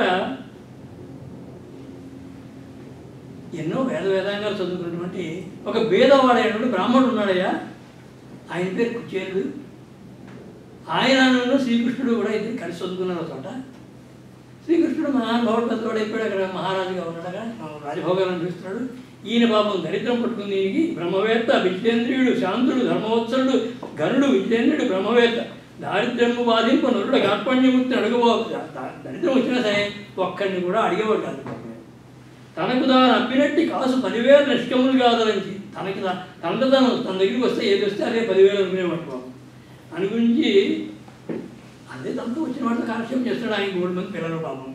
ఎన్నో వేద వేదాంగాలు చదువుకున్నటువంటి ఒక భేదవాడైనటువంటి బ్రాహ్మణుడు ఉన్నాడయ్యా ఆయన పేరు కుచేరుడు ఆయనను శ్రీకృష్ణుడు కూడా ఇద్దరు కలిసి చదువుకున్నారు ఒక చోట శ్రీకృష్ణుడు మహానుభావుడు పెద్దవాడు అయిపోయాడు అక్కడ మహారాజుగా ఉన్నాడుగా రాజభోగాలను చూస్తున్నాడు ఈయన పాపం దరిద్రం పట్టుకుంది ఈయనకి బ్రహ్మవేత్త విజితేంద్రియుడు శాంతుడు ధర్మవత్సరుడు గరుడు విజితేంద్రుడు బ్రహ్మవేత్త దారిద్ర్యము బాధింపు నరుడు కార్పణ్యముక్తి అడుగుబాబు దరిద్రం వచ్చినా సరే ఒక్కడిని కూడా అడిగేవాడు కాదు పాపం. తనకు తాను అబ్బినట్టి కాసు పదివేల నిష్కములు కాదరించి తనకి తా- తనకు తాను తన దగ్గరికి వస్తే ఏది వస్తే అదే పదివేలు అనుకునేవాడు పాపం అని గురించి అదే తనతో వచ్చిన వాటితో కాలక్షేపం చేస్తాడు ఆయన మూడు మంది పిల్లలు పాపం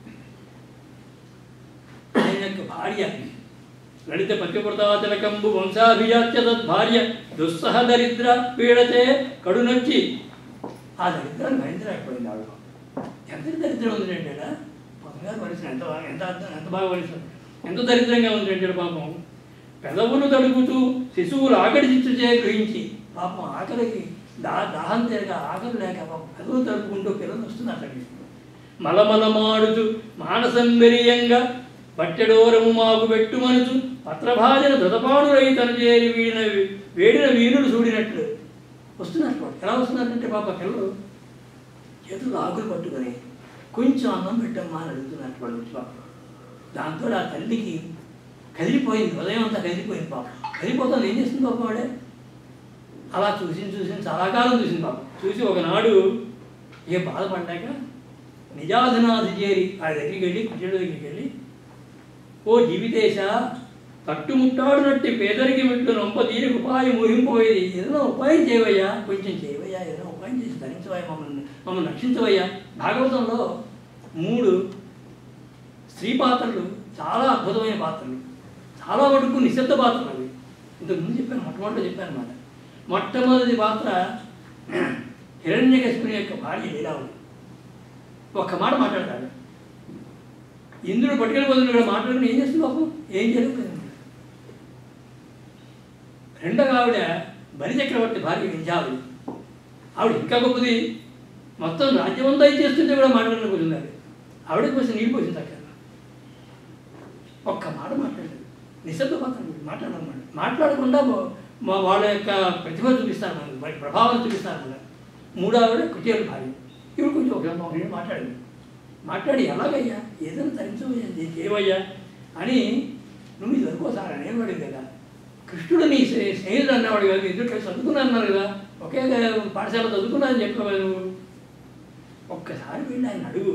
ఆయన యొక్క భార్య లలిత పతివ్రతాచలకంబు వంశాభిజాత్య తద్భార్య దుస్సహ దరిద్ర పీడతే కడునొచ్చి ఆ దరిద్రాన్ని భరించలేకపోయింది ఆవిడ ఎంత దరిద్రం ఉంది అంటే పొందగారు వలసిన ఎంత బాగా- ఎంత అర్థం- ఎంత బాగా వలసిన ఎంత దరిద్రంగా ఉంది అంటే పాపం పెదవులు తడుపుతూ శిశువులు ఆకలి చిచ్చుచే గ్రహించి పాపం ఆకలికి దా దాహం తీరక ఆకలి లేక పాపం పెదవులు తడుపుకుంటూ పిల్లలు వస్తున్నారు అక్కడికి మలమలమాడుచు మానసంబెరియంగా పట్టెడోరము మాకు పెట్టుమనుచు పత్రభాజన ధృతపాడురై తను చేరి వీడిన వేడిన వీణులు చూడినట్లు వస్తున్నట్టు వాడు. ఎలా వస్తున్నారంటే పాప పిల్లలు చేతులు ఆకులు పట్టుకొని కొంచెం అన్నం పెట్టమ్మా అని అడుగుతున్నట్టు వాడు వచ్చి పాప దాంతో ఆ తల్లికి కదిలిపోయింది ఉదయం అంతా కదిలిపోయింది పాప కదిలిపోతాను ఏం చేస్తుంది పాప వాడే అలా చూసి చూసి చాలా కాలం చూసింది పాప చూసి ఒకనాడు ఏ బాధపడ్డాక నిజాధనాథి చేరి ఆ దగ్గరికి వెళ్ళి కుటీరుడు దగ్గరికి వెళ్ళి ఓ జీవితేశ తట్టుముట్టాడునట్టి పేదరికి మిట్లు నొంప దీనికి ఉపాయం ఊహింపోయేది ఏదైనా ఉపాయం చేయవయ్యా కొంచెం చేయవయ్యా ఏదైనా ఉపాయం చేసి ధరించవయ్యా మమ్మల్ని మమ్మల్ని రక్షించవయ్యా భాగవతంలో మూడు స్త్రీ పాత్రలు చాలా అద్భుతమైన పాత్రలు చాలా మటుకు నిశ్శబ్ద పాత్రలు అవి ఇంతకుముందు చెప్పాను మొట్టమొదటి చెప్పాను అన్నమాట మొట్టమొదటి పాత్ర హిరణ్యకశిపుని యొక్క భార్య లీలావతి ఒక్క మాట మాట్లాడతాడు ఇంద్రుడు పట్టుకెళ్ళి పోతుంది కూడా మాట్లాడుకుని ఏం చేస్తుంది బాబు ఏం జరుగుతుంది రెండవ ఆవిడ బలిచక్రవర్తి భార్య వింజావుడి ఆవిడ ఇంకా గొప్పది మొత్తం రాజ్యమంతా ఇచ్చేస్తుంటే కూడా మాట్లాడడానికి కూర్చున్నారు ఆవిడకి కోసం నీళ్ళు పోసింది అక్కడ ఒక్క మాట మాట్లాడలేదు నిశ్శబ్ద పాత్ర మాట్లాడమాట మాట్లాడకుండా మా- మా వాళ్ళ యొక్క ప్రతిభ చూపిస్తారు మనకి వాటి ప్రభావం చూపిస్తారు మన మూడోవిడ కుచేరు భార్య ఇవి కొంచెం ఒక ఒక నిమిషం మాట్లాడింది మాట్లాడి ఎలాగయ్యా ఏదైనా తరించవయ్యా నేను చేయవయ్యా అని నువ్వు ఇది అనుకోసారి అనేవాడు కదా కృష్ణుడు నీ స్నే- స్నేహితుడు అన్నవాడు కదా ఇద్దరు కలిసి చదువుకున్నా అన్నారు కదా ఒకే పాఠశాల చదువుకున్నా అని చెప్పావు నువ్వు ఒక్కసారి వెళ్ళి ఆయన అడుగు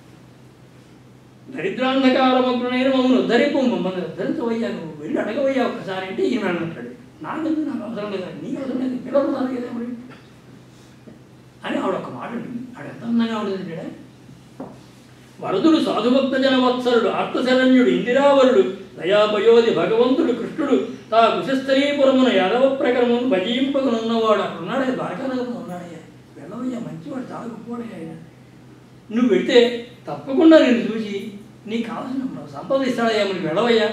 దరిద్రాంధకారమగ్రునైన మమ్మల్ని ఉద్ధరింపు మమ్మల్ని ఉద్ధరించవయ్యా నువ్వు వెళ్ళి అడగవయ్యా ఒక్కసారి అంటే ఈయన అంటాడు నాకెందుకు నాకు అవసరం లేదా నీకు అవసరం లేదు పిల్లలు ఉన్నారు కదా మరి అని ఆవిడ ఒక మాట ఉంటుంది ఆవిడ ఎంత అందంగా ఉంటుంది అంటే వరదుడు సాధుభక్త జనవత్సరుడు ఆర్తశరణ్యుడు ఇందిరావరుడు దయాపయోధి భగవంతుడు కృష్ణుడు తా కుశస్థలీపురమున యాదవ ప్రకరమును భజింపకనున్నవాడు అక్కడ ఉన్నాడే ద్వారకానగరంలో ఉన్నాడయ్యా వెళ్ళవయ్యా మంచివాడు చాలా గొప్పవాడయ్యా ఆయన నువ్వు వెళ్తే తప్పకుండా నేను చూసి నీకు కావాల్సిన సంపద ఇస్తాడయ్యా మనకి వెళ్ళవయ్యా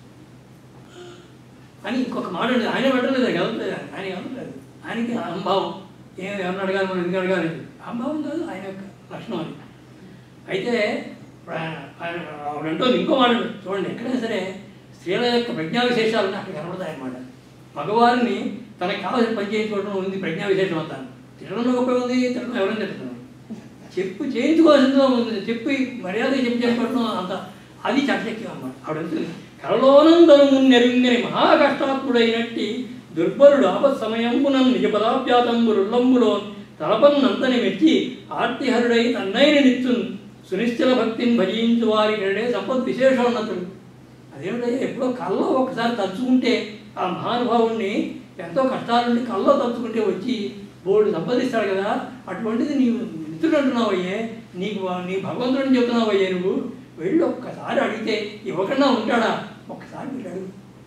అని ఇంకొక మాట ఉంది ఆయన పెట్టలేదు కదలేదు ఆయన కదలేదు ఆయనకి అహంభావం ఏం ఎవరిని అడగాలి మనం ఎందుకు అడగాలి అహంభావం కాదు ఆయన యొక్క లక్షణం అది అయితే ప్ర- ఆయన ఆవిడంటోంది ఇంకో మాట ఉంది. చూడండి ఎక్కడైనా సరే స్త్రీల యొక్క ప్రజ్ఞా విశేషాలు అక్కడ కనబడతాయి అన్నమాట మగవారిని తనకు కావాల్సిన పని చేయించుకోవడం ఉంది ప్రజ్ఞా విశేషం అంతా తిట్టడంలో గొప్ప ఉంది తిట్టడం ఎవరైనా తిట్టుతున్నాం చెప్పు చేయించుకోవాల్సిందో ఉంది చెప్పి మర్యాద చెప్పి చేసుకోవడం అంత అది చట్టశక్యం అన్నమాట ఆవిడ అంటుంది కరలోనందనము నెరుంగని మహా కష్టాత్ముడైనట్టి దుర్బలుడు ఆపత్ సమయంపునం నిజ పదాభ్యాతంబు రుల్లంబులో తలపన్నంతని మెచ్చి ఆర్తిహరుడై తన్నైన నిత్తున్ సునిశ్చల భక్తిని భజించు వారి కడే సంపత్ విశేషోన్నతుడు అదేమిటయ్యా ఎప్పుడో కల్లో ఒకసారి తలుచుకుంటే ఆ మహానుభావుణ్ణి ఎంతో కష్టాల నుండి కల్లో తలుచుకుంటే వచ్చి బోర్డు సంపాదిస్తాడు కదా అటువంటిది నీవు మిత్రుడు అంటున్నావయ్యే నీకు వా- నీ భగవంతుడిని చెప్తున్నావయ్యే నువ్వు వెళ్ళి ఒక్కసారి అడిగితే ఇవ్వకుండా ఉంటాడా ఒక్కసారి వెళ్ళి అడుగు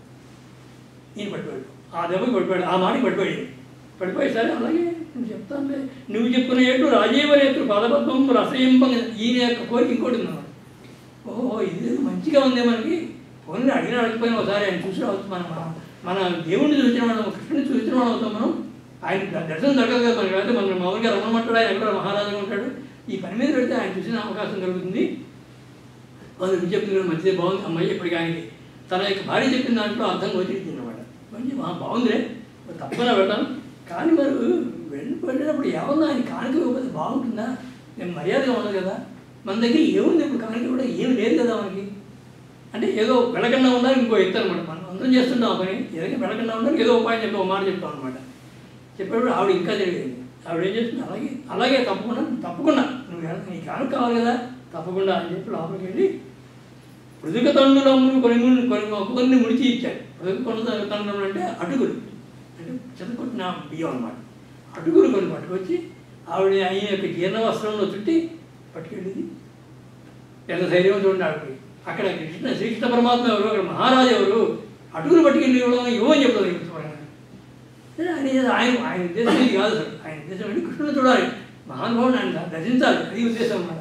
ఈయన పడిపోయాడు ఆ దెబ్బకి పడిపోయాడు ఆ మాటకి పడిపోయాడు పడిపోయి సరే అలాగే నువ్వు చెప్తానులే నువ్వు చెప్పిన ఏటు రాజీవ నేత్రు పదపద్మం రసయింప ఈయన యొక్క కోరిక ఇంకోటి ఉన్నవాడు ఓహో ఇది మంచిగా ఉంది మనకి పోనీ అడిగిన అడగకపోయినా ఒకసారి ఆయన చూసి రావచ్చు మనం మన దేవుణ్ణి చూసిన వాళ్ళం కృష్ణుని చూసిన వాళ్ళం అవుతాం మనం ఆయన ద- దర్శనం దొరకదు కదా మనకి అయితే మన మామూలుగా రమ్మమంటాడు ఆయన ఎక్కడ మహారాజుగా ఉంటాడు ఈ పని మీద పెడితే ఆయన చూసిన అవకాశం కలుగుతుంది వాళ్ళు విజ్ఞప్తి కూడా మంచిదే బాగుంది అమ్మాయి ఇప్పటికి ఆయనకి తన యొక్క భార్య చెప్పిన దాంట్లో అర్థం వచ్చింది అన్నమాట మంచి "ఆ, బాగుందిలే మరి తప్పకుండా వెళ్తాను కానీ మరి వెళ్ళి వెళ్ళినప్పుడు ఏమన్నా ఆయన కానుక ఇవ్వకపోతే బాగుంటుందా నేను మర్యాదగా ఉండదు కదా మన దగ్గర ఏముంది ఇప్పుడు కానుక కూడా ఏమి లేదు కదా మనకి అంటే ఏదో వెళకన్నా ఉండాలి ఇంకో ఎత్తు అనమాట మనం అందరం చేస్తుంటాం ఆ పని ఏదైనా వెళకన్నా ఉండాలి ఏదో ఉపాయం చెప్తాం ఒక మాట చెప్తాం అనమాట చెప్పేటప్పుడు ఆవిడ ఇంకా జరిగింది ఆవిడ ఏం చేస్తుంది అలాగే అలాగే తప్పకుండా తప్పకుండా నువ్వు వెళ- నీ కానుక కావాలి కదా తప్పకుండా అని చెప్పి లోపలికి వెళ్ళి పృథుక తండ్రులమ్ములు కొన్ని ముడి- కొన్ని కొన్ని ముడిచి ఇచ్చాడు పృథుక కొండ తండ్రులు అంటే అటుకులు అంటే చెదకొట్టిన బియ్యం అనమాట అటుకులు కొన్ని పట్టుకొచ్చి ఆవిడ ఆయన యొక్క జీర్ణ వస్త్రంలో చుట్టి పట్టుకెళ్ళింది ఎంత ధైర్యం చూడండి ఆవిడకి అక్కడ కృష్ణ శ్రీకృష్ణ పరమాత్మ ఎవరు అక్కడ మహారాజు ఎవరు అటుకులు పట్టుకెళ్ళి ఇవ్వడం ఇవ్వని చెప్తారు సరే ఆయన ఏదో ఆయన ఆయన ఉద్దేశం ఇది కాదు సార్ ఆయన ఉద్దేశం ఏంటి కృష్ణుని చూడాలి మహానుభావుని ఆయన దర్శించాలి అది ఉద్దేశం అన్నమాట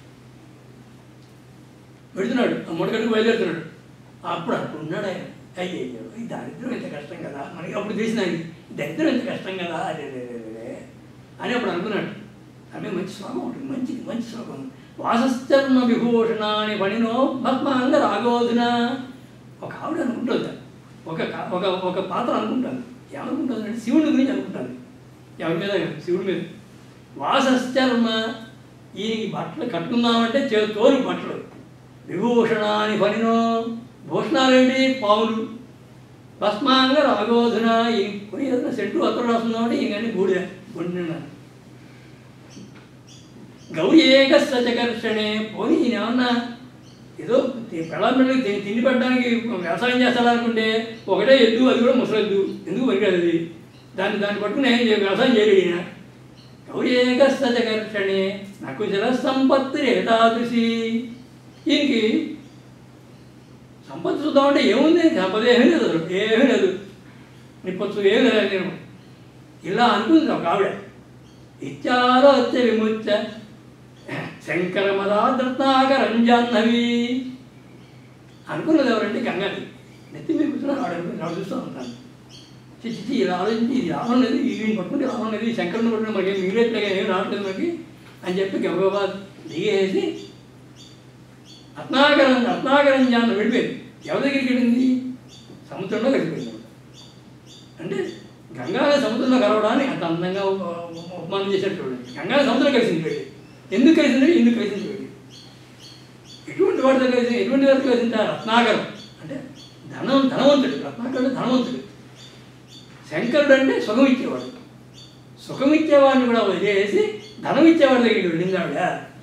పెడుతున్నాడు ఆ ముడగడికి బయలుదేరుతున్నాడు అప్పుడు అనుకున్నాడు ఆయన అయ్యయ్యో ఈ దారిద్ర్యం ఎంత కష్టం కదా మనకి అప్పుడు తెలిసిన ఆయనకి, ఈ దరిద్రం ఎంత కష్టం కదా అదే అదే అదే, అదే అని అప్పుడు అనుకున్నాడు ఆమె మంచి శ్లోకం ఉంటుంది మంచి మంచి శ్లోకం వాసశ్చర్మ విభూషణ అని పనినో భస్మాంగ రాగోధున ఒక ఆవిడ అనుకుంటుంది ఒక కా- ఒక ఒక పాత్ర అనుకుంటాను ఏమనుకుంటుంది అంటే శివుడి గురించి అనుకుంటాను ఎవరి మీద కాదు, శివుడి మీద వాసశ్చర్మ ఈయనకి బట్టలు కట్టుకుందామంటే చే తోలు బట్టలు విభూషణ అని పనినో భూషణాలు ఏంటి పాములు భస్మాంగ రాగోధున ఈ పోయి ఏదైనా సెంటు అత్తరు రాస్తుందామంటే ఇంకని బూడిద గుండె గౌరీ ఏక సచకర్షణే పోనీ ఈయన ఏమన్నా ఏదో పెళ్ళం పిల్లలకి తిండి తిండి పెట్టడానికి వ్యవసాయం చేస్తాడనుకుంటే ఒకటే ఎద్దు అది కూడా ముసలెద్దు ఎందుకు పనికిరాదు అది దాన్ని దాన్ని పట్టుకుని ఏం చేయ- వ్యవసాయం చేయలేడు ఈయన గౌరీ ఏక సచకర్షణే నాకు జల సంపత్తి ఏతాదృశి ఈయనకి సంపత్తి చూద్దామంటే ఏముంది సంపద ఏమీ లేదు అసలు. ఏమీ లేదు నిప్పచ్చు ఏమీ లేదు నేను ఇలా అనుకుంది ఒక ఆవిడ ఇచ్చారోత్య విముచ్చ శంకర మదాద్రత్నాకరంజాహ్నవి అనుకున్నది ఎవరంటే గంగాది నెత్తి మీద కూర్చున్నాను ఆవిడ ఆవిడ చూస్తూ ఉంటాను చిచ్చి చిచ్చి ఇలా ఆలోచించి ఇది రావడం లేదు ఈయన పట్టుకుంటే రావడం లేదు ఈ శంకరుని పట్టుకుంటే మనకి మిగిలేట్లుగా ఏం రావట్లేదు మనకి అని చెప్పి గబగబా దిగేసి రత్నాకరం రత్నాకరం జాన వెళ్ళిపోయింది ఎవరి దగ్గరికి వెళ్ళింది సముద్రంలో కలిసిపోయింది అంటే గంగా సముద్రంలో కలవడానికి అంత అందంగా ఉప- ఉప- ఉపమానం చేశాడు చూడండి గంగా సముద్రం కలిసింది వెళ్ళి ఎందుకు కలిసింది ఎందుకు కలిసింది వెళ్ళి ఎటువంటి వాటితో కలిసి ఎటువంటి వాటితో కలిసింది ఆ రత్నాకరం అంటే ధనం ధనవంతుడు రత్నాకరుడు ధనవంతుడు శంకరుడు అంటే సుఖం ఇచ్చేవాడు సుఖం ఇచ్చేవాడిని కూడా వదిలేసి ధనం ఇచ్చేవాడి దగ్గరికి వెళ్ళింది ఆవిడ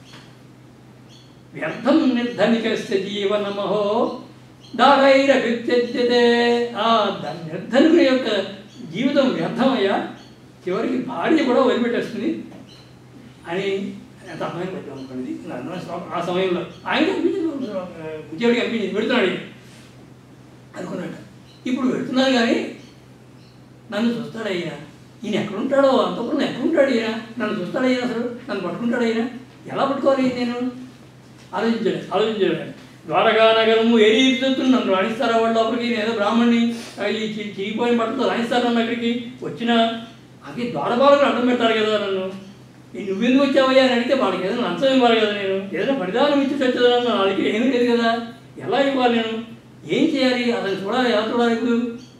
వ్యర్థం నిర్ధనికస్య జీవనమహో దారైరభిత్యజ్యతే ఆ ద- నిర్ధనికుని యొక్క జీవితం వ్యర్థమయ్యా చివరికి భార్య కూడా వదిలిపెట్టేస్తుంది అని ఎంత అర్థమైన పద్యం అనుకోండి నా అర్థమైన శ్లోకం ఆ సమయంలో ఆయన అనిపించింది ఉద్యోగికి అనిపించింది పెడుతున్నాడు ఈయన. అనుకున్నాడు ఇప్పుడు పెడుతున్నాను కానీ నన్ను చూస్తాడయ్యా ఈయన ఎక్కడుంటాడో అంతపురం ఎక్కడుంటాడు ఈయన నన్ను చూస్తాడయ్యా అసలు నన్ను పట్టుకుంటాడు ఈయన ఎలా పట్టుకోవాలి నేను ఆలోచించాడు ఆలోచించాడు ద్వారకా నగరము ఏ రీతి నన్ను రాణిస్తారా వాళ్ళ లోపలికి నేను ఏదో బ్రాహ్మణ్ణి ఆ, ఈ చి- చిరిగిపోయిన బట్టతో రాణిస్తారు నన్ను అక్కడికి వచ్చిన అవి ద్వారపాలకు అడ్డం పెట్టారు కదా నన్ను ఈ నువ్వెందుకు వచ్చావయ్యా అని అడిగితే వాళ్ళకి ఏదైనా లంచం ఇవ్వాలి కదా నేను ఏదైనా పరిధానం ఇచ్చి వచ్చేదాన్ని వాళ్ళకి ఏమీ లేదు కదా ఎలా ఇవ్వాలి నేను ఏం చేయాలి అతను చూడాలి ఎలా చూడాలి ఇప్పుడు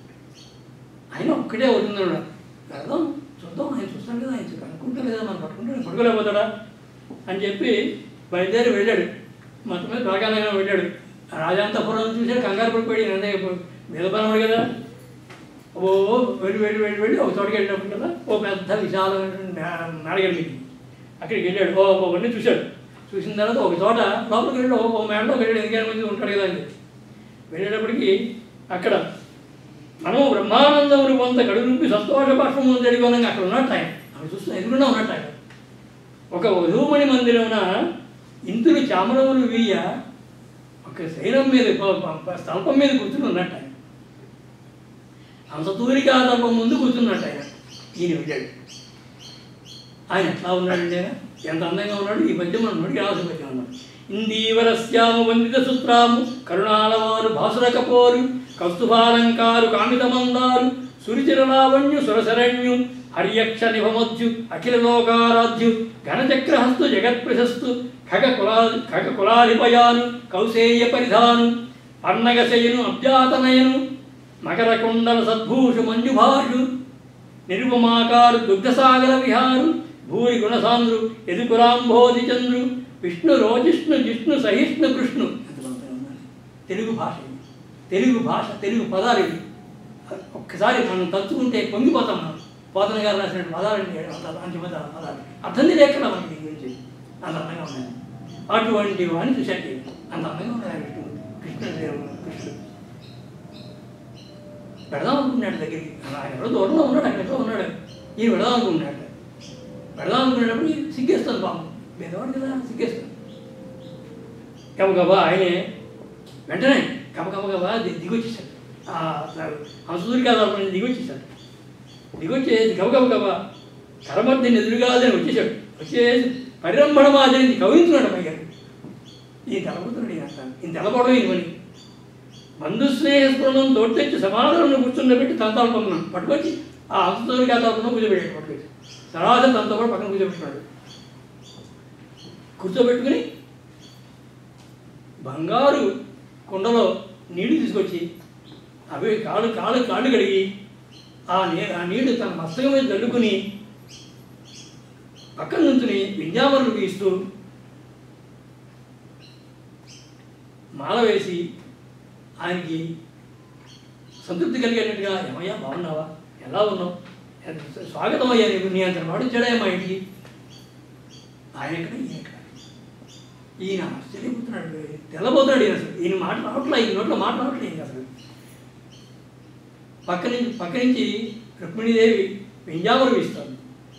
ఆయన ఒక్కడే అవుతున్నాడు వెళ్దాం చూద్దాం ఆయన చూస్తాడు కదా ఆయన చూ- అనుకుంటాడు కదా మనం పట్టుకుంటాడు పట్టుకోలేకపోతాడా అని చెప్పి బయలుదేరి వెళ్ళాడు మొత్తం మీద ద్వారకానగరం వెళ్ళాడు రాజాంతపురం చూశాడు కంగారు పడిపోయాడు అదే వేదపరముడు కదా ఓ వెళ్ళి వెళ్ళి వెళ్ళి వెళ్ళి ఒక చోటకి వెళ్ళినప్పుడు కదా ఓ పెద్ద విశాలమైన మేడగలిగింది అక్కడికి వెళ్ళాడు ఓ అవన్నీ చూశాడు చూసిన తర్వాత ఒక చోట లోపలికి వెళ్ళి ఓ ఓ మేడలో వెళ్ళాడు ఎందుకని మంది ఉంటాడు కదా అని వెళ్ళేటప్పటికి అక్కడ మనం బ్రహ్మానందముని కొంత కడుగుంపి సంతోష బాష్పము జరిగిపోయినాక అక్కడ ఉన్నట్టు ఆయన అక్కడ చూస్తున్నా ఎదురుగా ఉన్నట్టు ఆయన ఒక వధూమణి మందిరమున ఇంతులు చామరములు వీయ ఒక శైలం మీద ప- ప- ప- స్థల్పం మీద కూర్చుని ఉన్నట్టు ఆయన హంసతూరికా తల్పం ముందు కూర్చున్నట్టు ఆయన ఈయన వెళ్ళాడు ఆయన ఎట్లా ఉన్నాడండి ఆయన ఎంత అందంగా ఉన్నాడు ఈ పద్యం మనం నోటికి రావాల్సిన పద్యం అన్నాడు ఇందీవరస్యాము వందిత సూత్రాము కరుణాలవారు భాసుర కపోరు కౌస్తుభాలంకారు కామితమందారు సురిచిరలావణ్యు సురశరణ్యు హర్యక్ష నిభమధ్యు అఖిల లోకారాధ్యు ఘనచక్రహస్తు జగత్ప్రశస్తు ఖగ కులా ఖగ కులాధిపయాను కౌసేయ పరిధాను పన్నగశయను అబ్జాతనయను మకర కుండల సద్భూషు మంజుభాషు నిరుపమాకారు దుగ్ధసాగర విహారు భూరి గుణసాంద్రు ఎదుకురాంభోధి చంద్రు విష్ణు రోజిష్ణు జిష్ణు సహిష్ణు కృష్ణు ఎంతమంది ఉన్నారు? తెలుగు భాష ఇది. తెలుగు భాష తెలుగు పదాలు ఇవి ఒక్కసారి మనం తలుచుకుంటే పొంగిపోతాం మనం పోతన గారు రాసిన పదాలండి అంత మంచి పదాలు పదాలు అర్థం తెలియకుండా మనకి దీని గురించి అంత అందంగా ఉన్నాయి అటువంటి వాడిని చూశాక అంత అందంగా ఉన్నాయి విష్ణుడు కృష్ణుడు కృష్ణుడు పెడదాం అనుకున్నాడు దగ్గరికి ఆయన ఎవరో దూరంలో ఉన్నాడు అక్కడ ఎక్కడో ఉన్నాడు ఈయన పెడదాం అనుకున్నాడు పెడదాం అనుకునేటప్పుడు ఈయన సిగ్గేస్తుంది పాపం పేదవాడు కదా సిగ్గేస్తుంది గబగబా ఆయనే వెంటనే గబగబగబా ది- దిగొచ్చేసాడు ఆ హంసూరి కాదు నుంచి దిగొచ్చేసాడు దిగొచ్చేసి గబగబగబా కరమర్దిని ఎదురుగాదని వచ్చేసాడు వచ్చేసి పరిరంభణం ఆచరించి కవించున్నాడు పైగా ఈ తెలబడుతున్నాడు ఈయన అంతా. ఈయన తెలబడడం ఈ పని బంధుస్నేహ స్పృహం తోడ్తెచ్చి సమాధానం కూర్చుండబెట్టి తంతాడుకున్నాను పట్టుకొచ్చి ఆ హంసతోని కాకుండా కూర్చోబెట్టాడు పట్టుకొచ్చి సరాసరి తనతో కూడా పక్కన కూర్చోబెట్టినాడు కూర్చోబెట్టుకుని బంగారు కుండలో నీళ్లు తీసుకొచ్చి అవి కాళ్ళు కాళ్ళు కాళ్ళు కడిగి ఆ నీ ఆ నీళ్లు తన మస్తకం మీద చల్లుకుని పక్కన నుంచుని వింజామరులు గీస్తూ మాల వేసి ఆయనకి సంతృప్తి కలిగేటట్టుగా ఏమయ్యా బాగున్నావా ఎలా ఉన్నావు ఎంత స్వాగతం అయ్యా నీకు నీ అంత వాడు వచ్చాడా మా ఇంటికి ఆయన ఎక్కడ ఈయన ఎక్కడ ఈయన ఆశ్చర్యపోతున్నాడు తెల్లబోతున్నాడు ఈయన అసలు ఈయన మాట రావట్లే ఈయన నోట్లో మాట రావట్లే ఈయన అసలు పక్క నుంచి పక్క నుంచి రుక్మిణీదేవి వెంజామరు వీస్తాడు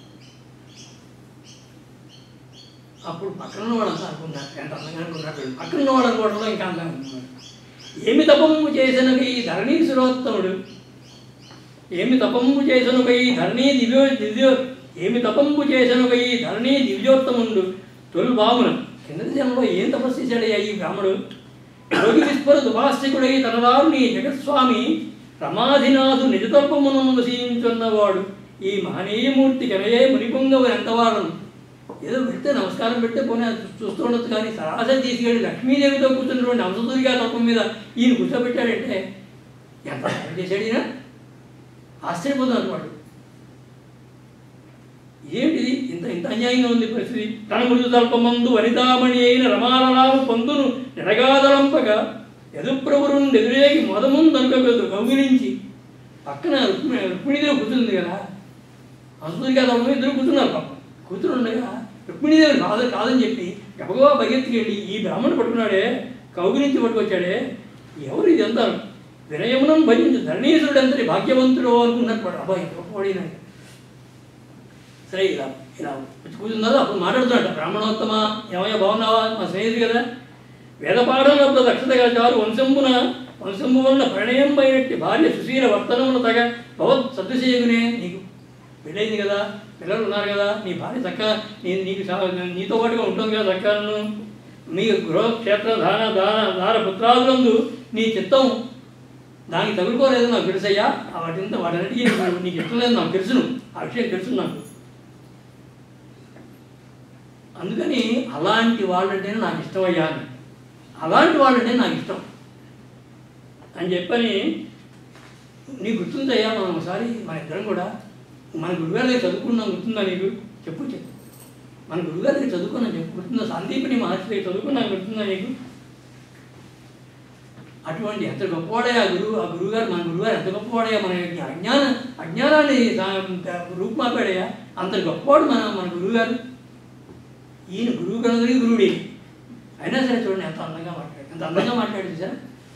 అప్పుడు పక్కన ఉన్న వాళ్ళంతా అనుకున్నారు ఎంత అందంగా అనుకున్నారు పక్కన ఉన్న వాళ్ళు అనుకోవడంలో ఇంకా అందంగా అనుకున్నారు ఏమి తపము చేసినక ఈ ధరణీ సురోత్తముడు ఏమి తపంపు చేసనుక ఈ ధరణీ దివ్యో దివ్యో ఏమి తపంపు చేసనుక ఈ ధరణీ దివ్యోత్తముండు తొలి బామున కిందటి జనంలో ఏం తపస్సు చేశాడయ్యా ఈ బ్రాహ్మడు యోగి విస్ఫుర దుభాస్తికుడై తనవారు నీ జగత్స్వామి రమాధినాథు నిజతల్పమును వసీయించున్నవాడు ఈ మహనీయమూర్తి కనయే మునిపొంగవ ఎంతవాడను ఏదో పెడితే నమస్కారం పెడితే పోనీ అది చూస్తూ ఉండొచ్చు కానీ సరాసరి తీసుకెళ్ళి లక్ష్మీదేవితో కూర్చున్నటువంటి అంశదురిగా తత్వం మీద ఈయన కూర్చోబెట్టాడంటే ఎంత పని చేశాడు ఈయన ఆశ్చర్యపోతున్నారు వాడు ఏంటిది ఇంత ఇంత అన్యాయంగా ఉంది పరిస్థితి తన మృదు తల్పమందు వనితామణి అయిన రమాలలాము పొందును ఎడగాదలంపగా ఎదుప్రభురుని ఎదురేగి మొదముందనుకోగలదు కౌగిలించి పక్కన రుక్మిణి రుక్మిణీదేవి కూర్చుంది కదా అంశదురిగా తత్వం ఇద్దరు కూర్చున్నారు పాపం కూతురు ఉండగా రుక్మిణీదేవి కాదు కాదని చెప్పి గబగబా పరిగెత్తుకెళ్ళి ఈ బ్రాహ్మణుడు పట్టుకున్నాడే కౌగిలించి పట్టుకొచ్చాడే ఎవరు ఇది అంతా వినయమునం భజించు ధరణీసుడు ఎంతటి భాగ్యవంతుడు అనుకున్నట్టు వాడు అబ్బాయి గొప్పవాడిన సరే ఇలా ఇలా వచ్చి కూర్చున్నారు అప్పుడు మాట్లాడుతున్నాడు బ్రాహ్మణోత్తమ ఏమయ్యా బాగున్నావా మా స్నేహితుడు కదా వేదపాఠంలో దక్షతగా చాలు వంశంబున వంశంబు వలన ప్రణయం అయినట్టి భార్య సుశీల వర్తనమును తగ భగవత్ సద్విషయగునే నీకు పెళ్ళైంది కదా పిల్లలు ఉన్నారు కదా నీ భార్య చక్క నీ నీకు సా- నీతో పాటుగా ఉంటుంది కదా చక్కను మీ గృహ క్షేత్ర దాన దాన దార పుత్రాదులందు నీ చిత్తం దానికి తగులుకోలేదు నాకు తెలుసయ్యా ఆ వాటింత వాటన్నిటికీ నీకు- నీకు ఇష్టం లేదు నాకు తెలుసును ఆ విషయం తెలుసు నాకు అందుకని అలాంటి వాళ్ళంటేనే నాకు ఇష్టమయ్యా అని అలాంటి వాళ్ళంటే నాకు ఇష్టం అని చెప్పని నీకు గుర్తుందయ్యా మనం ఒకసారి మన ఇద్దరం కూడా మన గురుగారి దగ్గర చదువుకున్నాం గుర్తుందా నీకు చెప్పు చెప్పు మన గురుగారి దగ్గర చదువుకున్నాం చెప్పు గుర్తుందా సందీపిని మహర్షి దగ్గర చదువుకున్నాం గుర్తుందా నీకు అటువంటి ఎంత గొప్పవాడే ఆ గురువు ఆ గురువుగారు మన గురువుగారు ఎంత గొప్పవాడయ్యా మన యొక్క అజ్ఞాన అజ్ఞానాన్ని సా- రూపుమాపాడయ్యా అంత గొప్పవాడు మన మన గురువుగారు ఈయన గురువు కనుగొని గురువుడే అయినా సరే చూడండి ఎంత అందంగా మాట్లాడు ఎంత అందంగా మాట్లాడింది సార్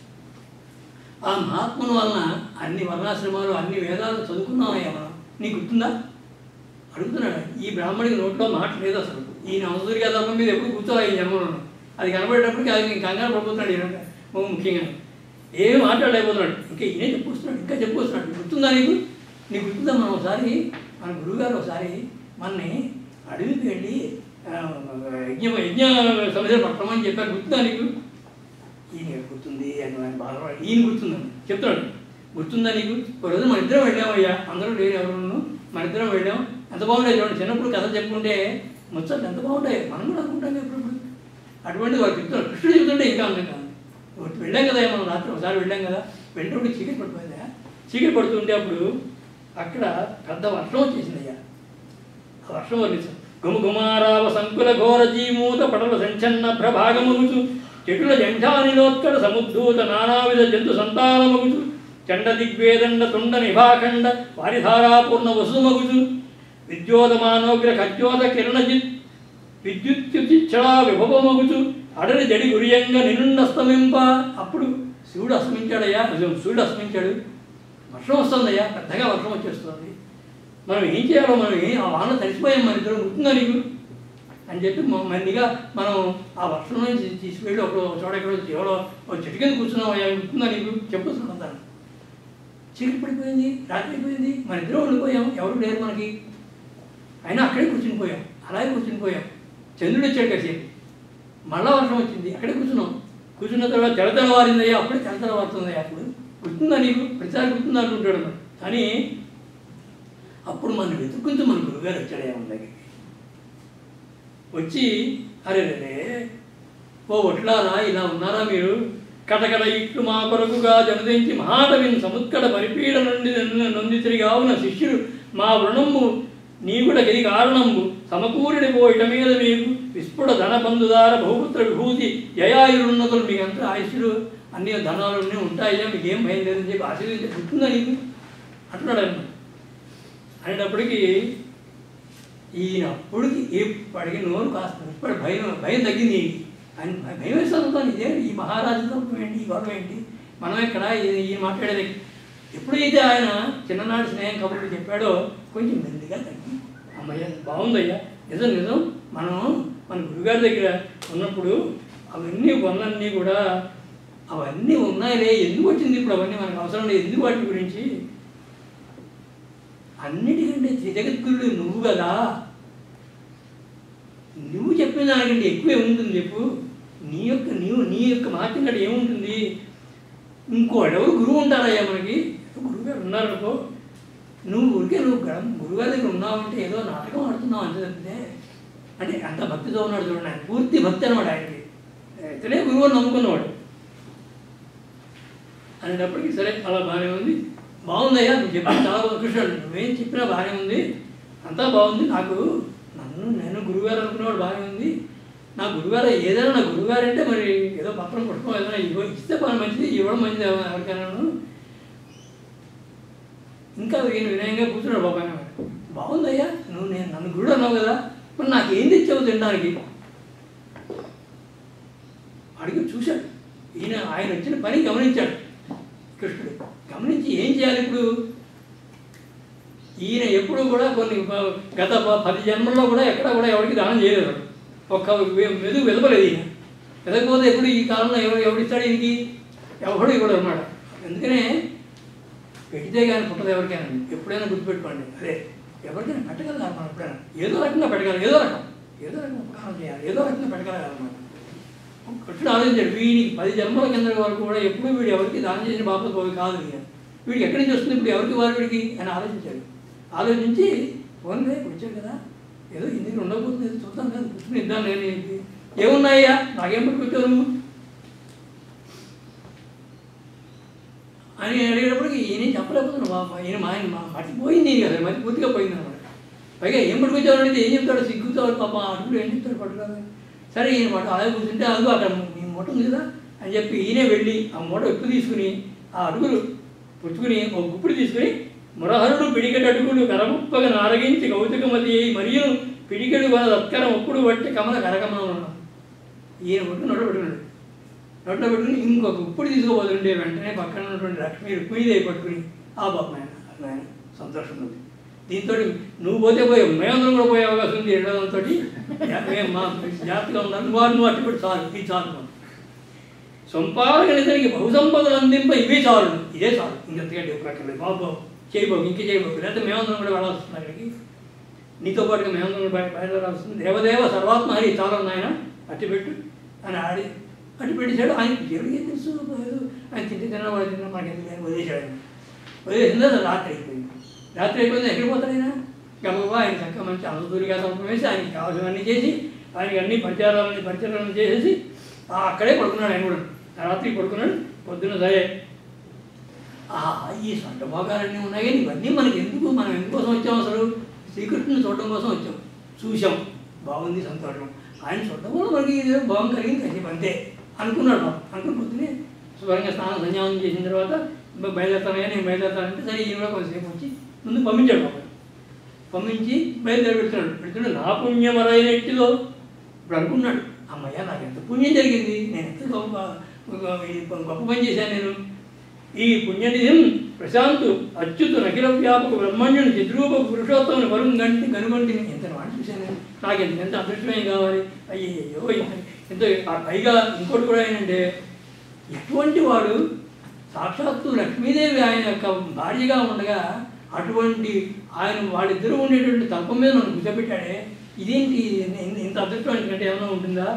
ఆ మహాత్ముని వలన అన్ని వర్ణాశ్రమాలు అన్ని వేదాలు చదువుకున్నామయ్యా మనం నీకు గుర్తుందా అడుగుతున్నాడు ఈ బ్రాహ్మడికి నోట్లో మాట లేదు అసలు ఈయన అవసరిగా ధర్మం మీద ఎప్పుడు కూర్చోవాలి ఈ జన్మలో అది కనబడేటప్పటికి అది ఇంక కంగారు పడిపోతున్నాడు ఈయన ఓ ముఖ్యంగా ఏమి మాట్లాడలేకపోతున్నాడు ఇంకా ఈయనే చెప్పుకొస్తున్నాడు ఇంకా చెప్పుకొస్తున్నాడు గుర్తుందా నీకు నీకు గుర్తుందా మనం ఒకసారి మన గురువుగారు ఒకసారి మనని అడవికి వెళ్ళి ఆ, యజ్ఞ యజ్ఞ సమస్యలు పట్టమని చెప్పారు గుర్తుందా నీకు ఈయన గుర్తుంది అని ఆయన బాధపడి ఈయన గుర్తుందని చెప్తాడు గుర్తుందా నీకు ఒక రోజు మన ఇద్దరం వెళ్ళామయ్యా అందరూ లేరు ఎవరు మన ఇద్దరం వెళ్ళాం ఎంత బాగుంటాయి చూడండి చిన్నప్పుడు కథ చెప్పుకుంటే ముచ్చట్లు ఎంత బాగుంటాయి మనం కూడా అనుకుంటాం ఎప్పుడప్పుడు అటువంటి వాడు చెప్తాడు కృష్ణుడు చెప్తుంటే ఇంకా అందంగా ఉంది. ఒకటి వెళ్ళాం కదా మనం రాత్రి ఒకసారి వెళ్ళాం కదా వెళ్ళినప్పుడు చీకటి పడిపోయిందా చీకటి పడుతుంటే అప్పుడు అక్కడ పెద్ద వర్షం వచ్చేసిందయ్యా ఆ వర్షం వర్ణించాం గుమగుమారావ సంకుల ఘోర జీమూత పటల సంచన్న ప్రభాగమగుచు చెటుల జంఝానిలోత్కట సముద్ధూత నానావిధ జంతు సంతానమగుచు చండ దిగ్వేదండ తుండ నిభాఖండ వారిధారాపూర్ణ వసుమగుచు విద్యోతమానోగ్ర ఖజ్యోత కిరణజిత్ విద్యుత్యుచిచ్చడా విభవమగుచు అడలి జడి గురియంగా నిన్నుండస్తమింప అప్పుడు శివుడు అస్తమించాడయ్యా నిజం, సూర్యుడు అస్తమించాడు వర్షం వస్తుందయ్యా పెద్దగా వర్షం వచ్చేస్తుంది మనం ఏం చేయాలో మనం ఏం ఆ వాన తడిసిపోయాం మన ఇద్దరు గుర్తుందా నీకు అని చెప్పి మ- మరిగా మనం ఆ వర్షం నుంచి తీసుకెళ్ళి ఒక చోట ఎక్కడో ఎవరో ఒక చెట్టు కింద కూర్చున్నాం అయ్యా గుర్తుందా నీకు చెప్పొస్తున్నాను దాన్ని చీకటి పడిపోయింది రాత్రి అయిపోయింది మన ఇద్దరం ఉండిపోయాం ఎవరు లేరు మనకి అయినా అక్కడే కూర్చుని పోయాం అలాగే కూర్చుని పోయాం చంద్రుడు వచ్చాడు కాసేపు మళ్ళా వర్షం వచ్చింది అక్కడే కూర్చున్నాం కూర్చున్న తర్వాత తెల తెల్లవారిందయ్యా అప్పుడే తెల తెల్లవారుతుందయ్యా అప్పుడు గుర్తుందా నీకు ప్రతిసారి గుర్తుందా అంటుంటాడు మరి కానీ అప్పుడు మనం వెతుక్కుంటూ మన గురువుగారు వచ్చాడయ్యా మన దగ్గరికి వచ్చి అరే రే ఓ ఒట్లారా ఇలా ఉన్నారా మీరు కటకట ఇట్లు మా కొరకుగా జనదించి మహాటవిని సముత్కట పరిపీడ నుండి నన్ను నొందితిరిగా ఉన్న శిష్యుడు మా వృణము నీకుడ గిరి కారణంబు సమకూరిడి పోయిట మీద మీకు విస్ఫుట ధన బంధుదార బహుపుత్ర విభూతి జయాయురున్నతులు మీకంతా ఆయుష్యులు అన్ని ధనాలు అన్నీ ఉంటాయా మీకు ఏం భయం లేదని చెప్పి ఆశీర్వదించి గుర్తుందా నీకు అంటున్నాడు ఆయన అనేటప్పటికీ ఈయన అప్పటికి ఎప్పటికి నోరు కాస్త ఇప్పటి భయం భయం తగ్గింది ఈయనకి. ఆయన భయం వేస్తుంది ఇదే ఈ మహారాజు తత్వం ఏంటి ఈ గొడవ ఏంటి మనం ఎక్కడ ఈ- ఈయన మాట్లాడేది ఎప్పుడైతే ఆయన చిన్ననాటి స్నేహం కబుర్లు చెప్పాడో కొంచెం మెల్లిగా తగ్గి అమ్మయ్య బాగుందయ్యా నిజం నిజం మనం మన గురుగారి దగ్గర ఉన్నప్పుడు అవన్నీ పనులన్నీ కూడా అవన్నీ ఉన్నాయిలే ఎందుకు వచ్చింది ఇప్పుడు అవన్నీ మనకు అవసరం లేదు ఎందుకు వాటి గురించి అన్నిటికంటే త్రిజగద్గురుడు నువ్వు కదా నువ్వు చెప్పిన దానికంటే ఎక్కువ ఏముంటుంది చెప్పు నీ యొక్క నీవు నీ యొక్క మహత్యం కంటే ఏముంటుంది ఇంకో ఎవరు గురువు ఉంటారయ్యా మనకి గురువు గారు ఉన్నారనుకో నువ్వు ఊరికే నువ్వు గడం గురుగారి దగ్గర ఉన్నావంటే ఏదో నాటకం ఆడుతున్నావు అంతే తప్పితే అంటే అంత భక్తితో ఉన్నాడు చూడండి ఆయన పూర్తి భక్తి అనమాట ఆయనకి ఇతనే గురువు అని నమ్ముకున్నవాడు అనేటప్పటికి సరే అలా బాగానే ఉంది బాగుందయ్యా నువ్వు చెప్పిన చాలా బాగుంది. కృష్ణుడు నువ్వేం చెప్పినా బాగానే ఉంది అంతా బాగుంది నాకు నన్ను నేను గురుగారు అనుకునేవాడు బాగానే ఉంది నా గురుగారు ఏదైనా నా గురుగారు అంటే మరి ఏదో పత్రం పుష్పం ఏదైనా ఇవ్వ ఇస్తే పని మంచిది ఇవ్వడం మంచిది ఎవ- ఎవరికైనాను ఇంకా ఈయన వినయంగా కూర్చున్నాడు బాబాయ్ బాగుందయ్యా నువ్వు నేను నన్ను గురుడు అన్నావు కదా మరి నాకు ఏం తెచ్చావు తినడానికి అడిగి చూశాడు ఈయన ఆయన వచ్చిన పని గమనించాడు కృష్ణుడు గమనించి ఏం చేయాలి ఇప్పుడు ఈయన ఎప్పుడు కూడా కొన్ని ప- గత ప- పది జన్మల్లో కూడా ఎక్కడ కూడా ఎవరికి దానం చేయలేదు ఒక్క వె- మెదుగు వెదపలేదు ఈయన వెదకపోతే ఎప్పుడు ఈ కాలంలో ఎవరు ఎవరిస్తాడు ఈయనకి ఎవడు ఇవ్వడు అనమాట అందుకనే పెడితే కానీ పుట్టదు ఎవరికైనా ఎప్పుడైనా గుర్తుపెట్టుకోండి అదే ఎవరికైనా పెట్టగలగాలి మనం ఎప్పుడైనా ఏదో రకంగా పెట్టగలగాలి ఏదో రకం ఏదో రకంగా ఉపకారం చేయాలి ఏదో రకంగా పెట్టగలగాలన్నమాట కృష్ణుడు ఆలోచించాడు వీడికి పది జన్మల కింద వరకు కూడా ఎప్పుడు వీడు ఎవరికి దానం చేసిన బాపత పోయి కాదు ఈయన వీడికి ఎక్కడి నుంచి వస్తుంది ఇప్పుడు ఎవరికి వారు వీడికి అని ఆలోచించాడు ఆలోచించి ఫోన్లే వచ్చాడు కదా ఏదో ఇందుకు ఉండకపోతుంది ఏదో చూద్దాం కదా కూర్చుని ఇద్దాం నేను ఏంటి ఏమున్నాయ్యా నాకేం పట్టుకొచ్చావు నువ్వు అని అడిగేటప్పటికి ఈయన చెప్పలేకపోతున్నాడు బాబా ఈయన మా ఆయన మా- మర్చిపోయింది ఈయన కదా మరి పూర్తిగా పోయింది అనమాట పైగా ఏం పట్టుకొచ్చావు అంటే ఏం చెప్తాడు సిగ్గుతో పాప అడుగుడు ఏం చెప్తాడు పట్టుకోవాలి సరే ఈయన మాట అలాగే కూర్చుంటే అదుగు అక్కడ నీ మూట ఉంది కదా అని చెప్పి ఈయనే వెళ్ళి ఆ మూట ఎక్కువ తీసుకుని ఆ అడుగులు పుచ్చుకుని ఒక గుప్పుడు తీసుకుని మురహరుడు పిడికెడు అడుగులు కరముప్పగా నారగించి కౌతుకమతి అయి మరియు పిడికెడు వన సత్కరం ఒప్పుడు బట్టి కమల కరకమనం ఈయన ఒట్టు నోట పెట్టుకున్నాడు నోట్లో పెట్టుకుని ఇంకొక ఉప్పుడు తీసుకోబోతుంటే వెంటనే పక్కన ఉన్నటువంటి లక్ష్మి రుక్మిణీదేవి పట్టుకుని ఆ బాబు నాయన నాయన సంతోషం ఉంది దీంతో నువ్వు పోతే పోయావు మేమందరం కూడా పోయే అవకాశం ఉంది రెండోదంతో మా జాగ్రత్తగా ఉన్నాను నువ్వు నువ్వు అట్టుబడి చాలు ఇది చాలు మాకు. సంపాదకనితనికి బహుసంపదలు అందింప ఇవే చాలు ఇదే చాలు ఇంకెంతకంటే ఉపయోగలేదు బాబు చేయబోకు ఇంకే చేయబోకు లేకపోతే మేమందరం కూడా వెళ్ళాల్సి వస్తుంది అక్కడికి నీతో పాటుగా మేమందరం కూడా బయ బయలుదేరాల్సి వస్తుంది దేవదేవ సర్వాత్మ హరి చాలా నాయన అట్టి పెట్టు అని ఆడి అట్టి పెట్టేశాడు ఆయన దేవుడికి ఏం తెలుసు ఏదో ఆయన తిండి తిన్నా వాడు తిన్నా మనకి ఎందుకు అని వదిలేశాడు ఆయన వదిలేసిన తర్వాత రాత్రి అయిపోయింది రాత్రి అయిపోయింది ఎక్కడికి పోతాడు ఆయన గబగబా ఆయన చక్కగా మంచి అందూరిగా సంపం వేసి ఆయనకి కావాల్సినవన్నీ చేసి ఆయనకి అన్ని పరిచారాలన్నీ పరిచారాలను చేసేసి ఆ అక్కడే పడుకున్నాడు ఆయన కూడా ఆ రాత్రి పడుకున్నాడు పొద్దున్న సరే ఆ ఈ సొంత భోగాలన్నీ ఉన్నాయి కానీ ఇవన్నీ మనకి ఎందుకు మనం ఎందుకోసం వచ్చాం అసలు శ్రీకృష్ణుని చూడడం కోసం వచ్చాం చూసాం బాగుంది సంతోషం ఆయన చూడడం వల్ల మనకి ఏదో భావం కలిగింది కాసేపు అంతే అనుకున్నాడు బాబు అనుకుని పొద్దునే శుభ్రంగా స్నానం సంధ్యానం చేసిన తర్వాత "బ- బయలుదేరుతానయ్యా నేను బయలుదేరుతానంటే సరే ఈయన కూడా కొంతసేపు వచ్చి ముందు పంపించాడు బాబు పంపించి బయలుదేరి పెడుతున్నాడు పెడుతున్నాడు నా పుణ్యమరైనట్టులో ఇప్పుడు అనుకున్నాడు అమ్మయ్య నాకు ఎంత పుణ్యం జరిగింది నేను ఎంత గొప్ప గొప్ప- ఈ గొప్ప పని చేశాను నేను ఈ పుణ్యనిధిం ప్రశాంతు అచ్యుతు నఖిల వ్యాపక బ్రహ్మణ్యుని చిద్రూప పురుషోత్తముని వరుణ్ గంటి కనుగొంటిని ఎంత వాడు చూశాను నేను. నాకు ఎంత ఎంత అదృష్టమే కావాలి అయ్యో ఎంత ఆ పైగా ఇంకోటి కూడా ఏంటంటే ఎటువంటి వాడు సాక్షాత్తు లక్ష్మీదేవి ఆయన యొక్క భార్యగా ఉండగా అటువంటి ఆయన వాళ్ళిద్దరూ ఉండేటువంటి తల్పం మీద నన్ను కూర్చోబెట్టాడే ఇదేంటి ఇంత- ఇంత అదృష్టం కంటే ఏమైనా ఉంటుందా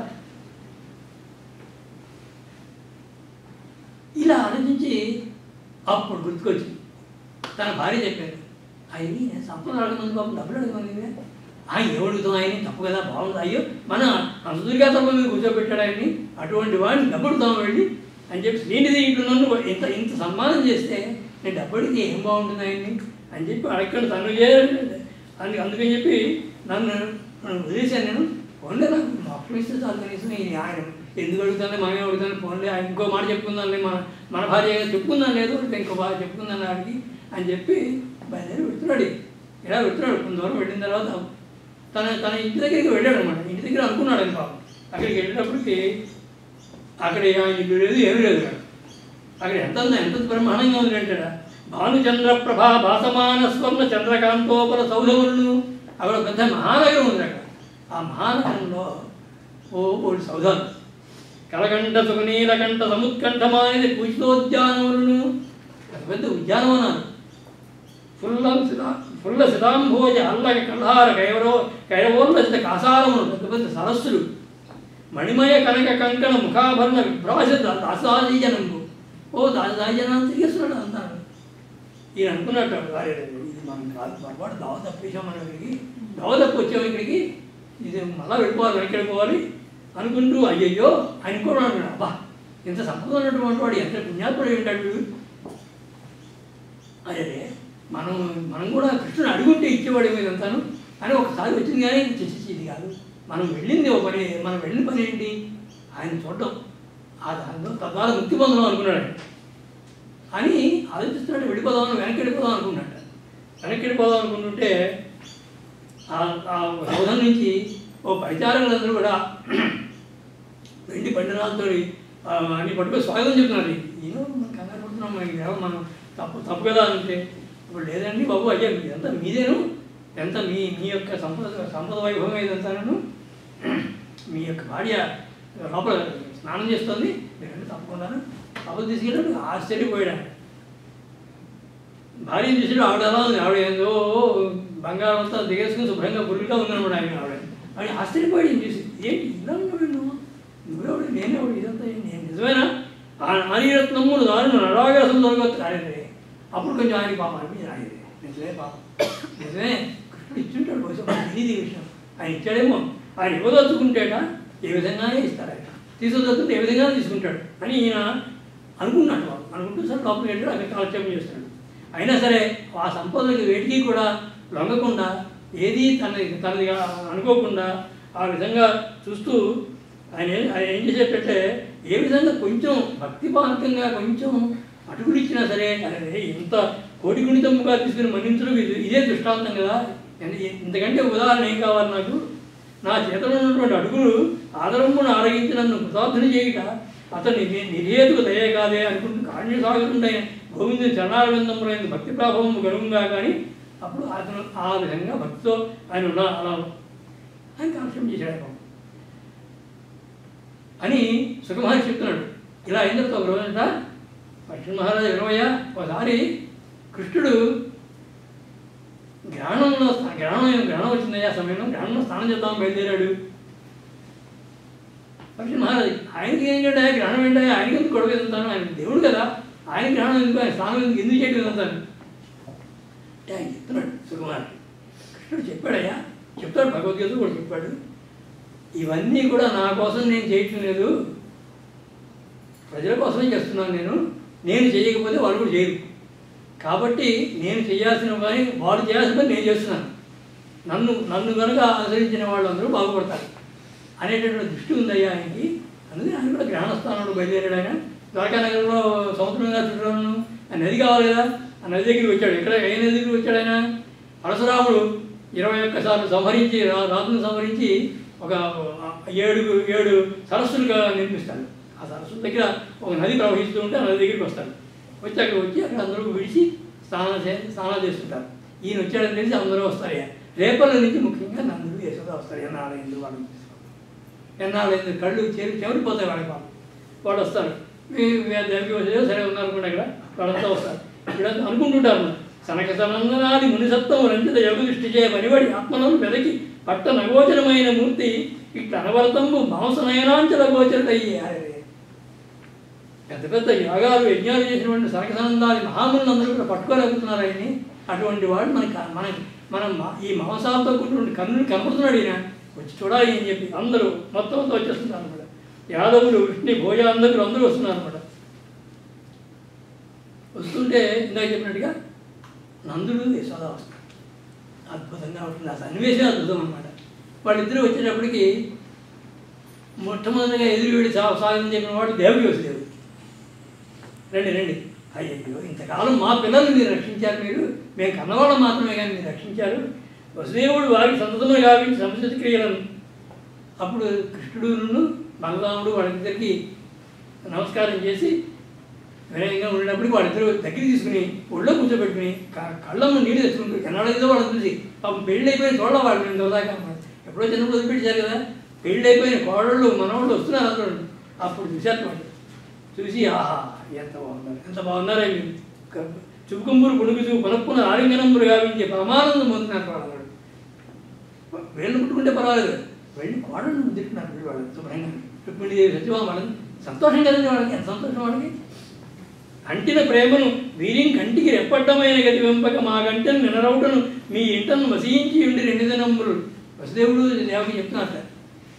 ఇలా ఆలోచించి అప్పుడు గుర్తుకొచ్చింది తన భార్య చెప్పారు అయ్యి నేను సంపద అడగమంది బాబు డబ్బులు అడగమంది ఆ ఏమడుగుతాం ఆయన తప్పు కదా బాగుంది అయ్యో మన అందరిగా తప్ప మీద కూర్చోబెట్టాడు ఆయన్ని అటువంటి వాడిని డబ్బుడుతాం వెళ్ళి అని చెప్పి శ్రీనిధి ఇంట్లో నన్ను ఇంత ఇంత సన్మానం చేస్తే నేను డబ్బుడికి ఏం బాగుంటుంది ఆయన్ని అని చెప్పి అడగండి తను చేయాలి అందుకు అందుకని చెప్పి నన్ను నన్ను వదిలేశాను నేను ఫోన్లే నాకు మొక్కలు ఇస్తే చాలు కనీసం ఈ ఆయన ఎందుకు అడుగుతాను మనమే అడుగుతాను ఫోన్లే ఆయన ఇంకో మాట చెప్పుకుందాంలే మన మన భార్య చెప్పుకుందాం లేదు అంటే ఇంకో బాగా చెప్పుకుందాం ఆడికి అని చెప్పి బయలుదేరి పెడుతున్నాడు ఇలా పెడుతున్నాడు కొంత దూరం వెళ్ళిన తర్వాత తన తన ఇంటి దగ్గరికి వెళ్ళాడు అనమాట ఇంటి దగ్గర అనుకున్నాడు అని పాపం అక్కడికి వెళ్ళేటప్పటికి అక్కడ ఆయన ఇల్లు లేదు ఏమీ లేదు అక్కడ అక్కడ ఎంత ఉందో, ఎంత బ్రహ్మాండంగా ఉంది అంటాడా భానుచంద్ర ప్రభా భాసమాన స్వర్ణ చంద్రకాంతోపర సౌధములను అక్కడ ఒక పెద్ద మహానగరం ఉంది అక్కడ ఆ మహానగరంలో ఓ ఓడి సౌధాలు కలకంఠ సుగనీలకంఠ సముత్కంఠమానేది పూజితోద్యానములను పెద్ద పెద్ద ఉద్యానవనాలు ఫుల్ల సిదా ఫుల్ల సిదాంభోజ అల్లక కల్హార కైవరో కైరవోల్లసిత కాసారములు పెద్ద పెద్ద సరస్సులు మణిమయ కనక కంకణ ముఖాభరణ విభ్రాస దాసాదీజనంబు ఓ దాసాదీజనం తిరిగేస్తున్నాడు అంటారు ఈయన అనుకున్నట్టు "అరే, ఇది మనం కాదు పొరపాటు దావ తప్పేసాం మనం ఇక్కడికి దావ తప్పు వచ్చాము ఇక్కడికి ఇది మళ్ళా వెళ్ళిపోవాలి వెనక్కి వెళ్ళిపోవాలి అనుకుంటూ అయ్యయ్యో ఆయన కూడా అనుకున్నాడు అబ్బా ఇంత సంపద ఉన్నటువంటి వాడు ఎంత పుణ్యాత్ముడు ఉంటాడు వీడు అరే మనం మనం కూడా కృష్ణుని అడుగుంటే ఇచ్చేవాడు మీద అంతాను అని ఒకసారి వచ్చింది కానీ చేసేసి ఇది కాదు మనం వెళ్ళింది ఒక పని మనం వెళ్ళిన పని ఏంటి ఆయన చూడటం ఆ దాంట్లో తద్వారా ముక్తి పొందడం అనుకున్నాడు ఆయన. అని ఆలోచిస్తున్నాడు వెళ్ళిపోదామని వెనక్కి వెళ్ళిపోదాం అనుకున్నాడు వెనక్కి వెళ్ళిపోదాం అనుకుంటుంటే ఆ ఆ సౌధం నుంచి ఓ పరిచారకులందరూ కూడా వెండి పండినాలతో అన్ని పట్టుకొని స్వాగతం చెప్తున్నారు ఏమో మనం కంగారు పడుతున్నాం మనకి ఏమో మనం తప్పు తప్పు కదా అంటే ఇప్పుడు లేదండి బాబు అయ్యా ఇదంతా మీదేను ఎంత మీ మీ యొక్క సంపద సంపద వైభవం ఇదంతాను మీ యొక్క భార్య లోపల స్నానం చేస్తుంది మీరంటే తప్పకుండాను తప్పదు తీసుకెళ్ళి ఆశ్చర్యపోయాడు ఆయన. భార్య చూసాడు ఆవిడ ఎలా ఉంది ఆవిడ ఏందో బంగారం అంతా దిగేసుకుని శుభ్రంగా గురుగా ఉందన్నమాట ఆయన ఆవిడ ఆవిడ ఆశ్చర్యపోయాడు ఏం చూసి ఏంటి ఇలా ఉన్నాడు నువ్వు నువ్వెవడు నేనెవడు ఇదంతా ఏంటి? నేను నిజమేనా ఆ నారీరత్నములు దారుణ నరాగాసం దొరకవచ్చు ఆయన అప్పుడు కొంచెం ఆయన పాపం అనిపించింది ఆయన నిజమే పాపం నిజమే కృష్ణుడు ఇచ్చుంటాడు బహుశా మనకు తెలియదు ఈ విషయం ఆయన ఇచ్చాడేమో ఆయన ఇవ్వదలుచుకుంటేట ఏ విధంగానే ఇస్తారు ఆయన తీసుకోదలుచుకుంటే ఏ విధంగా తీసుకుంటాడు అని ఈయన అనుకున్నాడు వాడు అనుకుంటూ సరే లోపలికి వెళ్ళి అక్కడ కాలక్షేపం చేస్తాడు అయినా సరే ఆ సంపదలకి వేటికి కూడా లొంగకుండా ఏది తన తనదిగా అనుకోకుండా ఆ విధంగా చూస్తూ ఆయన ఏం- ఆయన ఏం చేసేటంటే ఏ విధంగా కొంచెం భక్తిపారకంగా కొంచెం అటుకులు ఇచ్చినా సరే అరే ఇంత కోటి గుణితముగా తీసుకుని మన్నించడం ఇది ఇదే దృష్టాంతం కదా ఎంత- ఇంతకంటే ఉదాహరణ ఏం కావాలి నాకు నా చేతిలో ఉన్నటువంటి అడుగులు ఆదరమును ఆరగించి నన్ను కృతార్థుని చేయుట అతని నిర్హేతుకు దయే కాదే అనుకుంటూ కాణ్య సాగుతుంటే గోవిందుని చరణారవిందములైన భక్తి ప్రాభవం గలుగుగా కానీ అప్పుడు అతను ఆ విధంగా భక్తితో ఆయన ఉన్న అలా ఆయన కాలక్షేపం చేశాడు ఆయన. అని సుఖమహర్షి చెప్తున్నాడు ఇలా అయిన తర్వాత ఒక రోజంట లక్ష్మణ మహారాజు వినవయ్య ఒకసారి కృష్ణుడు గ్రహణంలో స్నా- గ్రహణం గ్రహణం వచ్చిందయ్యా సమయంలో గ్రహణంలో స్నానం చేద్దాం బయలుదేరాడు లక్ష్మణ మహారాజు ఆయనకి ఏంటంటే గ్రహణం ఏంటంటే ఆయనకి ఎందుకు గొడవ ఎదుగుతాను ఆయన దేవుడు కదా ఆయన గ్రహణం ఎందుకు ఆయన స్నానం ఎందుకు ఎందుకు చేయడం ఎదుగుతాను అంటే ఆయన చెప్తున్నాడు సుకుమార్ కృష్ణుడు చెప్పాడయ్యా చెప్తాడు భగవద్గీత కూడా చెప్పాడు ఇవన్నీ కూడా నా కోసం నేను చేయటం లేదు ప్రజల కోసమే చేస్తున్నాను నేను నేను చేయకపోతే వాళ్ళు కూడా చేయరు కాబట్టి నేను చేయాల్సిన పని వాళ్ళు చేయాల్సిన పని నేను చేస్తున్నాను నన్ను నన్ను కనుక అనుసరించిన వాళ్ళందరూ బాగుపడతారు అనేటటువంటి దృష్టి ఉందయ్యా ఆయనకి అందుకని ఆయన కూడా గ్రహణ స్థానంలో బయలుదేరాడు ఆయన ద్వారకా నగరంలో సముద్రంగా చుట్టూ ఆ నది కావాలి కదా ఆ నది దగ్గరికి వచ్చాడు ఎక్కడ ఏ నది దగ్గరికి వచ్చాడు ఆయన పరశురాముడు ఇరవై ఒక్కసార్లు సంహరించి రా- రాజును సంహరించి ఒక ఏడు ఏడు సరస్సులుగా నిర్మిస్తాడు ఆ సరస్సు దగ్గర ఒక నది ప్రవహిస్తూ ఉంటే ఆ నది దగ్గరికి వస్తాడు వచ్చి అక్కడ వచ్చి అక్కడ అందరూ విడిచి స్నానం చే స్నానాలు చేస్తుంటారు ఈయన వచ్చాడని తెలిసి అందరూ వస్తారు ఇక. రేపల్ల నుంచి ముఖ్యంగా నందుడు యశోద వస్తారు ఎన్నాళ్ళు ఎందుకు వాళ్ళు ఎన్నాళ్ళు ఎందుకు కళ్ళు చేరి చెవిరిపోతాయి వాళ్ళకి పాపం వాళ్ళు వస్తారు మీ మీ దేవికి వచ్చేదో సరే ఉన్నారనుకోండి అక్కడ వాళ్ళంతా వస్తారు వీళ్ళంతా అనుకుంటుంటారు మరి. సనక సనందనాది మునిసత్వం రంజిత యోగ దృష్టి చేయ పనివాడి ఆత్మలను వెదకి పట్ట నగోచరమైన మూర్తి ఇట్లా అనవర్తంబు మాంసనయనాంచల గోచరుడయ్యారు పెద్ద పెద్ద యాగాలు యజ్ఞాలు చేసినటువంటి సనకసనందాది మహాములందరూ కూడా పట్టుకోలేకపోతున్నారు ఆయన్ని అటువంటి వాడు మనకి మన మనం మా- ఈ మాంసాలతో కూడినటువంటి కన్నులు కనపడుతున్నాడు ఈయన వచ్చి చూడాలి అని చెప్పి అందరూ మొత్తం అంతా వచ్చేస్తున్నారు అనమాట యాదవులు విష్ణు భోజ అందరూ అందరూ వస్తున్నారు అనమాట వస్తుంటే ఇందాక చెప్పినట్టుగా నందుడు యశోద వస్తారు అద్భుతంగా ఉంటుంది ఆ సన్నివేశం అద్భుతం అనమాట వాళ్ళిద్దరూ వచ్చేటప్పటికి మొట్టమొదటిగా ఎదురు వీడి సా సాగం చెప్పిన వాడు దేవకి వసుదేవుడు రండి రండి అయ్యయ్యో ఇంతకాలం మా పిల్లల్ని మీరు రక్షించారు మీరు మేము కన్నవాళ్ళం మాత్రమే కానీ మీరు రక్షించారు వసుదేవుడు వారికి సంతతము గావించి సంస్కృతి క్రియలను అప్పుడు కృష్ణుడును బలరాముడు వాళ్ళిద్దరికి నమస్కారం చేసి వినయంగా ఉండేటప్పటికి వాళ్ళిద్దరు దగ్గర తీసుకుని ఒళ్ళో కూర్చోబెట్టుకుని క- కళ్ళము నీళ్ళు తెచ్చుకుంటారు ఎన్నాళ్ళైందో వాళ్ళని చూసి పాపం పెళ్ళి అయిపోయిన చూడాలి వాళ్ళు నేను దాకా ఎప్పుడో చిన్నప్పుడు వదిలిపెట్టారు కదా పెళ్ళి అయిపోయిన కోడళ్ళు మనవాళ్ళు వస్తున్నారు అందరూ అప్పుడు చూశారు వాళ్ళు చూసి ఆహా ఎంత బాగున్నారు ఎంత బాగున్నారా మీరు క- చుబుకంబురు పుణుగుచు పనప్పున ఆలింగనంబురు గావించి పరమానందం పొందుతున్నారు వాళ్ళు వీళ్ళు ముట్టుకుంటే పర్వాలేదు వెళ్ళి కోడళ్ళు ముద్దుకున్నారు వీళ్ళు వాళ్ళు శుభ్రంగా రుక్మిణీదేవి సత్యభామ వాళ్ళని సంతోషం కదండి వాళ్ళకి ఎంత సంతోషం వాళ్ళకి అంటిన ప్రేమను వీరిం కంటికి రెప్పడ్డమైన గతి వెంపక మా గంటను నినరవుటను మీ ఇంటను వసించి ఉండి రెండు దినములు వసుదేవుడు దేవకి చెప్తున్నారు సార్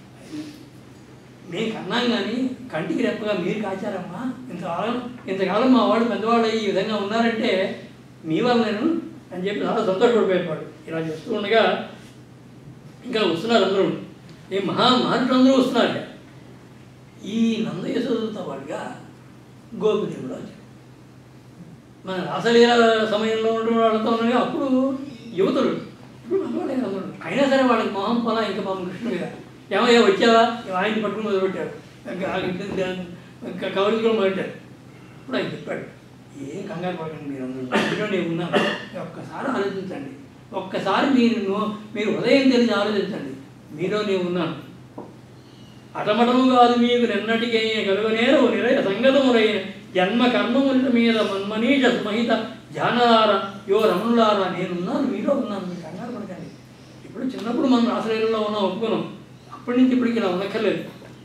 మేము కన్నాం కానీ కంటికి రెప్పగా మీరు కాచారమ్మా ఇంతకాలం ఇంతకాలం మా వాడు పెద్దవాళ్ళు ఈ విధంగా ఉన్నారంటే మీ వల్ల నేను అని చెప్పి చాలా సంతోషపడిపోయేవాడు ఇలా చేస్తూ ఉండగా ఇంకా వస్తున్నారు అందరూ ఈ మహా మహర్షులు అందరూ వస్తున్నారు ఈ నంద యశోదతో పాటుగా గోపిదేవుడు వచ్చాడు మన రాసలీల సమయంలో ఉన్న వాళ్ళతో ఉండగా అప్పుడు యువతులు ఇప్పుడు మగవాళ్ళే అందరూ అయినా సరే వాళ్ళకి మొహం పొలా ఇంకా పాపం కృష్ణుడు కదా ఏమయ్యా వచ్చావా ఆయన్ని పట్టుకుని మొదలుపెట్టారు ఇంకా కవరించుకొని మొదలెట్టారు ఇప్పుడు ఆయన చెప్పాడు ఏం కంగారు పడకండి మీరు అందరూ నేను ఉన్నాను ఒక్కసారి ఆలోచించండి ఒక్కసారి మీరు మీరు ఉదయం తెలిసి ఆలోచించండి మీలో నేను ఉన్నాను అటమటము కాదు మీకు నిన్నటికే కలుగనేరు నిరయ సంగతములైన జన్మ కర్మముల మీద మన్మనీష సుమహిత జానలార యో రమణులారా నేనున్నాను మీలో ఉన్నాను మీరు కంగారు పడకండి ఇప్పుడు చిన్నప్పుడు మనం రాసలీలలో ఉన్నాం ఒప్పుకున్నాం అప్పటి నుంచి ఇప్పటికి ఇలా ఉండక్కర్లేదు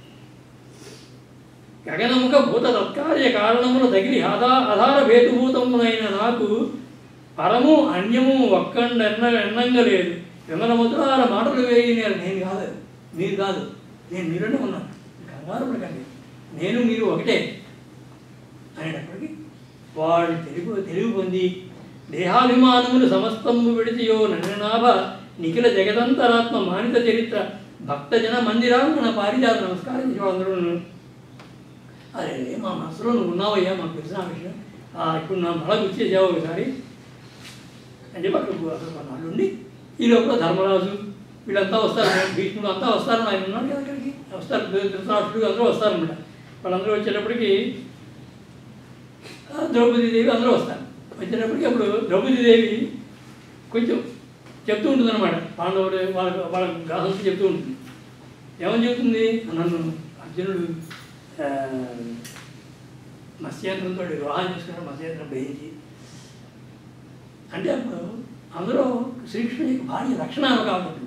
గగనముఖ భూత తత్కార్య కారణముల తగిలి ఆధా ఆధార భేతుభూతములైన నాకు పరము అన్యము ఒక్కండ ఎన్న ఎన్నంగా లేదు విమల ముద్రాల మాటలు వేయి నేను నేను కాదు మీరు కాదు నేను మీలోనే ఉన్నాను మీరు కంగారు పడకండి నేను మీరు ఒకటే అనేటప్పటికీ వాడు తెలివి తెలివి పొంది దేహాభిమానములు సమస్తము విడిచియో నన్ననాభ నిఖిల జగదంతరాత్మ మానిత చరిత్ర భక్తజన మందిరాంగణ పారిజాత నమస్కారం వాళ్ళందరూ అరే మా మనసులో నువ్వు ఉన్నావయ్యా మాకు తెలిసిన ఆ విషయం ఆ, ఇప్పుడు నా మళ్ళా గుర్తు చేసావు ఒకసారి అని చెప్పి అక్కడ అక్కడ కొన్నాళ్ళు ఉండి ఈ లోపల ధర్మరాజు వీళ్ళంతా వస్తారు భీష్ముడు అంతా వస్తారు ఆయన ఉన్నాడు కదా అక్కడికి వస్తారు ధృతరాష్ట్రుడు అందరూ వస్తారన్నమాట వాళ్ళందరూ వచ్చేటప్పటికి ఆ, ద్రౌపదీదేవి అందరూ వస్తారు వచ్చేటప్పటికి అప్పుడు ద్రౌపదీదేవి కొంచెం చెప్తూ ఉంటుంది అనమాట పాండవుడు వాళ్ళ వాళ్ళ గాహంతో చెప్తూ ఉంటుంది ఏమని చెబుతుంది నన్ను అర్జునుడు ఆ, మత్స్యంత్రంతో వివాహం చేసుకున్నాడు మత్స్యంత్రం వేయించి అంటే అప్పుడు అందులో శ్రీకృష్ణుడి యొక్క భార్య రక్షణ కాబట్టి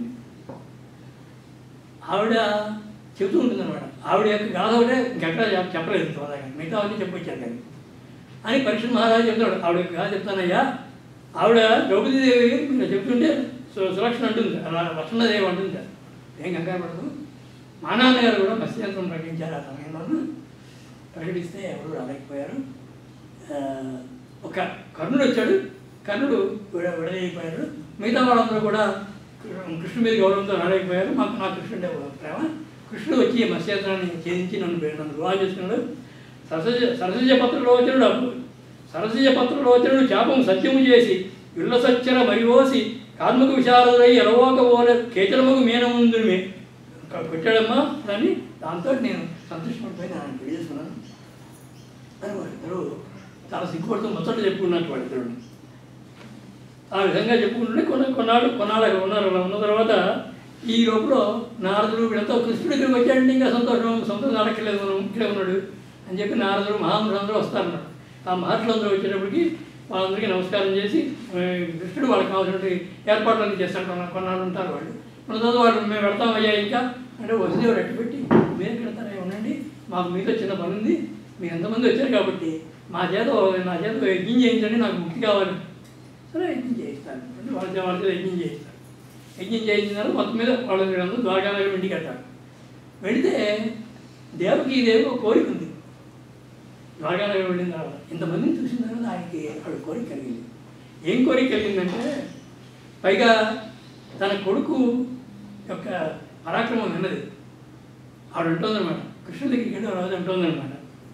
ఆవిడ చెబుతూ ఉంటుంది అనమాట ఆవిడ యొక్క గాథ ఒకటే ఇంకెక్కడ చెప్- చెప్పలేదు ఇంతవరకు మిగతా అన్నీ చెప్పొచ్చారు కానీ అని పరీక్ష మహారాజు చెప్తాడు ఆవిడ యొక్క గాథ చెప్తానయ్యా ఆవిడ ద్రౌపదీదేవి మీరు చెప్తుంటే సు- సురక్షణ అంటుంది అలా లక్ష్మణదేవి అంటుంది ఏం కంగారు పడదు మా నాన్నగారు కూడా మత్స్యంత్రం ప్రకటించారు ఆ సమయంలోనూ ప్రకటిస్తే ఎవరు రాలేకపోయారు ఆ, ఒక కర్ణుడు వచ్చాడు కర్ణుడు విడ విడదీయకపోయాడు మిగతా వాళ్ళందరూ కూడా కృష్ణుడి మీద గౌరవంతో రాలేకపోయారు మాకు నా కృష్ణుడే ప్రేమ కృష్ణుడు వచ్చి ఈ మత్స్యంత్రాన్ని ఛేదించి నన్ను పె- నన్ను వివాహం చేసుకున్నాడు సరసజ సరసజ పత్రలోచనుడు అప్పుడు సరసజ పత్రలోచనుడు శాపం సత్యము చేసి ఇళ్ళ సచ్చర మరివోసి కార్మిక విశారదై ఎలవోకపోలే కేచరముకు మీనముందు కొట్టాడమ్మా దాన్ని దాంతో నేను సంతోషపడిపోయి నేను పెళ్లి చేసుకున్నాను అని వాళ్ళిద్దరూ చాలా సిగ్గుపడుతూ మొదట చెప్పుకున్నట్టు వాళ్ళిద్దరు ఆ విధంగా చెప్పుకుంటుంటే కొన్న కొన్నాళ్ళు కొన్నాళ్ళు అక్కడ ఉన్నారు అలా ఉన్న తర్వాత ఈ లోపల నారదుడు వీళ్ళంతా కృష్ణుడి దగ్గరికి వచ్చాడంటే ఇంకా సంతోషం సంతోషం అడగలేదు మనం ఇక్కడే ఉన్నాడు అని చెప్పి నారదుడు మహాములు అందరూ వస్తారన్నారు ఆ మహర్షులు అందరూ వచ్చేటప్పటికి వాళ్ళందరికీ నమస్కారం చేసి ఆ, కృష్ణుడు వాళ్ళకి కావాల్సినటువంటి ఏర్పాట్లన్నీ చేస్తాడు కొన్న కొన్నాళ్ళు ఉంటారు వాళ్ళు ఉన్న తర్వాత వాళ్ళు మేము వెళ్తామయ్యా ఇంకా అంటే వసుదేవుడు అట్టు పెట్టి మీరు వెళ్తారా ఉండండి మాకు మీతో చిన్న పని ఉంది మీరు ఎంతమంది వచ్చారు కాబట్టి మా చేత నా చేత యజ్ఞం చేయించండి నాకు ముక్తి కావాలి సరే యజ్ఞం చేయిస్తాను అంటే వాళ్ళ చే- వాళ్ళ చేత యజ్ఞం చేయిస్తాను యజ్ఞం చేయించిన తర్వాత మొత్తం మీద వాళ్ళ వీళ్ళందరూ ద్వారకానగరం ఇంటికి వెళ్తారు వెళితే దేవకి దేవి ఒక కోరిక ఉంది ద్వారకానగరం వెళ్ళిన తర్వాత ఇంతమందిని చూసిన తర్వాత ఆయనకి ఆవిడ కోరిక కలిగింది ఏం కోరిక కలిగిందంటే పైగా తన కొడుకు యొక్క పరాక్రమం విన్నది ఆవిడ అంటుందన్నమాట కృష్ణుడి దగ్గరికి వెళ్ళి రోజు అంటుందన్నమాట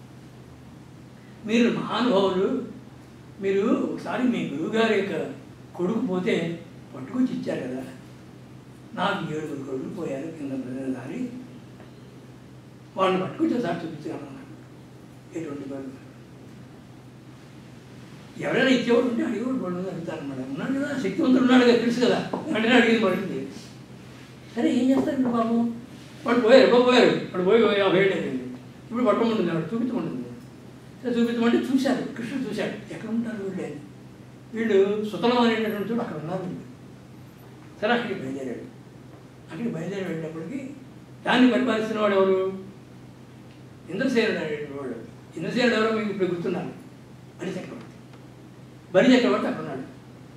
మీరు మహానుభావులు మీరు ఒకసారి మీ గురువుగారి యొక్క కొడుకు పోతే పట్టుకొచ్చి ఇచ్చారు కదా నాకు ఏడుగురు కొడుకులు పోయారు కింద ప్రజల దారి వాళ్ళని పట్టుకొచ్చి ఒకసారి చూపించగలను నాకు ఎటువంటి బాధ ఎవరైనా ఇచ్చేవాడు ఉంటే అడిగేవాడు వాళ్ళు అడుగుతారన్నమాట ఉన్నాడు కదా శక్తివంతుడు ఉన్నాడు కదా తెలుసు కదా వెంటనే అడిగింది పడుతుంది సరే ఏం చేస్తారు ఇప్పుడు బాబు వాళ్ళు పోయారు ఎప్పుడు పోయారు వాళ్ళు పోయి యాభై ఏళ్ళు అయింది ఇప్పుడు పట్టమంటుంది వాడు చూపించమంటుంది సరే చూపించమంటే చూశారు కృష్ణుడు చూశాడు ఎక్కడ ఉంటారు వీళ్ళు అని వీళ్ళు సుతలం అనేటటువంటి చోటు అక్కడ ఉన్నారు వీళ్ళు సరే అక్కడికి బయలుదేరాడు అక్కడికి బయలుదేరి వెళ్ళినప్పటికీ దాన్ని పరిపాలిస్తున్న వాడు ఎవరు ఇంద్రసేనుడు అనేటువంటి వాడు ఇంద్రసేనుడు ఎవరో మీకు ఇప్పుడు గుర్తున్నారు బలి చక్రవర్తి బలి చక్రవర్తి అక్కడ ఉన్నాడు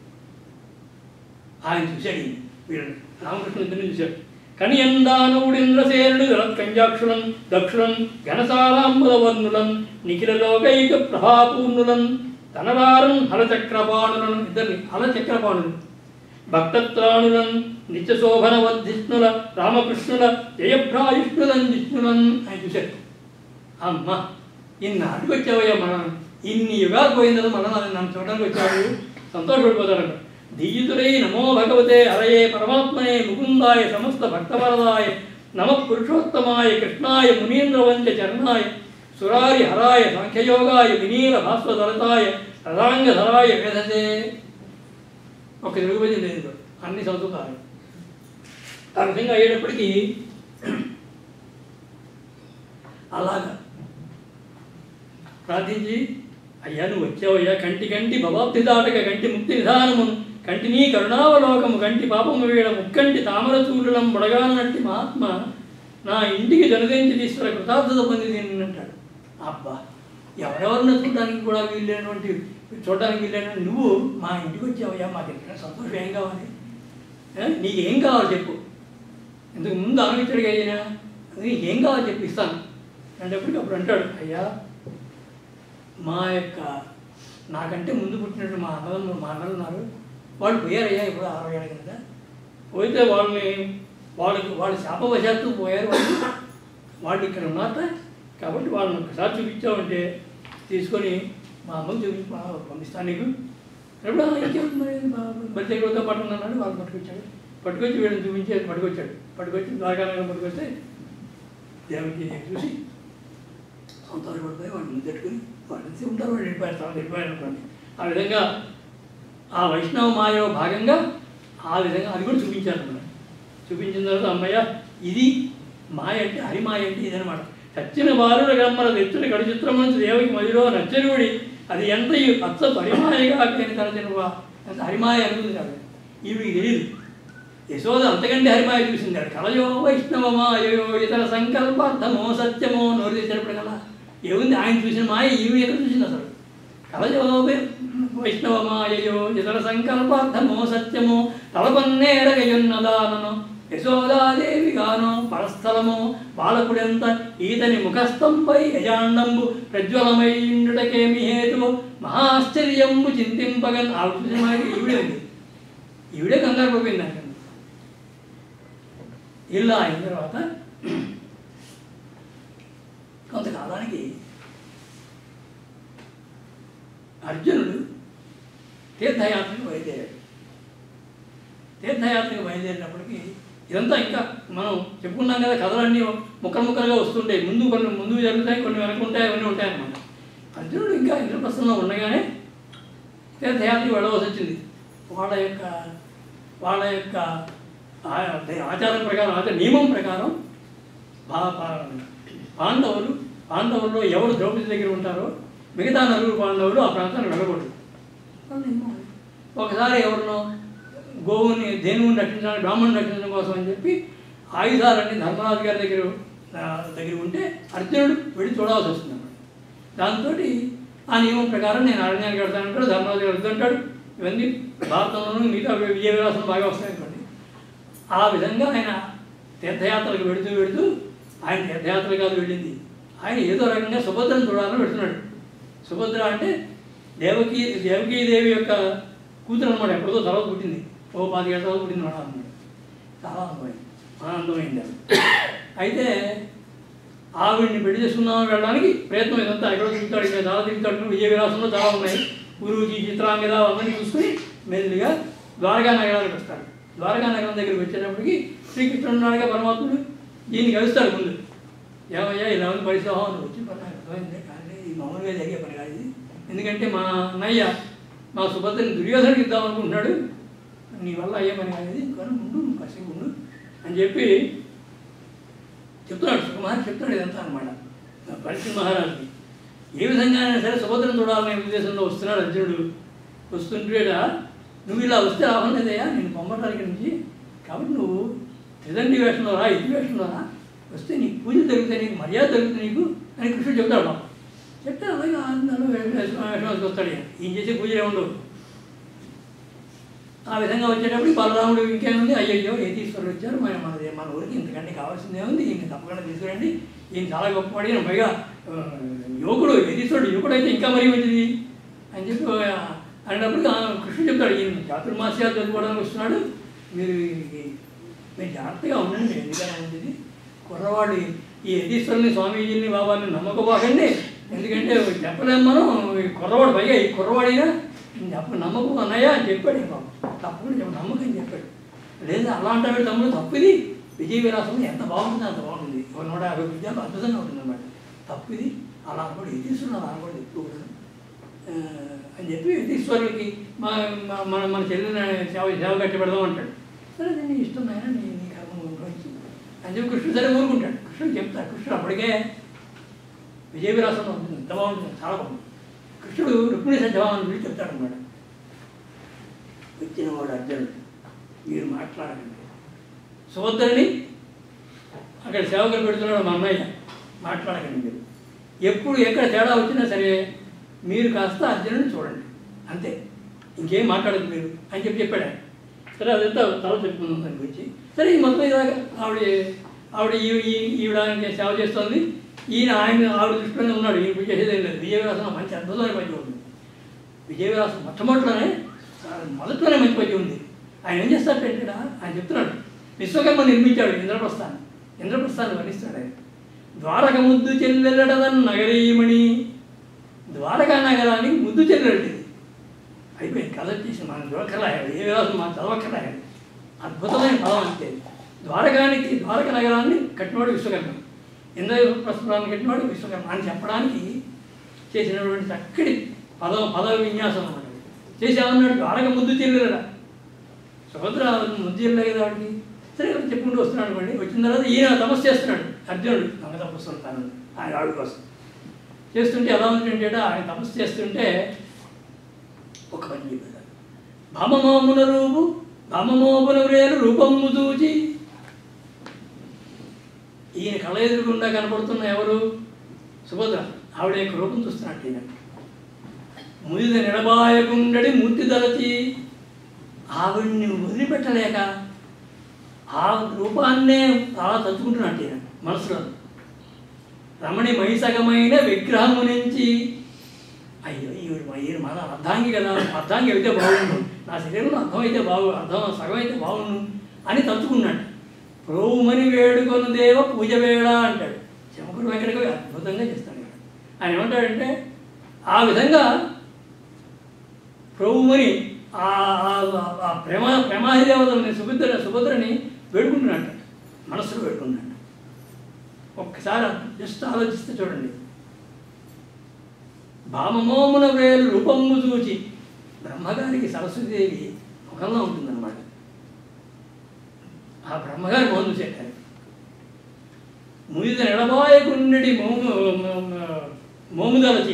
ఆయన చూశాడు ఈయన, వీళ్ళని రామకృష్ణ ఇద్దరిని చూశాడు కనియందానవుడు ఇంద్రసేనుడు కంజాక్షులం దక్షులం ఘనసారాంబల వర్ణులం నిఖిల లోకైక ప్రభాపూర్ణులం తనవారం హలచక్రపాణులను ఇద్దరిని హలచక్రపాణులు భక్తత్రాణులం నిత్యశోభన వర్ధిష్ణుల రామకృష్ణుల జయభ్రాయుష్ణులం జిష్ణులం ఆయన చూశాడు అమ్మ ఇన్నాటికి వచ్చావయ్యా మనం ఇన్ని యుగాలు పోయిందో మనం నన్ను చూడడానికి వచ్చాడు సంతోషపడిపోతాడు ధీయుతులై నమో భగవతే హరయే పరమాత్మనే ముకుందాయ సమస్త భక్తవరదాయ నమ పురుషోత్తమాయ కృష్ణాయ మునీంద్రవంచ చరణాయ సురారి హరాయ సాంఖ్యయోగాయ వినీల భాస్వదళతాయ రథాంగధరాయ వేదసే ఒక తెలుగు పద్యం లేదు ఇందులో. అన్ని చదువుతారు ఆ విధంగా అయ్యేటప్పటికీ అలాగా ప్రార్థించి అయ్యా నువ్వు వచ్చావయ్యా కంటి కంటి భవాబ్ది దాటక కంటి ముక్తి విధానమును కంటి నీ కరుణావలోకము కంటి పాపము వీడ ముక్కంటి తామర చూడడం బుడగానట్టి మహాత్మ నా ఇంటికి జనదించి తీసుకురా కృతార్థత పొంది అంటాడు అబ్బా ఎవరెవరిని చూడడానికి కూడా వీళ్ళైనటువంటి చూడడానికి వీళ్ళైన నువ్వు మా ఇంటికి వచ్చావయ్యా మాకు ఎక్కడ సంతోషం ఏం కావాలి ఏ? నీకేం కావాలి చెప్పు ఇంతకు ముందు ఆలోచించాడు అయినా నీకు ఏం కావాలి చెప్పు ఇస్తాను అంటే అప్పుడు అంటాడు అయ్యా మా యొక్క నాకంటే ముందు పుట్టినట్టు మా అన్నదమ్ములు మా అన్నలు ఉన్నారు వాళ్ళు పోయారయ్యా ఇప్పుడు అరవై ఏళ్ళ కింద పోయితే వాళ్ళని వాళ్ళకి వాళ్ళ శాపవశాత్తు పోయారు వాళ్ళు వాళ్ళు ఇక్కడ ఉన్నారట కాబట్టి వాళ్ళని ఒకసారి చూపించామంటే తీసుకొని మా అమ్మకి చూపించి మా పంపిస్తాను నీకు ఎప్పుడు ఇంకేముంది మరి బలి దగ్గరతో పాటు ఉన్నాడు వాళ్ళు పట్టుకొచ్చాడు పట్టుకొచ్చి వీళ్ళని చూపించి పట్టుకొచ్చాడు పట్టుకొచ్చి ద్వారకానగరం పట్టుకొస్తే దేవుడికి చూసి సంతోషపడిపోయి వాడిని ముందెట్టుకుని వాడిని ఉంటారు వాడు వెళ్ళిపోయారు తాను వెళ్ళిపోయారు అనుకోండి ఆ విధంగా ఆ వైష్ణవ మాయలో భాగంగా ఆ విధంగా అది కూడా చూపించారు అన్నమాట చూపించిన తర్వాత అమ్మయ్య ఇది మాయ అంటే హరిమాయ అంటే ఇదనమాట చచ్చిన బాలుడ గమ్మల తెచ్చుని కడు చిత్రమంచి దేవకి మదిలో నచ్చరుడి అది ఎంత ఈ పచ్చ పరిమాయగా నేను తలచినవా ఎంత హరిమాయ అనుకుంది కాదు ఇవి తెలియదు యశోద అంతకంటే హరిమాయ చూసింది ఆవిడ. కలయో వైష్ణవమాయో ఇతర సంకల్పార్థమో సత్యమో నోరు తెచ్చినప్పుడు కదా ఏముంది ఆయన చూసిన మాయ ఈమె ఎక్కడ చూసింది అసలు కలయో వై- వైష్ణవమాయయో ఇతర సంకల్పార్థమో సత్యమో తలపన్నేరగయున్నదానను యశోదాదేవి గానో పరస్థలమో బాలకుడెంత ఈతని ముఖస్థంపై యజాండంబు ప్రజ్వలమైండుటకేమి హేతు మహాశ్చర్యంబు చింతింపగన్ ఆలోచన ఈవిడే ఉంది ఈవిడే కంగారు పోయింది నాకు ఇలా అయిన తర్వాత కొంతకాలానికి అర్జునుడు తీర్థయాత్రకు బయలుదేరాడు తీర్థయాత్రకు బయలుదేరినప్పటికీ ఇదంతా ఇంకా మనం చెప్పుకున్నాం కదా కథలన్నీ ముక్కలు ముక్కలుగా వస్తుంటాయి ముందు కొన్ని ముందు జరుగుతాయి కొన్ని వెనక ఉంటాయి అవన్నీ ఉంటాయి అన్నమాట అర్జునుడు ఇంకా ఇంద్రప్రస్థంలో ఉండగానే తీర్థయాత్రకు వెళ్ళవలసి వచ్చింది వాళ్ళ యొక్క వాళ్ళ యొక్క ఆ- ఆచారం ప్రకారం ఆచార నియమం ప్రకారం పా- పా- పాండవులు పాండవుల్లో ఎవరు ద్రౌపది దగ్గర ఉంటారో మిగతా నలుగురు పాండవులు ఆ ప్రాంతాన్ని వెళ్ళకూడదు వాళ్ళేమో ఒకసారి ఎవరినో గోవుని ధేనువుని రక్షించడానికి బ్రాహ్మణుని రక్షించడం కోసం అని చెప్పి ఆయుధాలన్నీ ధర్మరాజు గారి దగ్గర ఆ, దగ్గర ఉంటే అర్జునుడు వెళ్ళి చూడాల్సి వస్తుంది అన్నమాట దాంతో ఆ నియమం ప్రకారం నేను అరణ్యానికి వెళ్తానంటాడు ధర్మరాజు గారు వద్దంటాడు ఇవన్నీ భారతంలోనూ మిగతా విజయ విలాసం బాగా వస్తాయి అనుకోండి ఆ విధంగా ఆయన తీర్థయాత్రలకు వెళుతూ వెళుతూ ఆయన తీర్థయాత్ర కాదు వెళ్ళింది ఆయన ఏదో రకంగా సుభద్రను చూడాలని వెళ్తున్నాడు సుభద్ర అంటే దేవకీ దేవకీదేవి యొక్క కూతురు అనమాట ఎప్పుడో తర్వాత పుట్టింది ఓ పాతికేళ్ళ తర్వాత పుట్టింది మాట అన్నమాట చాలా అందమైంది ఆనందమైంది ఆవిడ. అయితే ఆవిడ్ని పెళ్లి చేసుకుందామని వెళ్ళడానికి ప్రయత్నం ఇదంతా ఎక్కడో తిరుగుతాడు ఇక్కడ చాలా తిరుగుతాడు విజయ విలాసంలో చాలా ఉన్నాయి గురువుజీ చిత్రాంగద అవన్నీ చూసుకుని మెల్లిగా ద్వారకా నగరానికి వస్తాడు ద్వారకా నగరం దగ్గరికి వచ్చేటప్పటికి శ్రీకృష్ణుడు ఉన్నాడుగా పరమాత్ముడు ఈయన కలుస్తాడు ముందు ఏమయ్యా ఇలా ఉంది పరిశ్రమ అని వచ్చి పని నాకు అర్థమైంది కానీ ఇది మామూలుగా జరిగే పని కాదు ఇది ఎందుకంటే మా అన్నయ్య మా సుభద్రని దుర్యోధనకి ఇద్దాం అనుకుంటున్నాడు నీ వల్ల అయ్యే పని కాదు ఇది కానీ ఉండు నువ్వు కాసేపు ఉండు అని చెప్పి చెప్తున్నాడు సుకుమార్ చెప్తున్నాడు ఇదంతా అనమాట పరిస్థితి మహారాజుకి ఏ విధంగా అయినా సరే సుభద్రను చూడాలనే ఉద్దేశంలో వస్తున్నాడు అర్జునుడు వస్తుంటేడా నువ్వు ఇలా వస్తే లాభం లేదయ్యా నేను పొమ్మటానికి నుంచి కాబట్టి నువ్వు త్రిదండి వేషంలో రా ఇది వేషంలో రా వస్తే నీకు పూజలు జరుగుతాయి నీకు మర్యాద జరుగుతుంది నీకు అని కృష్ణుడు చెప్తాడు పాపం. చెప్తే అలాగే ఆనందాలు వేషం వేషం వస్తాడు ఈయన. ఈయన చేసే పూజలే ఉండవు ఆ విధంగా వచ్చేటప్పుడు బలరాముడు ఇంకేముంది అయ్యయ్యో ఏతీశ్వరుడు వచ్చారు మన మనది మన ఊరికి ఇంతకంటే కావాల్సిందే ఉంది ఈయన తప్పకుండా తీసుకురండి ఈయన చాలా గొప్పవాడు ఈయన పైగా ఆ, యువకుడు ఏతీశ్వరుడు యువకుడు అయితే ఇంకా మరీ మంచిది అని చెప్పి ఆ, అనేటప్పుడు ఆ కృష్ణుడు చెప్తాడు ఈయన చాతుర్మాస్యాలు చదువుకోవడానికి వస్తున్నాడు మీరు ఈ- మీరు జాగ్రత్తగా ఉండండి ఎందుకని అనేది కుర్రవాడు ఈ యతీశ్వరుని స్వామీజీని బాబాని నమ్మకపోకండి ఎందుకంటే చెప్పలేము మనం ఈ కుర్రవాడు పైగా ఈ కుర్రవాడినా చెప్ప నమ్మకం అన్నయ్య అని చెప్పాడు ఈ బాబు తప్పకుండా చెప్పు నమ్మకం చెప్పాడు లేదా అలా అంటాడు తమ్ముడు తప్పిది విజయ విలాసం ఎంత బాగుంటుంది అంత బాగుంటుంది ఒక నూట యాభై విద్యాలు అద్భుతంగా ఉంటుంది అనమాట తప్పిది అలా కూడా యతీశ్వరుడు అలా కూడా ఎప్పుడు కూడా ఆ, అని చెప్పి యతీశ్వరుడికి మా మా- మన మన చెల్లిని సేవ సేవ కట్టి పెడదాం అంటాడు సరే అది నీ ఇష్టం నాయన నీ నీ కర్మ అనుభవించు అని చెప్పి కృష్ణుడు సరే ఊరుకుంటాడు కృష్ణుడు చెప్తాడు కృష్ణుడు అప్పటికే విజయ విలాసంలో ఉంటుంది ఎంత బాగుంటుంది చాలా బాగుంది కృష్ణుడు రుక్మిణి సత్యభామని గురించి చెప్తాడు అనమాట వచ్చిన వాడు అర్జునుడు మీరు మాట్లాడకండి సుభద్రని అక్కడ సేవకులు పెడుతున్నాడు మా అన్నయ్య మాట్లాడకండి మీరు ఎప్పుడు ఎక్కడ తేడా వచ్చినా సరే మీరు కాస్త అర్జునుడిని చూడండి అంతే ఇంకేం మాట్లాడదు మీరు అని చెప్పి చెప్పాడు ఆయన. సరే అదంతా తర్వాత చెప్పుకుందాం దాని గురించి సరే ఈ మొత్తం ఇదాకా ఆవిడ ఆవిడ ఈ ఈ- ఈవిడ ఆయనకి సేవ చేస్తోంది ఈయన ఆయన ఆవిడ దృష్టిలోనే ఉన్నాడు ఈయన పూజ చేసేది ఏం లేదు విజయవిలాసం మంచి అద్భుతమైన పద్యం ఉంది విజయవిలాసం మొట్టమొదటిలోనే ఆ, మొదట్లోనే మంచి పద్యం ఉంది ఆయన ఏం చేస్తాడంటే ఇక్కడ ఆయన చెప్తున్నాడు విశ్వకర్మ నిర్మించాడు ఇంద్రప్రస్థాన్ని ఇంద్రప్రస్థాన్ని వర్ణిస్తాడు ఆయన ద్వారక ముద్దు చెల్లెలడదన్ నగరీమణి ద్వారకా నగరానికి ముద్దు చెల్లెడు అయిపోయింది కథ వచ్చేసి మనం చూడక్కర్లే ఏ విలాసం మనం చదవక్కర్లే అద్భుతమైన పదం అంతే ద్వారకానికి ద్వారక నగరాన్ని కట్టినవాడు విశ్వకర్మ ఇంద్రప్రస్థాన్ని కట్టినవాడు విశ్వకర్మ అని చెప్పడానికి చేసినటువంటి చక్కటి పదం పదవ విన్యాసం అన్నమాట చేసామన్నాడు ద్వారక ముద్దు చెల్లెలరా సుభద్ర ముద్దు చెల్లెలే కదా వాడికి సరే ఇలా చెప్పుకుంటూ వస్తున్నాడు అనుకోండి వచ్చిన తర్వాత ఈయన తపస్సు చేస్తున్నాడు అర్జునుడు దొంగ తపస్సు ఉంటాను ఆయన ఆవిడ కోసం చేస్తుంటే ఎలా ఉంటుంటే ఆయన తపస్సు చేస్తుంటే ఒక పని చెప్పారు భామమోమున రూపు భామమోమున వ్రేలు రూపము చూచి ఈయన కళ్ళ ఎదురుగుండా కనపడుతున్న ఎవరు సుభద్ర ఆవిడ యొక్క రూపం చూస్తున్నట్టు ఈయన ముదిద నిడబాయకుండడి మూర్తి దలచి ఆవిడ్ని వదిలిపెట్టలేక ఆ రూపాన్నే అలా తలుచుకుంటున్నట్టు ఈయన మనసులో రమణి మైసగమైన విగ్రహము నుంచి అయ్యో ఈవిడ మా- ఈయన మన అర్ధాంగి కదా అర్ధాంగి అయితే బాగుండు నా శరీరంలో అర్థం అయితే బాగు అర్థం సగం అయితే బాగుండు అని తలుచుకున్నాడు ప్రోమని వేడుకొను దేవ పూజ వేళ అంటాడు చెమకుడు వెంకటకవి అద్భుతంగా చేస్తాడు ఇక్కడ. ఆయన ఏమంటాడంటే ఆ విధంగా ప్రభుమని ఆ ఆ- ఆ ప్రేమ ప్రేమాధిదేవతని సుభద్ర సుభద్రని వేడుకుంటున్నాడు మనస్సులో వేడుకుంటున్నాడు ఒక్కసారి జస్ట్ ఆలోచిస్తే చూడండి భామమోమున వేలు రూపము చూచి బ్రహ్మగారికి సరస్వతీదేవి ముఖంలో ఉంటుందన్నమాట ఆ బ్రహ్మగారి మొహం చూసేటారు ముయిద నెడబాయకున్నడి మోము మోముదలచి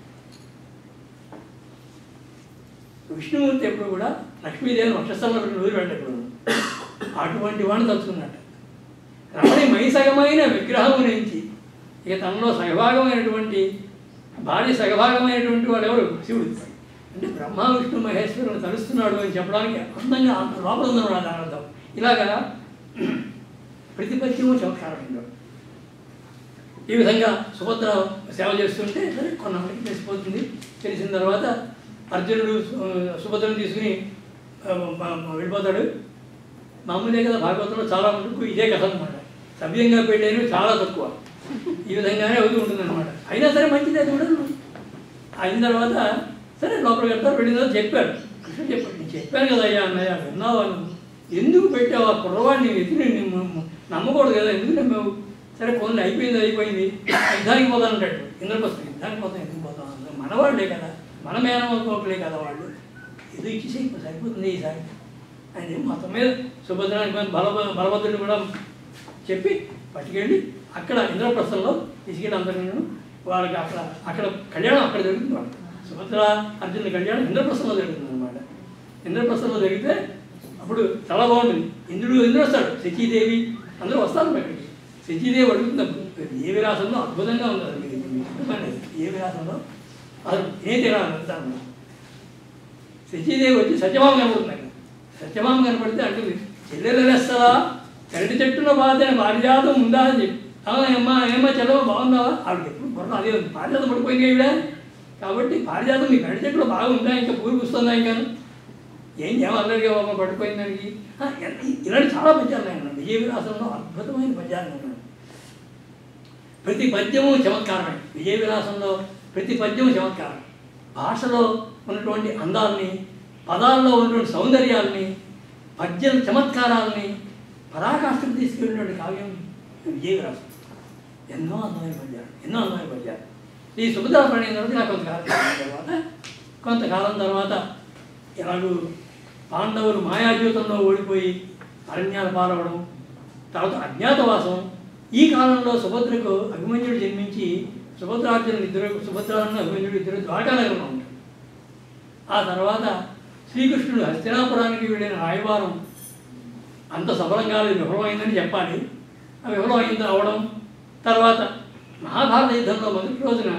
విష్ణుమూర్తి ఎప్పుడు కూడా లక్ష్మీదేవిని వక్షస్థలంలో పెట్టి వదిలిపెట్టాడు ఎప్పుడు అటువంటి వాడిని తలుచుకున్నట్టు రమణి మైసగమైన విగ్రహం నుంచి ఇక తనలో సగభాగమైనటువంటి భార్య సగభాగమైనటువంటి వాడు ఎవరు శివుడు అంటే బ్రహ్మ విష్ణు మహేశ్వరుని తలుస్తున్నాడు అని చెప్పడానికి అందంగా అంత లోపల ఉందన్నమాట దాని అర్థం ఇలాగా ప్రతిపత్యము చమత్కారం ఈ విధంగా సుభద్ర సేవ చేస్తుంటే సరే కొన్నాళ్ళకి తెలిసిపోతుంది తెలిసిన తర్వాత అర్జునుడు సు- సుభద్రను తీసుకుని ఆ, మ- మ- వెళ్ళిపోతాడు మామూలే కదా భాగవతంలో చాలా మటుకు ఇదే కథ అనమాట సవ్యంగా పెళ్ళైన చాలా తక్కువ ఈ విధంగానే అవుతూ ఉంటుంది అనమాట అయినా సరే మంచిదే అది కూడా అయిన తర్వాత సరే లోపలికి వెళ్తారు వెళ్ళిన తర్వాత చెప్పాడు కృష్ణుడు చెప్పాడు నేను చెప్పాను కదా అయ్యా అన్నయ్య విన్నావా నువ్వు ఎందుకు పెట్టావు ఆ కుర్రవాడిని ఎదురు నమ్మకూడదు కదా ఎందుకు నమ్మావు సరే ఫోన్లు అయిపోయింది అయిపోయింది యుద్ధానికి పోతాను అంటాడు ఇంద్రప్రస్థం యుద్ధానికి పోతాం ఎందుకు పోతాం అసలు మనవాళ్లే కదా మన మేనమోకలే కదా వాళ్ళు ఏదో ఇచ్చేసి సరిపోతుంది ఈసారి అని మొత్తం మీద సుభద్రానికి బల బలభద్రుడు కూడా చెప్పి పట్టుకెళ్ళి అక్కడ ఇంద్రప్రస్థంలో తీసుకెళ్ళి అందరినీ వాళ్ళకి అక్కడ అక్కడ కళ్యాణం అక్కడ జరుగుతుంది వాళ్ళకి సుభద్ర అర్జునుడి కళ్యాణం ఇంద్రప్రస్థంలో జరుగుతుంది అనమాట ఇంద్రప్రస్థంలో జరిగితే అప్పుడు చాలా బాగుంటుంది ఇంద్రుడు ఇంద్రుడు వస్తాడు శచీదేవి అందరూ వస్తారు అక్కడికి శచీదేవి అడుగుతుంది అప్పుడు, ఏ విలాసంలో అద్భుతంగా ఉంది అది మీకు మీకు చెప్పండి. ఏ విలాసంలో అది ఏ తీరాలి వెళ్తాను శచీదేవి వచ్చి సత్యభామ కనబడుతుంది అక్కడ. సత్యభామ కనపడితే అంటుంది చెల్లెలు వేస్తావా చెరటి చెట్టున బాధని పారిజాతం ఉందా అని చెప్పి "ఆ, ఏమ్మా ఏమ్మా చెల్లవ బాగున్నావా ఆవిడకి ఎప్పుడు బుర్ర అదే ఉంది పారిజాతం పడిపోయింది ఈవిడ కాబట్టి పారిజాతం మీ గడి చెట్టులో బాగుందా ఇంకా పూలు పూస్తుందా ఇంకా ఏం ఏమల్లరిగా బాబా పడిపోయింది దానికి ఆ, ఇ- ఇలాంటి చాలా పద్యాలు ఉన్నాయి విజయ విలాసంలో అద్భుతమైన పద్యాలు ఉన్నాయి ప్రతి పద్యము చమత్కారమే విజయ విలాసంలో ప్రతి పద్యము చమత్కారం భాషలో ఉన్నటువంటి అందాలని పదాల్లో ఉన్నటువంటి సౌందర్యాల్ని పద్యం చమత్కారాలని పరాకాష్ఠకు తీసుకెళ్ళినటువంటి కావ్యం విజయ విలాసం ఎన్నో అందమైన పద్యాలు ఎన్నో అందమైన పద్యాలు ఈ సుభద్ర ప్రణయం తర్వాత ఇలా కొంతకాలం తర్వాత కొంతకాలం తర్వాత ఎలాగూ పాండవులు మాయాజ్యోతంలో ఓడిపోయి అరణ్యాల పాలవడం తర్వాత అజ్ఞాతవాసం ఈ కాలంలో సుభద్రకు అభిమన్యుడు జన్మించి సుభద్రార్జునులు ఇద్దరు సుభద్రాలను అభిమన్యుడు ఇద్దరు ద్వారకానగరంలో ఉంటారు ఆ తర్వాత శ్రీకృష్ణుడు హస్తినాపురానికి వెళ్ళిన రాయవారం అంత సఫలంగా లేదు విఫలమైందని చెప్పాలి ఆ విఫలమైంది అవడం తర్వాత మహాభారత యుద్ధంలో మొదటి రోజున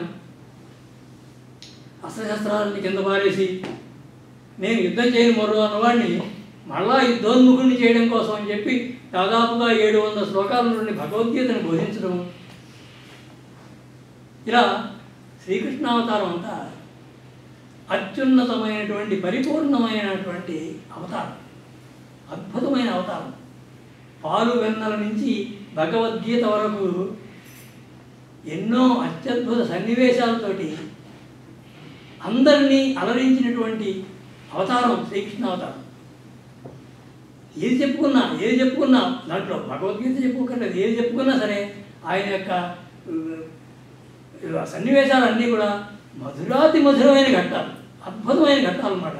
అస్త్రశస్త్రాలని కింద పారేసి నేను యుద్ధం చేయని మరో అన్నవాడిని మళ్ళా యుద్ధోన్ముఖుడిని చేయడం కోసం అని చెప్పి దాదాపుగా ఏడు వందల శ్లోకాల నుండి భగవద్గీతను బోధించడం ఇలా శ్రీకృష్ణావతారం అంతా అత్యున్నతమైనటువంటి పరిపూర్ణమైనటువంటి అవతారం అద్భుతమైన అవతారం పాలు వెన్నెల నుంచి భగవద్గీత వరకు ఎన్నో అత్యద్భుత సన్నివేశాలతోటి అందరినీ అలరించినటువంటి అవతారం శ్రీకృష్ణ అవతారం ఏది చెప్పుకున్నా ఏది చెప్పుకున్నా దాంట్లో భగవద్గీత చెప్పుకోకర్లేదు ఏది చెప్పుకున్నా సరే ఆయన యొక్క ఆ, సన్నివేశాలన్నీ కూడా మధురాతి మధురమైన ఘట్టాలు అద్భుతమైన ఘట్టాలు అన్నమాట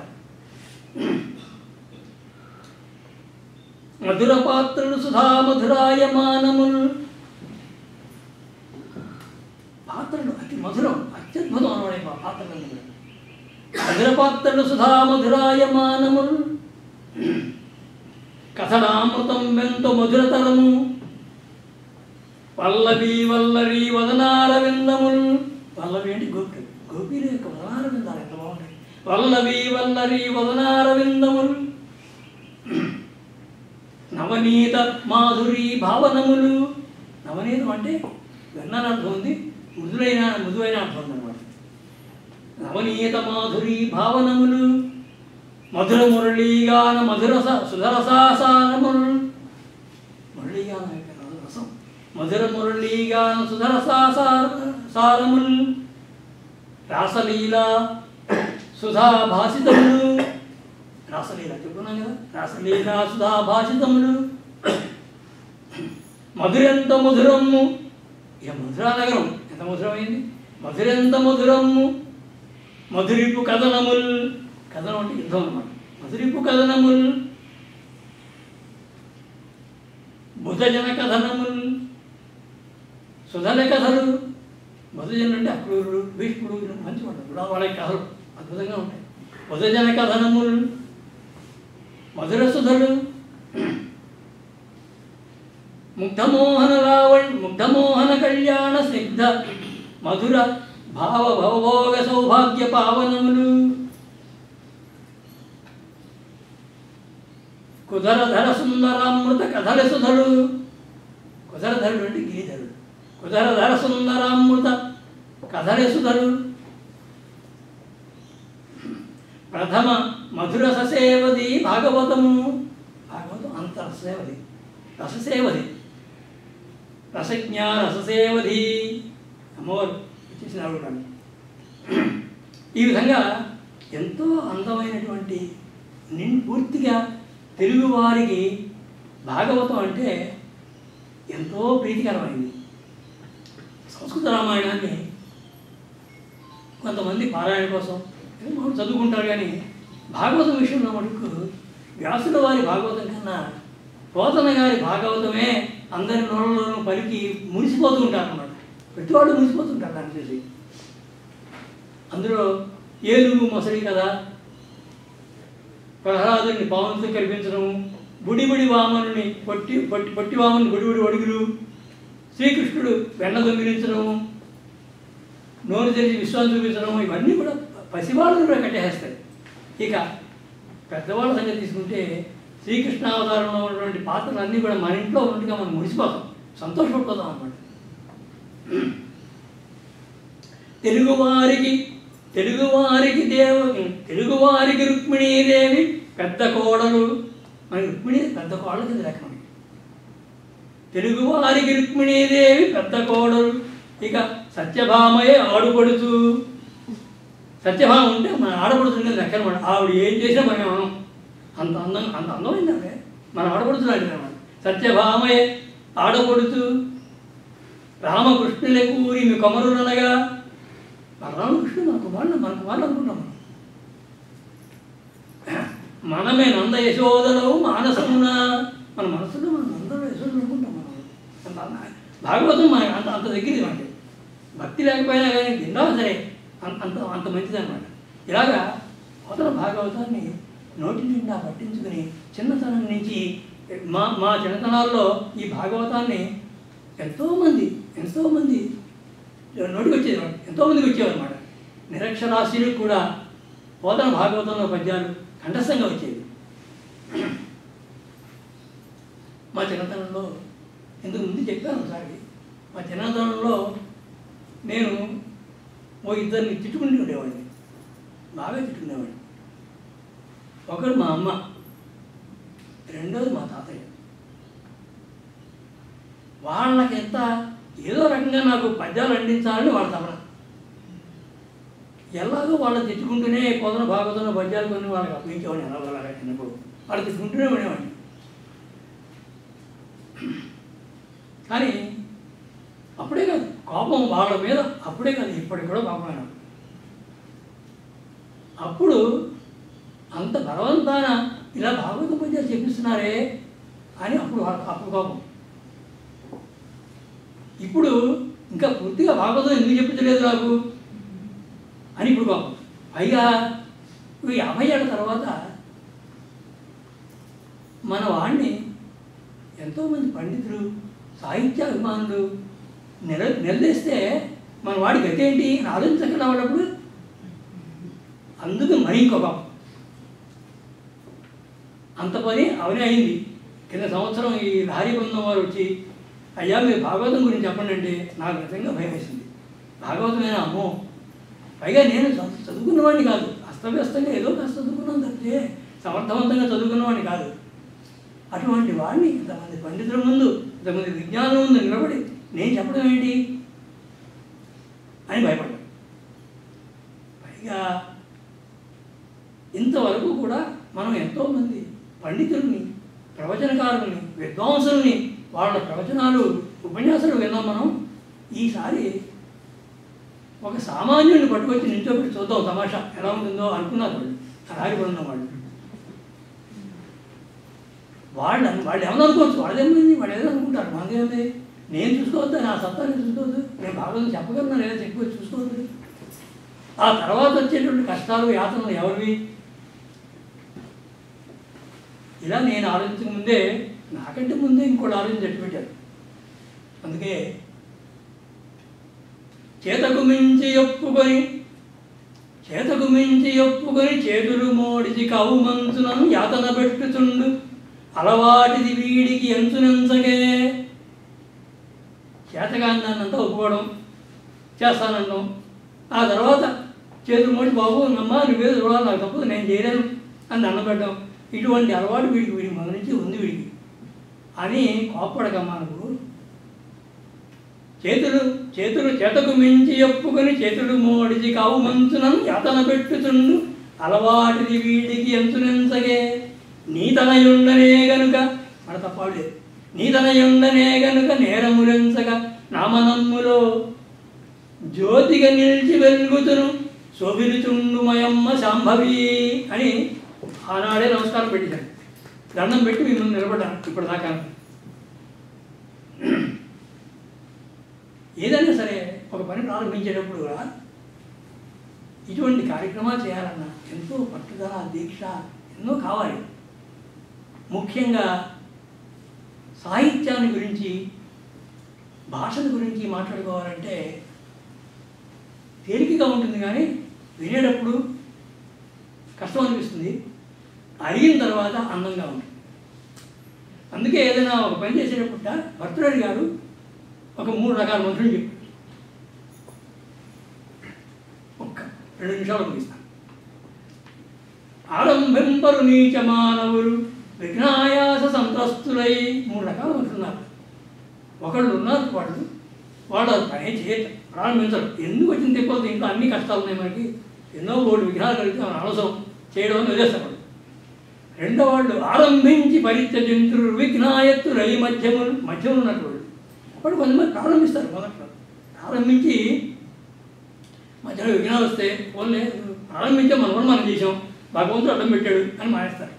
మధుర పాత్రలు సుధా మధురాయమానములు పాత్రలు అతి మధురం అత్యద్భుతం అనబడే ఆ పాత్రలన్నీ కూడా. మధుర పాత్రలు సుధా మధురాయమానములు కథనామృతం వెంతో మధురతరము పల్లవి వల్లరి వదనార విందములు పల్లవి అంటే గోపి గోపీల యొక్క వదనార విందాలు ఎంత బాగుంటాయి వల్లవి వల్లరి వదనార విందములు నవనీత మాధురి భావనములు నవనీతం అంటే వెన్నని అర్థం ఉంది మృదులైన మృదువైన అర్థం ఉందన్నమాట నవనీత మాధురి భావనములు మధుర మురళీగాన మధుర స- సుధరసాసారములు మురళీగాన యొక్క రసం మధుర మురళీగాన సుధరసాసార సారములు రాసలీల సుధా భాషితములు రాసలీల చెప్పుకున్నాం కదా రాసలీల సుధా భాషితములు మధురెంత మధురము ఇక మధురా నగరం ఎంత మధురమైంది మధురెంత మధురము మధురిపు కథనముల్ కథనం అంటే యుద్ధం అన్నమాట మధురిపు కథనముల్ బుధజన కథనముల్ సుధల కథలు మధుజనులు అంటే అక్రూరుడు భీష్ముడు ఇలాంటి మంచి వాళ్ళు వాళ్ళ కథలు అద్భుతంగా ఉంటాయి బుధజన కథనముల్ మధుర సుధలు ముగ్ధమోహన రావణ్ ముగ్ధమోహన కళ్యాణ స్నిగ్ధ మధుర భావ భవభోగ సౌభాగ్య పావనములు కుదరధర సుందరామృత కథల సుధలు కుదరధరుడు అంటే గిరిధరుడు కుదరధర సుందరామృత కథల సుధలు ప్రథమ మధుర ససేవది భాగవతము భాగవతం అంత రససేవది రససేవది రసజ్ఞ రససేవధి అమ్మవారు వచ్చేసిన ఆవిడ కూడా. ఈ విధంగా ఎంతో అందమైనటువంటి నిన్ పూర్తిగా తెలుగువారికి భాగవతం అంటే ఎంతో ప్రీతికరమైంది సంస్కృత రామాయణాన్ని కొంతమంది పారాయణ కోసం ఏదో మనం చదువుకుంటారు కానీ భాగవతం విషయంలో మటుకు వ్యాసుల వారి భాగవతం కన్నా పోతన గారి భాగవతమే అందరి నోళ్ళలోనూ పలికి మునిసిపోతూ ఉంటారు అన్నమాట ప్రతి వాళ్ళు మునిసిపోతుంటారు దాన్ని చూసి అందులో ఏనుగు మొసలి కదా ప్రహ్లాదుని పావులతో కల్పించడము బుడిబుడి వామనుని పొట్టి పొట్టి పొట్టి వామని బుడిబుడి అడుగులు శ్రీకృష్ణుడు వెన్న దొంగిలించడము నోరు తెరిచి విశ్వాసం చూపించడం ఇవన్నీ కూడా పసివాళ్ళను కూడా కట్టేస్తాయి ఇక పెద్దవాళ్ళ సంగతి తీసుకుంటే శ్రీకృష్ణ అవతారంలో ఉన్నటువంటి పాత్రలు అన్నీ కూడా మన ఇంట్లో ఉన్నట్టుగా మనం ముడిసిపోతాం సంతోషపడిపోతాం అన్నమాట తెలుగువారికి తెలుగువారికి దేవ తెలుగువారికి రుక్మిణీదేవి పెద్ద కోడలు మనకి రుక్మిణి పెద్ద కోడలు కింద లెక్క మనకి తెలుగువారికి రుక్మిణీదేవి పెద్ద కోడలు ఇక సత్యభామయే ఆడుపడుతూ సత్యభామ ఉంటే మన ఆడపడుతుండే లెక్క అనమాట ఆవిడ ఏం చేసినా మనం మనం అంత అందం అంత అందమైంది ఆవిడ మన ఆడపడుతున్నాడు అనమాట సత్యభామయే ఆడపడుతూ రామకృష్ణులే కూరి మీ కొమరులనగా రామకృష్ణుడు మన కుమారుడు మన కుమారుడు అనుకుంటాం మనం మనమే నంద యశోదలవు మానసమున మన మనసులో మన నంద యశోదలు అనుకుంటాం మనం అంత అంత- భాగవతం మన అంత అంత దగ్గరది మనకి భక్తి లేకపోయినా కానీ విన్నా సరే అంత అంత అంత మంచిదన్నమాట ఇలాగా అవతల భాగవతాన్ని నోటి నిండా పట్టించుకుని చిన్నతనం నుంచి మా మా చిన్నతనాల్లో ఈ భాగవతాన్ని ఎంతోమంది ఎంతోమంది నోటికి వచ్చేది అన్నమాట. ఎంతోమందికి వచ్చేవారు అనమాట నిరక్షరాస్యులకు కూడా పోతన భాగవతంలో పద్యాలు కంఠస్థంగా వచ్చేవి మా చిన్నతనంలో ఇంతకు ముందు చెప్పాను ఒకసారి మా చిన్నతనంలో నేను ఓ ఇద్దరిని తిట్టుకుంటూ ఉండేవాడిని బాగా తిట్టుకునేవాడిని ఒకడు మా అమ్మ రెండోది మా తాతయ్య వాళ్ళకి ఎంత ఏదో రకంగా నాకు పద్యాలు అందించాలని వాళ్ళ తపన ఎలాగో వాళ్ళు తిట్టుకుంటూనే పొదన భాగవతంలో పద్యాలు కొన్ని వాళ్ళకి అప్పగించేవాడిని ఎలా అలాగా చిన్నప్పుడు వాళ్ళు తిట్టుకుంటూనే ఉండేవాడిని కానీ అప్పుడే కాదు కోపం వాళ్ళ మీద అప్పుడే కాదు ఇప్పటికి కూడా కోపం నాకు అప్పుడు అంత బలవంతాన ఇలా భాగవత పద్యాలు చెప్పిస్తున్నారే అని అప్పుడు వాళ్ళ- అప్పుడు కోపం ఇప్పుడు ఇంకా పూర్తిగా భాగవతం ఎందుకు చెప్పించలేదు నాకు అని ఇప్పుడు కోపం పైగా ఇప్పుడు యాభై ఏళ్ళ తర్వాత మన వాడిని ఎంతోమంది పండితులు సాహిత్య అభిమానులు నిల నిలదీస్తే మన వాడి గతి ఏంటి అని ఆలోచించగల వాళ్ళప్పుడు అందుకు మరి ఇంకో కోపం అంత పని అవనే అయింది కింద సంవత్సరం ఈ లహరి బృందం వారు వచ్చి అయ్యా మీరు భాగవతం గురించి చెప్పండి అంటే నాకు నిజంగా భయం వేసింది భాగవతమేనా అమ్మో పైగా నేను చదువు- చదువుకున్నవాడిని కాదు అస్తవ్యస్తంగా ఏదో కాస్త చదువుకున్నాను తప్పితే సమర్థవంతంగా చదువుకున్నవాడిని కాదు అటువంటి వాడిని ఇంతమంది పండితుల ముందు ఇంతమంది విజ్ఞానుల ముందు నిలబడి నేను చెప్పడం ఏంటి అని భయపడ్డాను పైగా ఇంతవరకు కూడా మనం ఎంతోమంది పండితుల్ని ప్రవచనకారుల్ని విద్వాంసుల్ని వాళ్ళ ప్రవచనాలు ఉపన్యాసాలు విన్నాం మనం ఈసారి ఒక సామాన్యుడిని పట్టుకొచ్చి నిల్చోబెట్టి చూద్దాం తమాషా ఎలా ఉంటుందో అనుకున్నారు వాళ్ళు అలాగే ఉన్న వాళ్ళు వాళ్ళు అను- వాళ్ళు ఏమన్నా అనుకోవచ్చు వాళ్ళేమైంది వాళ్ళు ఏదో అనుకుంటారు మనదేముంది నేను చూసుకోవద్దు నా సత్తా నేను చూసుకోవద్దు నేను భాగవతం చెప్పగలను లేదా చెప్పి చూసుకోవద్దు ఆ తర్వాత వచ్చేటువంటి కష్టాలు యాతనలు ఎవరివి ఇలా నేను ఆలోచించక ముందే నాకంటే ముందే ఇంకోటి ఆలోచించి పెట్టారు అందుకే చేతకు మించి ఒప్పుకొని చేతకు మించి ఒప్పుకొని చేతులు మోడిచి కవు మంచునను యాతన పెట్టుచుండు అలవాటిది వీడికి ఎంచునెంచగే చేతగాందాన్నంతా ఒప్పుకోవడం చేస్తానంటాం ఆ తర్వాత చేతులు మోడి బాబు అమ్మా నువ్వేదో చూడాలి నాకు తప్పదు నేను చేయలేను అని దండం పెట్టడం ఇటువంటి అలవాటు వీడికి వీడికి మొదటి నుంచి ఉంది వీడికి అని కోప్పడకమ్మా నువ్వు చేతులు చేతులు చేతకు మించి ఒప్పుకొని చేతులు మోడిచి కావు మంచునను యాతన పెట్టుచుండు అలవాటిది వీడికి ఎంచునెంచగే నీతనయుండనే గనుక మన తప్పలేదు నీతనయుండనే గనుక నేరములెంచగా నామనమ్ములో జ్యోతిగా నిలిచి వెలుగుతును శోభిలుచుండుమయమ్మ శాంభవి అని ఆనాడే నమస్కారం పెట్టాను దండం పెట్టి మిమ్మల్ని నిలబడ్డాను ఇప్పటిదాకా ఏదైనా సరే ఒక పని ప్రారంభించేటప్పుడు కూడా ఇటువంటి కార్యక్రమాలు చేయాలన్నా ఎంతో పట్టుదల దీక్ష ఎన్నో కావాలి ముఖ్యంగా సాహిత్యాన్ని గురించి భాషల గురించి మాట్లాడుకోవాలంటే తేలికగా ఉంటుంది కానీ వినేటప్పుడు కష్టం అనిపిస్తుంది అడిగిన తర్వాత అందంగా ఉంటుంది అందుకే ఏదైనా ఒక పని చేసేటప్పుడు భర్తరాడి గారు ఒక మూడు రకాల మంత్రులు చెప్పారు ఒక్క రెండు నిమిషాలు ముగిస్తాను ఆరంభింపరు నీచ మానవులు విఘ్నాయాస సంత్రస్తులై మూడు రకాల మంత్రులున్నారు ఒకళ్ళు ఉన్నారు వాళ్ళు వాళ్ళు అది పనే చేయట ప్రారంభించరు ఎందుకు వచ్చిన తిప్పలు దీంట్లో అన్ని కష్టాలు ఉన్నాయి మనకి ఎన్నో కోటి విఘ్నాలు కలిగితే మన అవసరం చేయడం అని వదిలేస్తారు రెండో వాళ్ళు ఆరంభించి పరిత్యజింతురు విఘ్నాయత్తు రై మధ్యములు మధ్యములు ఉన్నటువంటి వాడు కొంతమంది ప్రారంభిస్తారు మొదట్లో ప్రారంభించి మధ్యలో విఘ్నాలు వస్తే ఓన్లే ప్రారంభించే మనం కూడా మనం చేసాం భగవంతుడు అడ్డం పెట్టాడు అని మానేస్తారు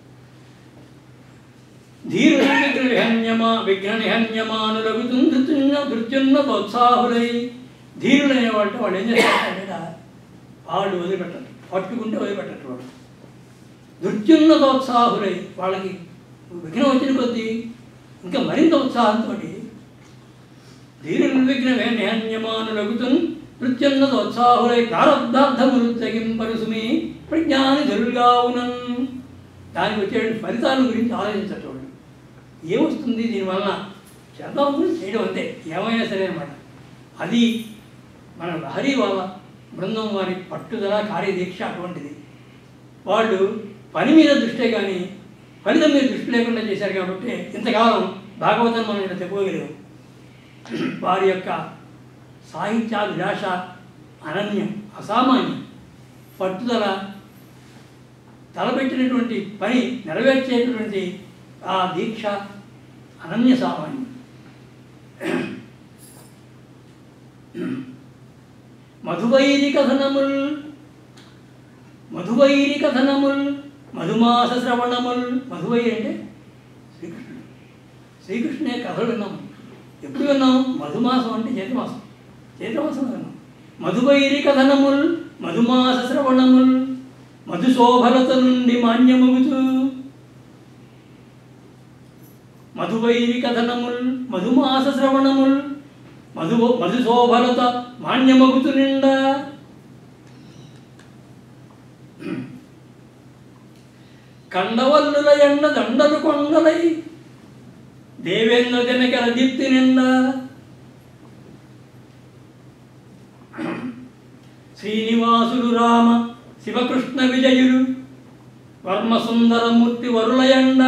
ధీరు విఘ్నమా విఘ్న నిహన్యమానులకు నృత్యున్న నృత్యున్న ప్రోత్సాహులై ధీరులైన వాళ్ళు వాళ్ళు ఏం చేస్తారంటే వాళ్ళు వదిలిపెట్టరు పట్టుకుంటే వదిలిపెట్టరు వాళ్ళు నృత్యున్న ప్రోత్సాహులై వాళ్ళకి విఘ్నం వచ్చిన కొద్దీ ఇంకా మరింత ఉత్సాహంతో ధీరు నిర్విఘ్నమే నిహన్యమానులగుతున్ నృత్యున్న ప్రోత్సాహులై ప్రారంధార్థములు తగింపరుసుమి ప్రజ్ఞాని జరుగావునన్ దానికి వచ్చే ఫలితాల గురించి ఆలోచించటం ఏమొస్తుంది దీనివల్ల చేద్దాం చేయడం అంతే ఏమైనా సరే అనమాట అది మన లహరి వాళ్ళ బృందం వారి పట్టుదల కార్యదీక్ష అటువంటిది వాళ్ళు పని మీద దృష్టే కానీ ఫలితం మీద దృష్టి లేకుండా చేశారు కాబట్టి ఇంతకాలం భాగవతం మనం ఇలా చెప్పుకోగలిగాం వారి యొక్క సాహిత్యాభిలాష అనన్యం అసామాన్యం పట్టుదల తలపెట్టినటువంటి పని నెరవేర్చేటువంటి ఆ దీక్ష అనన్య సామాన్యం మధువైరి కథనముల్ మధువైరి కథనముల్ మధుమాస శ్రవణముల్ మధువైరి అంటే శ్రీకృష్ణుడు శ్రీకృష్ణే కథలు విన్నాం ఎప్పుడు విన్నాం మధుమాసం అంటే చైత్రమాసం చైత్రమాసం విన్నాం మధువైరి కథనముల్ మధుమాస శ్రవణముల్ మధుశోభలత నుండి మాన్యమగుతూ మధువైరి కథనముల్ మధుమాస శ్రవణముల్ మధు మధుశోభలత మాన్యమగుతు నిండా కండవల్లుల ఎండ దండలు కొండలై దేవేంద్ర జనకర దీప్తి నిండా శ్రీనివాసులు రామ శివకృష్ణ విజయులు వర్మ సుందరమూర్తి వరులయండ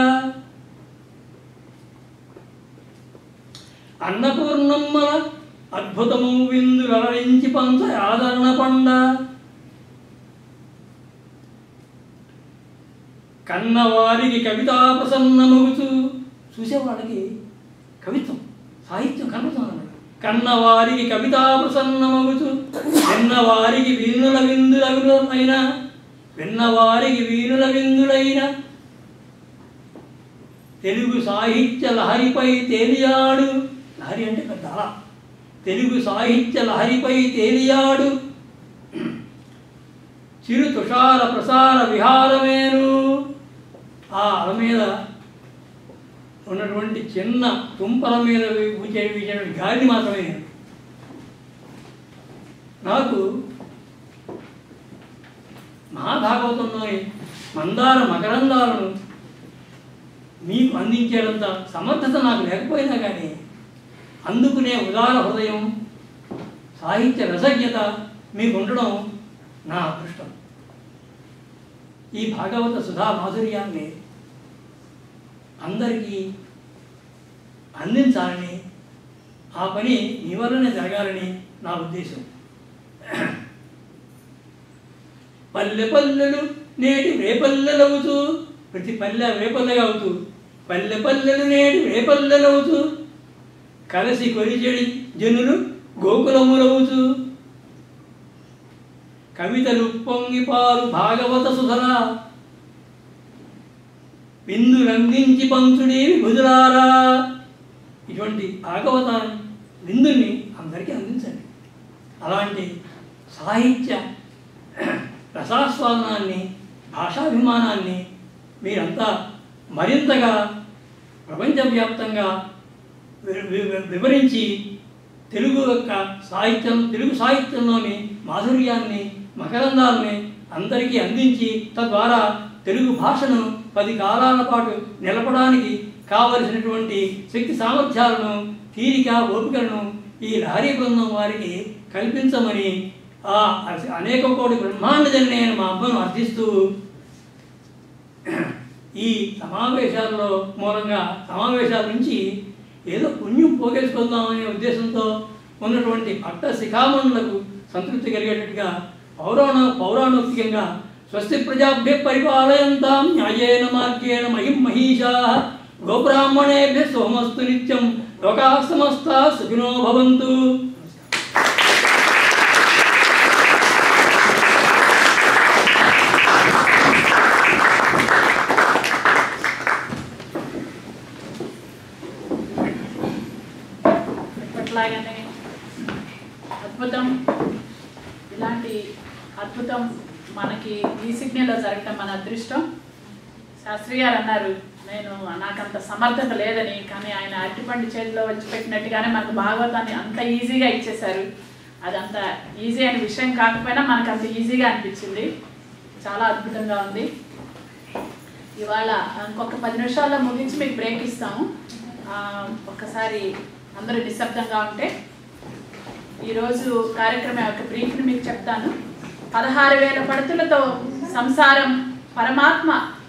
అన్నపూర్ణమ్మల అద్భుతము విందులరించి పంచ ఆదరణ పండ కన్నవారికి కవితా ప్రసన్నమగుచు చూసేవాళ్ళకి కవిత్వం సాహిత్యం కనపడుతుంది కన్నవారికి కవితా ప్రసన్నమగుచు విన్నవారికి వీణుల విందులైన విన్నవారికి వీణుల విందులైన తెలుగు సాహిత్య లహరిపై తేలియాడు లహరి అంటే పెద్ద అల తెలుగు సాహిత్య లహరిపై తేలియాడు చిరు తుషార ప్రసార విహారమేను ఆ అల మీద ఉన్నటువంటి చిన్న తుంపల మీద వీచే వీచే గాలి మాత్రమే నాకు మహాభాగవతంలోని మందార మకరందాలను మీకు అందించేంత సమర్థత నాకు లేకపోయినా కానీ అందుకునే ఉదార హృదయం సాహిత్య రసజ్ఞత మీకు ఉండడం నా అదృష్టం ఈ భాగవత సుధా మాధుర్యాన్ని అందరికీ అందించాలని ఆ పని మీ వల్లనే జరగాలని నా ఉద్దేశం పల్లె పల్లెలు నేటి రేపల్లెలవుతూ ప్రతి పల్లె రేపల్లెగా అవుతూ పల్లె పల్లెలు నేడు రేపల్లెలవుతూ కలసి కొలిచెడి జనులు గోకులములవుతూ కవితలు పొంగిపాలు భాగవత సుధరా విందులందించి పంచుడి విభుజులారా ఇటువంటి భాగవతాన్ని విందుని అందరికీ అందించండి అలాంటి సాహిత్య రసాస్వాదనాన్ని భాషాభిమానాన్ని మీరంతా మరింతగా ప్రపంచవ్యాప్తంగా వి- వి- వివరించి తెలుగు యొక్క సాహిత్యం తెలుగు సాహిత్యంలోని మాధుర్యాన్ని మకరందాలని అందరికీ అందించి తద్వారా తెలుగు భాషను పది కాలాల పాటు నిలపడానికి కావలసినటువంటి శక్తి సామర్థ్యాలను తీరిక ఓపికలను ఈ లహరి బృందం వారికి కల్పించమని ఆ అనేక కోటి బ్రహ్మాండ జనని అయిన మా అమ్మను అర్థిస్తూ ఈ సమావేశాల్లో మూలంగా సమావేశాల నుంచి ఏదో పుణ్యం పోగేసుకుందామనే ఉద్దేశంతో ఉన్నటువంటి భక్త శిఖామణులకు సంతృప్తి కలిగేటట్టుగా పౌరాణ పౌరాణోక్తికంగా స్వస్తి ప్రజాభ్య పరిపాలయంతాం న్యాయేన మార్గేణ మహిం మహిషా గోబ్రాహ్మణేభ్య సోమస్తు నిత్యం లోకా సమస్త సుఖినో భవంతు ఎప్పట్లాగానే అద్భుతం ఇలాంటి అద్భుతం మనకి ఈ సిగ్నల్లో జరగటం మన అదృష్టం శాస్త్రి గారు అన్నారు నేను నాకంత సమర్థత లేదని కానీ ఆయన అరటిపండు చేతిలో వచ్చి పెట్టినట్టుగానే మనకు భాగవతాన్ని అంత ఈజీగా ఇచ్చేశారు అది అంత ఈజీ అనే విషయం కాకపోయినా మనకు అంత ఈజీగా అనిపించింది చాలా అద్భుతంగా ఉంది ఇవాళ ఇంకొక పది నిమిషాల్లో ముగించి మీకు బ్రేక్ ఇస్తాము ఆ, ఒక్కసారి అందరూ నిశ్శబ్దంగా ఉంటే ఈరోజు కార్యక్రమం యొక్క బ్రీఫ్ని మీకు చెప్తాను పదహారు వేల పడతులతో సంసారం పరమాత్మ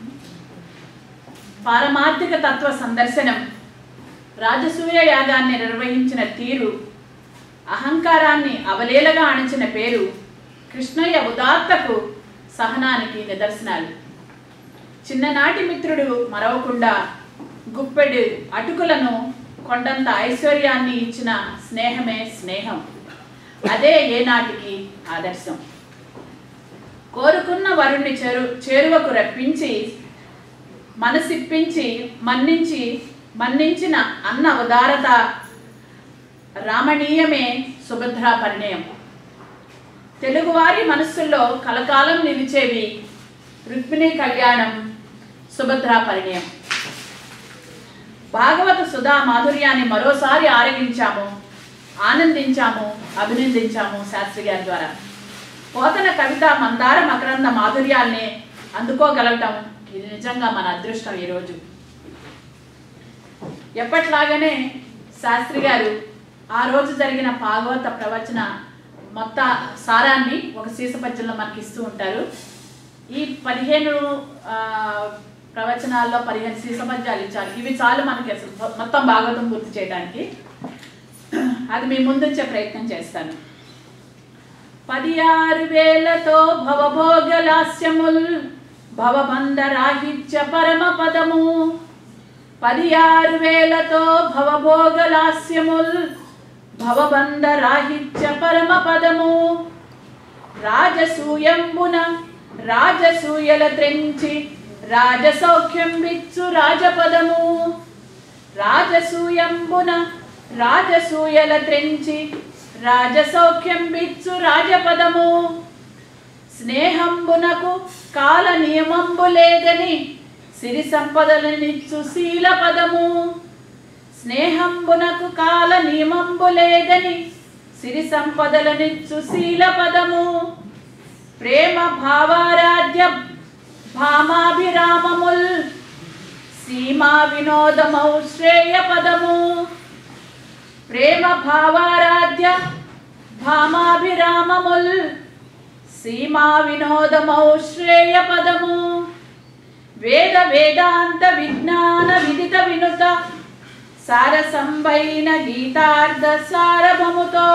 పారమార్థిక తత్వ సందర్శనం రాజసూయ యాగాన్ని నిర్వహించిన తీరు అహంకారాన్ని అవలేలగా అణించిన పేరు కృష్ణయ్య ఉదాత్తకు సహనానికి నిదర్శనాలు చిన్ననాటి మిత్రుడు మరవకుండా గుప్పెడు అటుకులను కొండంత ఐశ్వర్యాన్ని ఇచ్చిన స్నేహమే స్నేహం అదే ఏనాటికి ఆదర్శం కోరుకున్న వరుణ్ణి చేరు చేరువకు రప్పించి మనసిప్పించి మన్నించి మన్నించిన అన్న ఉదారత రామణీయమే సుభద్రా పరిణయం తెలుగువారి మనస్సుల్లో కలకాలం నిలిచేవి రుక్మిణి కళ్యాణం సుభద్రా పరిణయం భాగవత సుధా మాధుర్యాన్ని మరోసారి ఆరగించాము ఆనందించాము అభినందించాము శాస్త్రి గారి ద్వారా పోతన కవిత మందార మకరంద మాధుర్యాల్ని అందుకోగలగటం ఇది నిజంగా మన అదృష్టం ఈరోజు ఎప్పట్లాగానే శాస్త్రి గారు ఆ రోజు జరిగిన భాగవత ప్రవచన మొత్త సారాన్ని ఒక సీసపద్యంలో మనకి ఇస్తూ ఉంటారు ఈ పదిహేను ఆ, ప్రవచనాల్లో పదిహేను సీసపద్యాలు ఇచ్చారు ఇవి చాలు మనకి అసలు మొ- మొత్తం భాగవతం పూర్తి చేయడానికి అది మీ ముందుంచే ప్రయత్నం చేస్తాను పది ఆరు వేలతో భవభోగలాస్యముల్ భవబంధరాహిత్య పరమ పదము పది ఆరు వేలతో భవభోగలాస్యముల్ భవబంధరాహిత్య పరమ పదము రాజసూయంబున రాజసూయల త్రెంచి రాజసౌఖ్యం విచ్చు రాజపదము రాజసూయంబున రాజసూయల త్రెంచి రాజసౌఖ్యం విచ్చు రాజపదము స్నేహంబునకు కాల నియమంబు లేదని సిరి సంపదలనిచ్చు శీల పదము స్నేహంబునకు కాల నియమంబు లేదని సిరి సంపదలనిచ్చు శీల పదము ప్రేమ భావారాధ్య భామాభిరామముల్ సీమా వినోదమౌ శ్రేయ పదము ప్రేమ భావారాధ్య భామాభిరామముల్ సీమా వినోదమౌ శ్రేయ పదము వేద వేదాంత విజ్ఞాన విదిత వినుత సారసంబైన గీతార్థ సారభముతో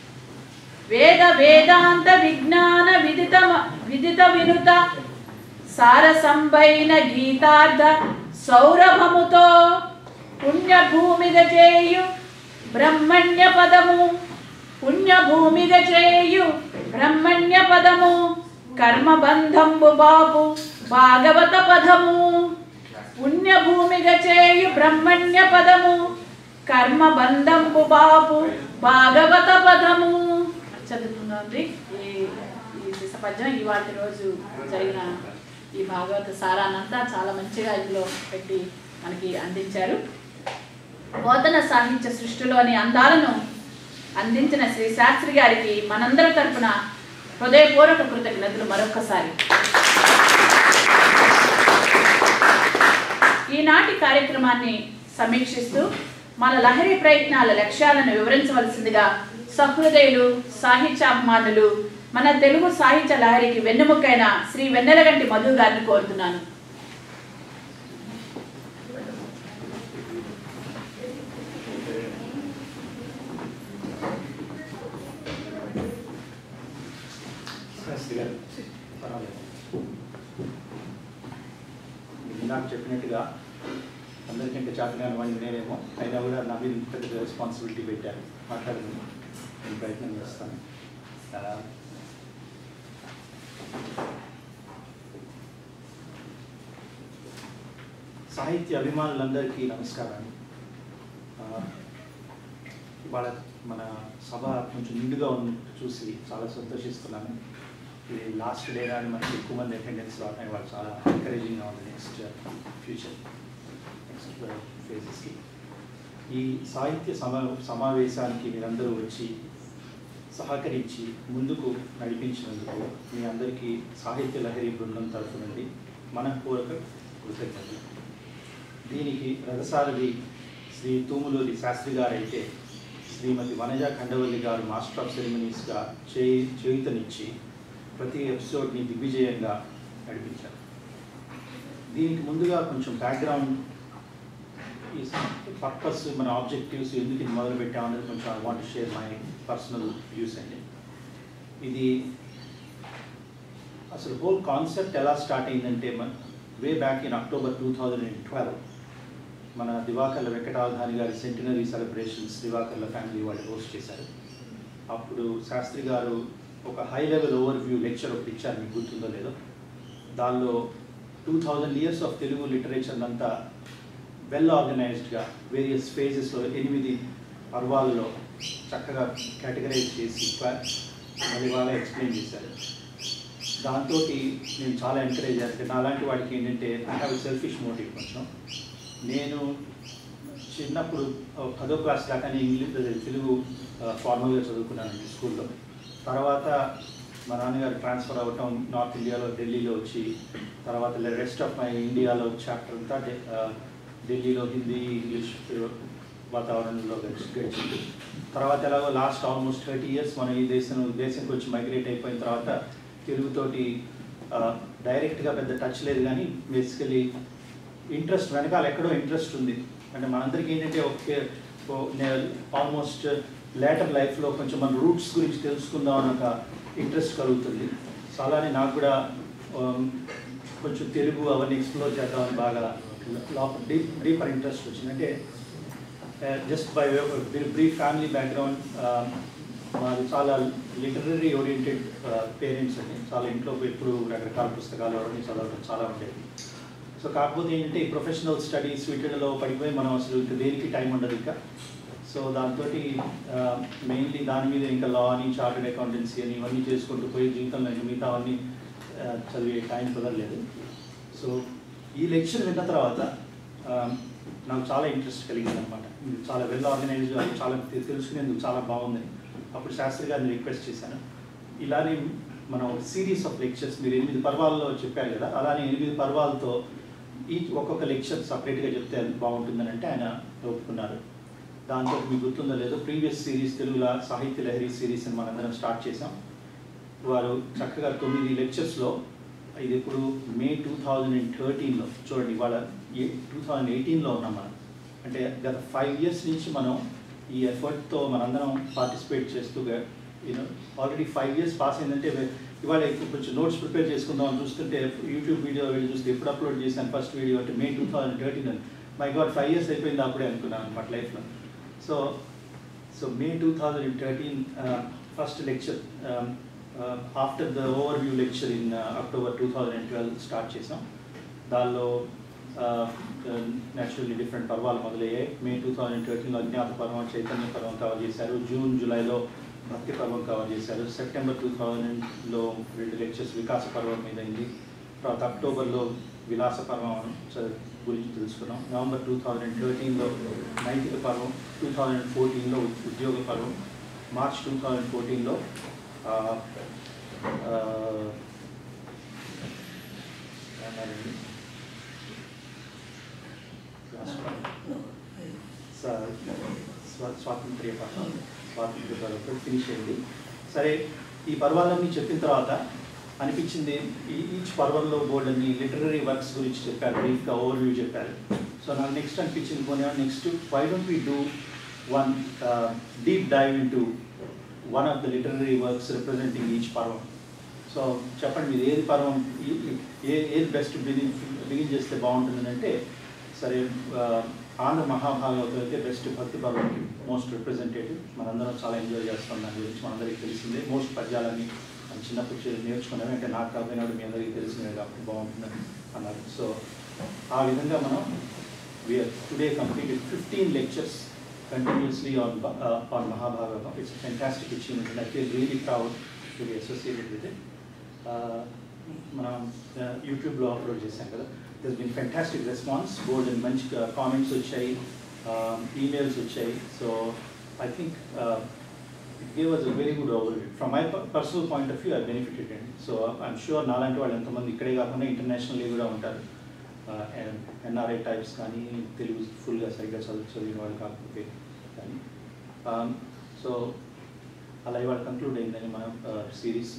వేద వేదాంత విజ్ఞాన విదిత విదిత వినుత సారసంబైన గీతార్థ సౌరభముతో పుణ్యభూమిగ చేయు బ్రహ్మణ్య పదము పుణ్యభూమిగ చేయు బ్రహ్మణ్య పదము కర్మబంధంబు బాపు భాగవత పదము పుణ్యభూమిగ చేయు బ్రహ్మణ్య పదము కర్మబంధంబు బాపు భాగవత పదము చదువుకుందా ఉంది ఈ ఈ శిశపద్యం ఇవాటి రోజు జరిగిన ఈ భాగవత సారానంతా చాలా మంచిగా ఇందులో పెట్టి మనకి అందించారు బోధన సాహిత్య సృష్టిలోని అందాలను అందించిన శ్రీ శాస్త్రి గారికి మనందరి తరపున హృదయపూర్వక కృతజ్ఞతలు మరొకసారి ఈనాటి కార్యక్రమాన్ని సమీక్షిస్తూ మన లహరి ప్రయత్నాల లక్ష్యాలను వివరించవలసిందిగా సహృదయులు సాహిత్యాభిమానులు మన తెలుగు సాహిత్య లహరికి వెన్నెముకైన శ్రీ వెన్నెలగంటి మధు గారిని కోరుతున్నాను శాస్త్రి గారు పర్వాలేదు మీరు ఇందాక చెప్పినట్టుగా అందరికంటే చాటుగాని వాడిని నేనేమో అయినా కూడా నా మీద ఇంత పెద్ద రెస్పాన్సిబిలిటీ పెట్టారు మాట్లాడుకుని నేను ప్రయత్నం చేస్తాను ఆ, సాహిత్య అభిమానులందరికీ నమస్కారాలు ఆ, ఇవాళ మన సభ కొంచెం నిండుగా ఉంది చూసి చాలా సంతోషిస్తున్నాను ఇది లాస్ట్ డే కానీ మనకి ఎక్కువ మంది అటెండెన్స్ రావడం ఇవాళ చాలా ఎంకరేజింగ్గా ఉంది నెక్స్ట్ ఫ్యూచర్ నెక్స్ట్ ఫేజెస్కి ఈ సాహిత్య సమా సమావేశానికి మీరందరూ వచ్చి సహకరించి ముందుకు నడిపించినందుకు మీ అందరికీ సాహిత్య లహరి బృందం తరఫు నుండి మనపూర్వక కృతజ్ఞతలు దీనికి రథసారథి శ్రీ తూములూరి శాస్త్రి గారైతే శ్రీమతి వనజ ఖండవల్లి గారు మాస్టర్ ఆఫ్ సెరమనీస్గా చేయి చేయుతనిచ్చి ప్రతి ఎపిసోడ్ని దిగ్విజయంగా నడిపించారు దీనికి ముందుగా కొంచెం బ్యాక్గ్రౌండ్ ఈ పర్పస్ మన ఆబ్జెక్టివ్స్ ఎందుకు ఇది మొదలు పెట్టామనేది కొంచెం I want share my personal views అండి ఇది అసలు హోల్ కాన్సెప్ట్ ఎలా స్టార్ట్ అయిందంటే మన way back in October two thousand and twelve మన దివాకర్ల వెంకటావధాని గారి సెంటినరీ సెలబ్రేషన్స్ దివాకర్ల ఫ్యామిలీ వాళ్ళు హోస్ట్ చేశారు అప్పుడు శాస్త్రి గారు ఒక high level overview lecture ఒకటి ఇచ్చారు మీకు గుర్తుందో లేదో దానిలో two thousand years of Telugu literature అంతా వెల్ ఆర్గనైజ్డ్గా వేరియస్ ఫేజెస్లో ఎనిమిది పర్వాలలో చక్కగా కేటగరైజ్ చేసి క్లా- మళ్ళీ వాళ్ళే ఎక్స్ప్లెయిన్ చేశారు దాంతో నేను చాలా ఎంకరేజ్ చేస్తాను నాలాంటి వాడికి ఏంటంటే ఐ హ్యావ్ సెల్ఫిష్ మోటివ్ కొంచెం నేను చిన్నప్పుడు ఆ, పదో క్లాస్ దాకానే ఇంగ్లీష్ తెలుగు ఫార్మల్గా చదువుకున్నాను స్కూల్లో తర్వాత మా నాన్నగారు ట్రాన్స్ఫర్ అవ్వటం నార్త్ ఇండియాలో ఢిల్లీలో వచ్చి తర్వాత రెస్ట్ ఆఫ్ మై ఇండియాలో చాప్టర్ అంతా ఢి- ఆ, ఢిల్లీలో హిందీ ఇంగ్లీష్ వాతావరణంలో గడిచి గడిచింది తర్వాత ఎలాగో లాస్ట్ ఆల్మోస్ట్ థర్టీ ఇయర్స్ మనం ఈ దేశం దేశంకి వచ్చి మైగ్రేట్ అయిపోయిన తర్వాత తెలుగుతోటి డైరెక్ట్గా పెద్ద టచ్ లేదు కానీ బేసికలీ ఇంట్రెస్ట్ వెనకాల ఎక్కడో ఇంట్రెస్ట్ ఉంది అంటే మనందరికీ ఏంటంటే ఒకే ఆల్మోస్ట్ లేటర్ లైఫ్లో కొంచెం మన రూట్స్ గురించి తెలుసుకుందాం అని ఒక ఇంట్రెస్ట్ కలుగుతుంది సో అలానే నాకు కూడా um, కొంచెం తెలుగు అవన్నీ ఎక్స్ప్లోర్ చేద్దామని బాగా లోపల డీప్ డీపర్ ఇంట్రెస్ట్ వచ్చింది అంటే just by brief family background మాది చాలా లిటరరీ ఓరియంటెడ్ పేరెంట్స్ అండి చాలా ఇంట్లో ఎప్పుడు రకరకాల పుస్తకాలు అవన్నీ చదవడం చాలా ఉండేది సో కాకపోతే ఏంటంటే ఈ ప్రొఫెషనల్ స్టడీస్ వీటిలో పడిపోయి మనం అసలు ఇంకా దేనికి టైం ఉండదు ఇంకా సో దాంతో మెయిన్లీ దాని మీద ఇంకా లా అని చార్టెడ్ అకౌంటెన్సీ అని ఇవన్నీ చేసుకుంటూ పోయి జీవితంలో ఇంకా మిగతా అవన్నీ ఆ, చదివే టైం కుదరలేదు సో ఈ లెక్చర్ విన్న తర్వాత ఆ, నాకు చాలా ఇంట్రెస్ట్ కలిగింది అనమాట చాలా వెల్ ఆర్గనైజ్డ్ అది చాలా తె- తెలుసుకునేందుకు చాలా బాగుంది అప్పుడు శాస్త్రి గారిని రిక్వెస్ట్ చేశాను ఇలానే మనం సిరీస్ ఆఫ్ లెక్చర్స్ మీరు ఎనిమిది పర్వాల్లో చెప్పారు కదా అలానే ఎనిమిది పర్వాలతో ఈ ఒక్కొక్క లెక్చర్ సపరేట్గా చెప్తే అది బాగుంటుందని అంటే ఆయన ఒప్పుకున్నారు దాంతో మీకు గుర్తుందో లేదో ప్రీవియస్ సిరీస్ తెలుగులో సాహిత్య లహరి సిరీస్ అని మనందరం స్టార్ట్ చేసాం వారు చక్కగా తొమ్మిది లెక్చర్స్లో ఇది ఇప్పుడు మే టూ థౌజండ్ అండ్ థర్టీన్లో చూడండి ఇవాళ టూ థౌజండ్ ఎయిటీన్లో ఉన్నాం మనం అంటే గత ఫైవ్ ఇయర్స్ నుంచి మనం ఈ ఎఫర్ట్తో మనందరం పార్టిసిపేట్ చేస్తూ you know already five years pass అయిందంటే ఇవాళ ఎక్కువ కొంచెం నోట్స్ ప్రిపేర్ చేసుకుందాం అని చూస్తుంటే యూట్యూబ్ వీడియో వీడియో చూస్తే ఎప్పుడు అప్లోడ్ చేశాను ఫస్ట్ వీడియో అంటే మే టూ థౌజండ్ థర్టీన్ అని మై గాడ్ ఫైవ్ ఇయర్స్ అయిపోయింది అప్పుడే అనుకున్నాను అనమాట లైఫ్లో so so May two thousand thirteen first lecture after the overview lecture in October two thousand twelve start చేసాం దానిలో న్యాచురల్లీ డిఫరెంట్ పర్వాలు మొదలయ్యాయి మే టూ థౌజండ్ థర్టీన్లో అజ్ఞాత పర్వం చైతన్య పర్వం కవర్ చేశారు జూన్ జూలైలో భక్తి పర్వం కవర్ చేశారు సెప్టెంబర్ టూ థౌజండ్లో రెండు లెక్చర్స్ వికాస పర్వం మీద అయింది తర్వాత అక్టోబర్లో విలాస పర్వం చ- గురించి తెలుసుకున్నాం నవంబర్ టూ థౌజండ్ థర్టీన్లో నైతిక పర్వం టూ థౌజండ్ ఫోర్టీన్లో ఉద్యోగ పర్వం మార్చ్ టూ థౌజండ్ ఫోర్టీన్లో స్వాతంత్ర్య పర్వం స్వాతంత్ర్య పర్వం ఫినిష్ అయింది సరే ఈ పర్వాలన్నీ చెప్పిన తర్వాత అనిపించింది ఈ ఈచ్ పర్వంలో బోర్డ్ అన్ని లిటరరీ వర్క్స్ గురించి చెప్పారు బ్రీఫ్గా ఓవర్ వ్యూ చెప్పారు సో నాకు నెక్స్ట్ అనిపించింది పోనీ next why don't we do one deep dive into one of the literary works representing each పర్వం సో చెప్పండి మీరు ఏది పర్వం ఈ- ఈ- ఏ ఏది బెస్ట్ బిగిన్ బిగిన్ చేస్తే బాగుంటుంది అంటే సరే ఆ, ఆంధ్ర మహాభాగవతం అయితే బెస్ట్ భక్తి పర్వంకి మోస్ట్ రిప్రజెంటేటివ్ మనందరం చాలా ఎంజాయ్ చేస్తాం దాని గురించి మనందరికీ తెలిసిందే మోస్ట్ పద్యాలన్నీ మనం చిన్నప్పుడు చే- నేర్చుకున్నాం అంటే నాకు కాకపోయినాడు మీ అందరికీ తెలిసినవి కాబట్టి బాగుంటుందని అన్నారు సో ఆ విధంగా మనం we are today completed fifteen lectures continuously on Ba- uh, on Mahabharata. It's a fantastic achievement, and I feel really proud to be associated with it. Uh, మనం యూట్యూబ్లో అప్లోడ్ చేశాం కదా there been fantastic response board అండ్ మంచి comments వచ్చాయి emails వచ్చాయి so I think it gave us a very good over from my personal point of view I benefited అండి so I'm sure నాలాంటి వాళ్ళు ఎంతమంది ఇక్కడే కాకుండా ఇంటర్నేషనల్లీ కూడా ఉంటారు ఎన్ఆర్ఐ టైప్స్ కానీ తెలుగు ఫుల్గా సరిగ్గా చదువు చదివిన వాళ్ళు కాకపోతే కానీ సో అలా ఇవాళ కంక్లూడ్ అయిందని మనం సిరీస్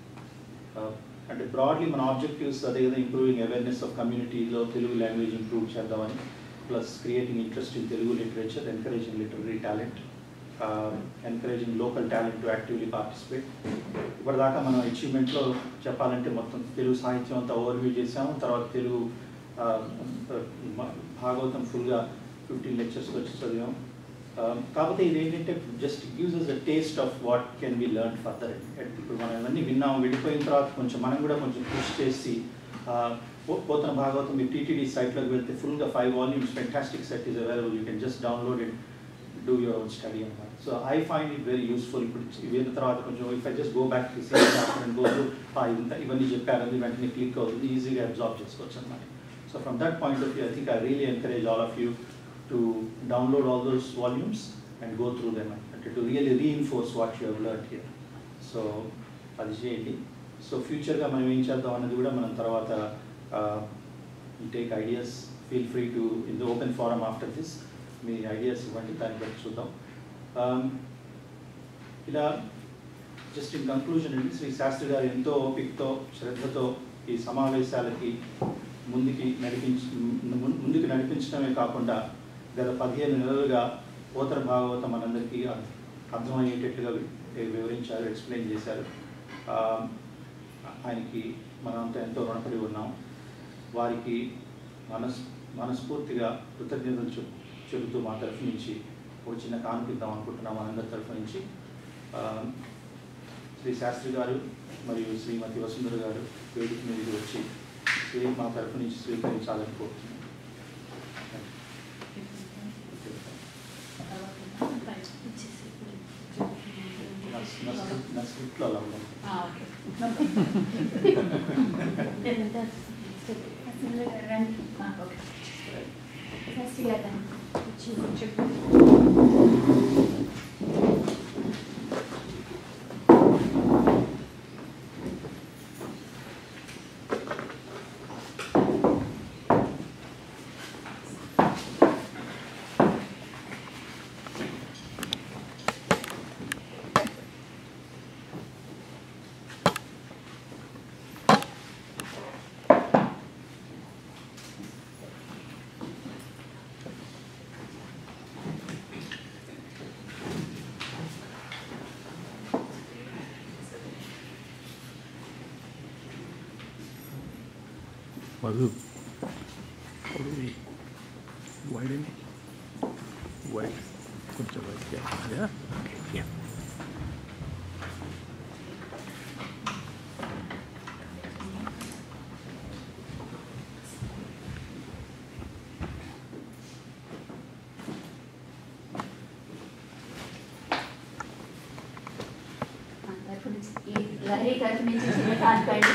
అంటే బ్రాడ్లీ మన ఆబ్జెక్టివ్స్ అదే కదా ఇంప్రూవింగ్ అవేర్నెస్ ఆఫ్ కమ్యూనిటీలో తెలుగు లాంగ్వేజ్ ఇంప్రూవ్ చేద్దామని plus creating interest in Telugu literature encouraging literary talent encouraging local talent to actively participate ఇప్పటిదాకా మనం అచీవ్మెంట్లో చెప్పాలంటే మొత్తం తెలుగు సాహిత్యం అంతా ఓవర్వ్యూ చేసాము తర్వాత తెలుగు ఆ, మ- భాగవతం ఫుల్గా ఫిఫ్టీన్ లెక్చర్స్ వచ్చి చదివాం ఆ, కాకపోతే ఇది ఏంటంటే just gives us a taste of what can be learn further ఇప్పుడు మనం ఇవన్నీ విన్నాం వెళ్ళిపోయిన తర్వాత కొంచెం మనం కూడా కొంచెం కృషి చేసి ఆ, పో- పోతన భాగవతం మీ టీటీడీ సైట్లోకి వెళ్తే ఫుల్గా five volumes fantastic set is available you can just download it do your own study అనమాట so I find it very useful ఇప్పుడు ఇవైన తర్వాత కొంచెం if I just go back to same chapter and go to ఇంత ఇవన్నీ చెప్పారు అది వెంటనే క్లిక్ అవుతుంది ఈజీగా అబ్జార్బ్ చేసుకోవచ్చు అనమాట so from that point of view I think I really encourage all of you to download all those volumes and go through them అంటే to really reinforce what you have learn here so అది చేయండి so ఫ్యూచర్గా మనం ఏం చేద్దాం అన్నది కూడా మనం తర్వాత take ideas feel free to in the open forum after this మీ ఐడియాస్ ఇవ్వండి దాన్ని బట్టి చూద్దాం Um, ఇలా జస్ట్ ఇన్ కంక్లూజన్ అండి శ్రీ శాస్త్రి గారు ఎంతో ఓపికతో శ్రద్ధతో ఈ సమావేశాలకి ముందుకి నడిపించి ము- ముందుకు నడిపించడమే కాకుండా గత పదిహేను నెలలుగా పోతర భాగవతం మనందరికీ అర్- అర్థమయ్యేటట్టుగా వి- వివరించారు ఎక్స్ప్లెయిన్ చేశారు ఆ, ఆయనకి మనంతా ఎంతో రుణపడి ఉన్నాం వారికి మనస్ మనస్ఫూర్తిగా కృతజ్ఞతలు చెప్ చెబుతూ మా తరఫు నుంచి ఒక చిన్న కానుకిద్దాం అనుకుంటున్నాం మనందరి తరఫు నుంచి ఆ, శ్రీ శాస్త్రి గారు మరియు శ్రీమతి వసుంధర గారు వేదిక మీదకి వచ్చి శ్రీ మా తరఫు నుంచి స్వీకరించాలని కోరుతున్నాను నా నా స్క్రిప్ట్ నా స్క్రిప్ట్లో అలా ఉంది మధు వైడ్ వైడ్ కొంచెం వైడ్ యా యా తరపు నుంచి ఈ లహరి తరపు నుంచి చిన్న కాన్ఫిడెంట్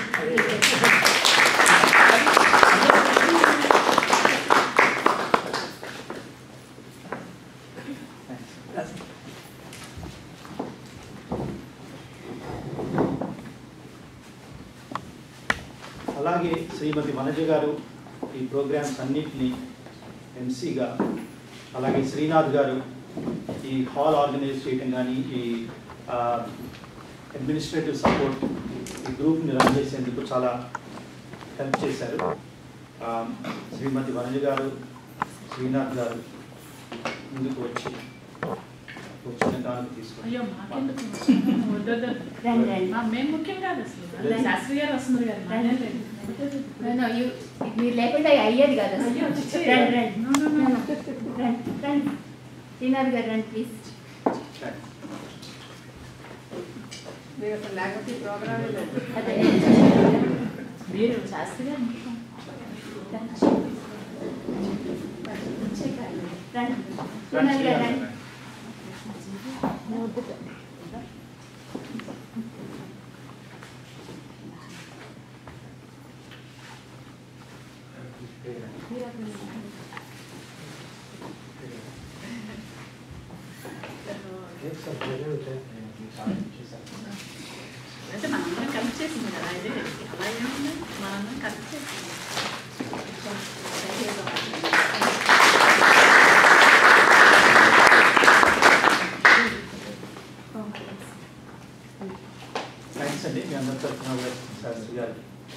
అలాగే శ్రీమతి వనజ గారు ఈ ప్రోగ్రామ్స్ అన్నిటినీ ఎంసీగా అలాగే శ్రీనాథ్ గారు ఈ హాల్ ఆర్గనైజ్ చేయటం కానీ ఈ అడ్మినిస్ట్రేటివ్ సపోర్ట్ ఈ గ్రూప్ని రన్ చేసేందుకు చాలా హెల్ప్ చేశారు ఆ, శ్రీమతి వనజ గారు శ్రీనాథ్ గారు ముందుకు వచ్చి వచ్చిన కానుక తీసుకొని అయ్యో మాకెందుకు వద్దు వద్దు. రండి రండి మా మేము ముఖ్యం కాదు అసలు శాస్త్రి గారు వస్తున్నారు గారు మానే లేదు. No, no, you- మీరు లేకుండా అయ్యేది కాదు అసలు. అయ్యో, చిచ్చి. రండి రండి No, no, no. No, no. రండి రండి శ్రీనాథ్ గారు రండి ప్లీజ్ అదే మీరు శాస్త్రి గారు ముఖ్యం. రండి శ్రీనాథ్ గారు రండి అయితే మనందరం కలిసి చేసింది కదా ఇది అలా ఏముంది మనందరం కలిసి చేసింది థ్యాంక్స్ అండి మీ అందరి తరఫున కూడా శాస్త్రి గారు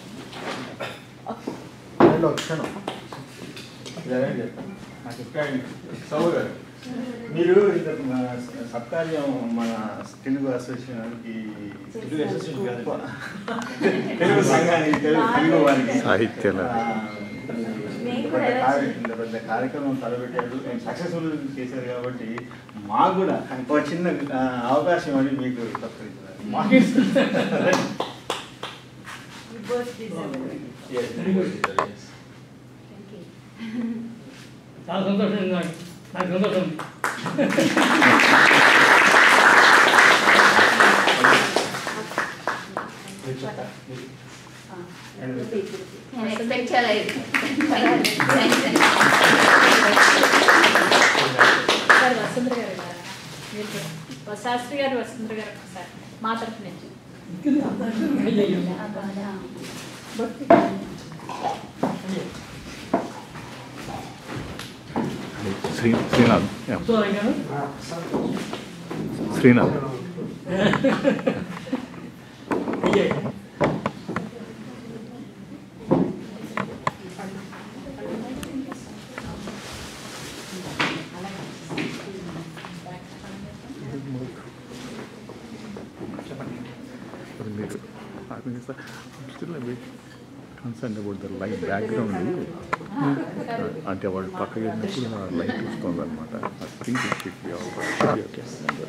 హలో క్షణం జరగండి నాకు చెప్పండి సౌ గారు మీరు ఇంతకు మన సత్కార్యం మన తెలుగు అసోసియేషన్కి తెలుగు అసోసియేషన్ కాదు. తెలుగు సంఘానికి తెలుగు తెలుగు వారికి సాహిత్యాల. ఆ, ఇంత పెద్ద కార్య- ఇంత పెద్ద కార్యక్రమం తలపెట్టారు సక్సెస్ఫుల్ చేశారు కాబట్టి మాకు కూడా ఒక చిన్న ఆ, అవకాశం అని మీకు తప్పనిస్తున్నారు మాకు Yes. చాలా సంతోషం నాకు నాకు సంతోషం ఉంది. మీరు చెప్తారా? మీరు నేను ఎక్స్పెక్ట్ చేయలేదు థ్యాంక్స్ అండి సార్ వసుంధర గారు ఉన్నారా? మీరు కూడా. శాస్త్రి గారు వసుంధర గారు ఒకసారి మా తరఫు నుంచి అయ్యయ్యో. శ్రీ శ్రీనాథ్ యా. కూర్చోవాలి కదా? శ్రీనాథ్ అయ్యయ్యో. మరి మీరు still concern about the light background అంటే వాళ్ళు పక్కకి వెళ్ళినప్పుడు ఆ లైట్ వస్తుంది అనమాట I think it should be all okay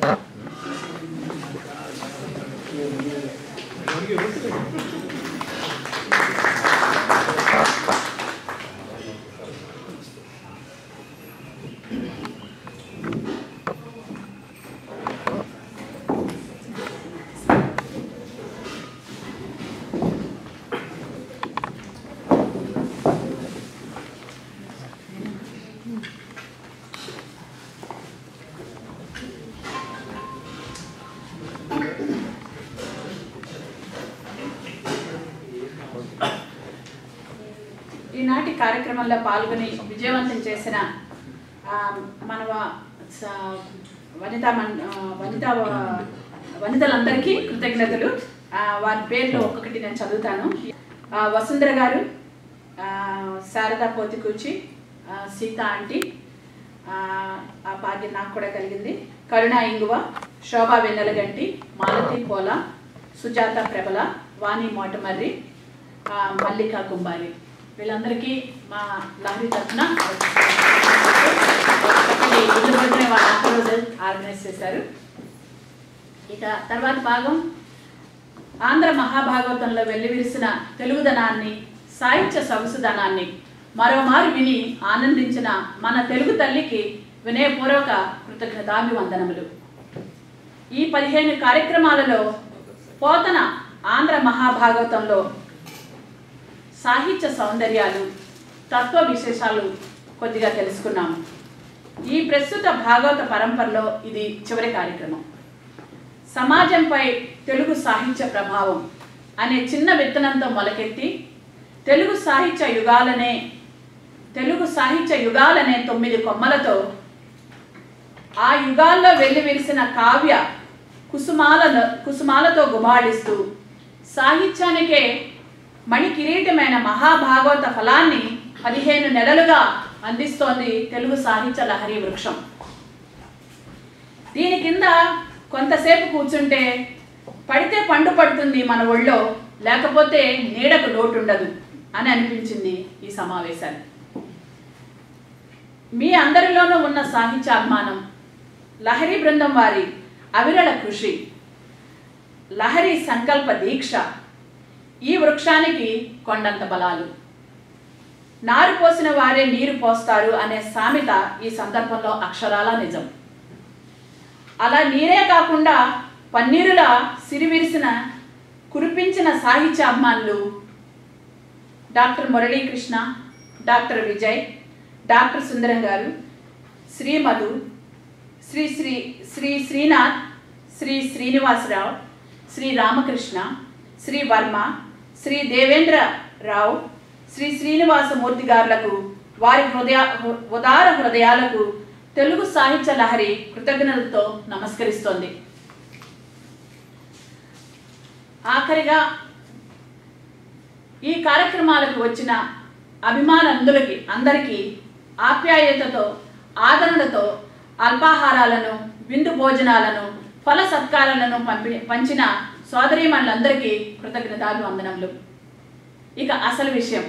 ఈనాటి కార్యక్రమంలో పాల్గొని విజయవంతం చేసిన ఆ, మన వ- స- వనితా మన్ ఆ, వనితా వ- వనితలందరికీ కృతజ్ఞతలు ఆ, వారి పేర్లు ఒక్కొక్కటి నేను చదువుతాను ఆ, వసుంధర గారు ఆ, శారదా పోతికూచి ఆ, సీత ఆంటీ ఆ, ఆ భాగ్యం నాకు కూడా కలిగింది కరుణ ఇంగువ శోభా వెన్నెలగంటి మాలతి పోల సుజాత ప్రబల వాణి మోటమర్రి ఆ, మల్లికా కుంబారి వీళ్ళందరికీ మా లహరి తరఫున చక్కటి విందు భోజనం వాళ్ళ రోజు ఆర్గనైజ్ చేశారు ఇక తర్వాత భాగం ఆంధ్ర మహాభాగవతంలో వెల్లివిరిసిన తెలుగుదనాన్ని సాహిత్య సొగసుదనాన్ని మరోమారు విని ఆనందించిన మన తెలుగు తల్లికి వినయపూర్వక కృతజ్ఞతాభివందనములు ఈ పదిహేను కార్యక్రమాలలో పోతన ఆంధ్ర మహాభాగవతంలో సాహిత్య సౌందర్యాలు తత్వ విశేషాలు కొద్దిగా తెలుసుకున్నాము ఈ ప్రస్తుత భాగవత పరంపరలో ఇది చివరి కార్యక్రమం సమాజంపై తెలుగు సాహిత్య ప్రభావం అనే చిన్న విత్తనంతో మొలకెత్తి తెలుగు సాహిత్య యుగాలనే తెలుగు సాహిత్య యుగాలనే తొమ్మిది కొమ్మలతో ఆ యుగాల్లో వెళ్ళి విరిసిన కావ్య కుసుమాల కుసుమాలతో గుబాళిస్తూ సాహిత్యానికే మణి కిరీటమైన మహాభాగవత ఫలాన్ని పదిహేను నెలలుగా అందిస్తోంది తెలుగు సాహిత్య లహరి వృక్షం దీని కింద కొంతసేపు కూర్చుంటే పడితే పండు పడుతుంది మన ఒళ్ళో లేకపోతే నీడకు లోటు ఉండదు అని అనిపించింది ఈ సమావేశాన్ని మీ అందరిలోనూ ఉన్న సాహిత్యాభిమానం లహరి బృందం వారి అవిరళ కృషి లహరి సంకల్ప దీక్ష ఈ వృక్షానికి కొండంత బలాలు నారు పోసిన వారే నీరు పోస్తారు అనే సామెత ఈ సందర్భంలో అక్షరాల నిజం అలా నీరే కాకుండా పన్నీరులా సిరివిరిసిన కురిపించిన సాహిత్య అభిమానులు doctor Muralikrishna doctor Vijay doctor Sundaram garu Sri Madhu Shri Shri Shri Srinath Shri Srinivasarao Shri Ramakrishna Shri Varma Shri Devendra రావు శ్రీ శ్రీనివాసమూర్తి గారులకు వారి హృదయ హృ- ఉదార హృదయాలకు తెలుగు సాహిత్య లహరి కృతజ్ఞతలతో నమస్కరిస్తోంది ఆఖరిగా ఈ కార్యక్రమాలకు వచ్చిన అభిమానులందరికీ అందరికీ ఆప్యాయతతో ఆదరణతో అల్పాహారాలను విందు భోజనాలను ఫల సత్కారాలను పంపి పంచిన సోదరీమణులందరికీ కృతజ్ఞతాభివందనములు ఇక అసలు విషయం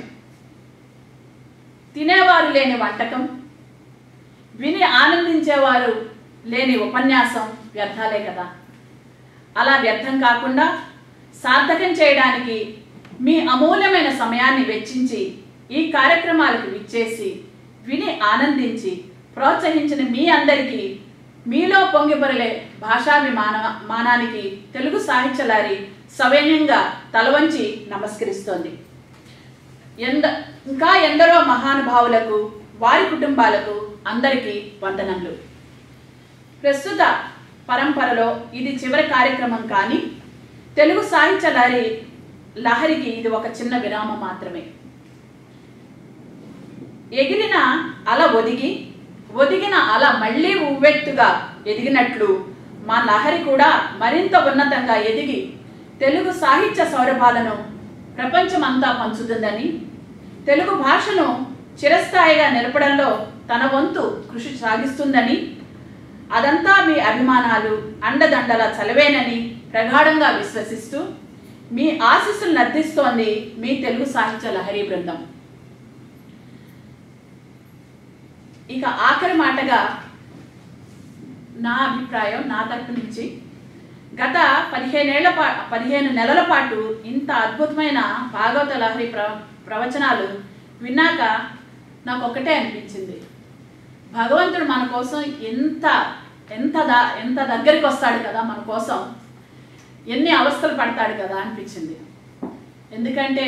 తినేవారు లేని వంటకం విని ఆనందించేవారు లేని ఉపన్యాసం వ్యర్థాలే కదా అలా వ్యర్థం కాకుండా సార్థకం చేయడానికి మీ అమూల్యమైన సమయాన్ని వెచ్చించి ఈ కార్యక్రమాలకు విచ్చేసి విని ఆనందించి ప్రోత్సహించిన మీ అందరికీ మీలో పొంగిపొరలే భాషాభిమాన మానానికి తెలుగు సాహిత్య లారి సవైన్యంగా తలవంచి నమస్కరిస్తోంది ఎంద ఇంకా ఎందరో మహానుభావులకు వారి కుటుంబాలకు అందరికీ వందనములు ప్రస్తుత పరంపరలో ఇది చివరి కార్యక్రమం కానీ తెలుగు సాహిత్య లహరి లహరికి ఇది ఒక చిన్న విరామం మాత్రమే ఎగిరిన అల ఒదిగి ఒదిగిన అల మళ్ళీ ఉవ్వెత్తుగా ఎదిగినట్లు మా లహరి కూడా మరింత ఉన్నతంగా ఎదిగి తెలుగు సాహిత్య సౌరభాలను ప్రపంచమంతా పంచుతుందని తెలుగు భాషను చిరస్థాయిగా నిలపడంలో తన వంతు కృషి సాగిస్తుందని అదంతా మీ అభిమానాలు అండదండల చలవేనని ప్రగాఢంగా విశ్వసిస్తూ మీ ఆశీస్సులు నర్దిస్తోంది మీ తెలుగు సాహిత్య లహరి బృందం ఇక ఆఖరి మాటగా నా అభిప్రాయం నా తరపు నుంచి గత పదిహేనేళ్ల పా పదిహేను నెలల పాటు ఇంత అద్భుతమైన భాగవత లహరి ప్ర ప్రవచనాలు విన్నాక నాకు ఒకటే అనిపించింది భగవంతుడు మన కోసం ఎంత ఎంత దా ఎంత దగ్గరికి వస్తాడు కదా మన కోసం ఎన్ని అవస్థలు పడతాడు కదా అనిపించింది ఎందుకంటే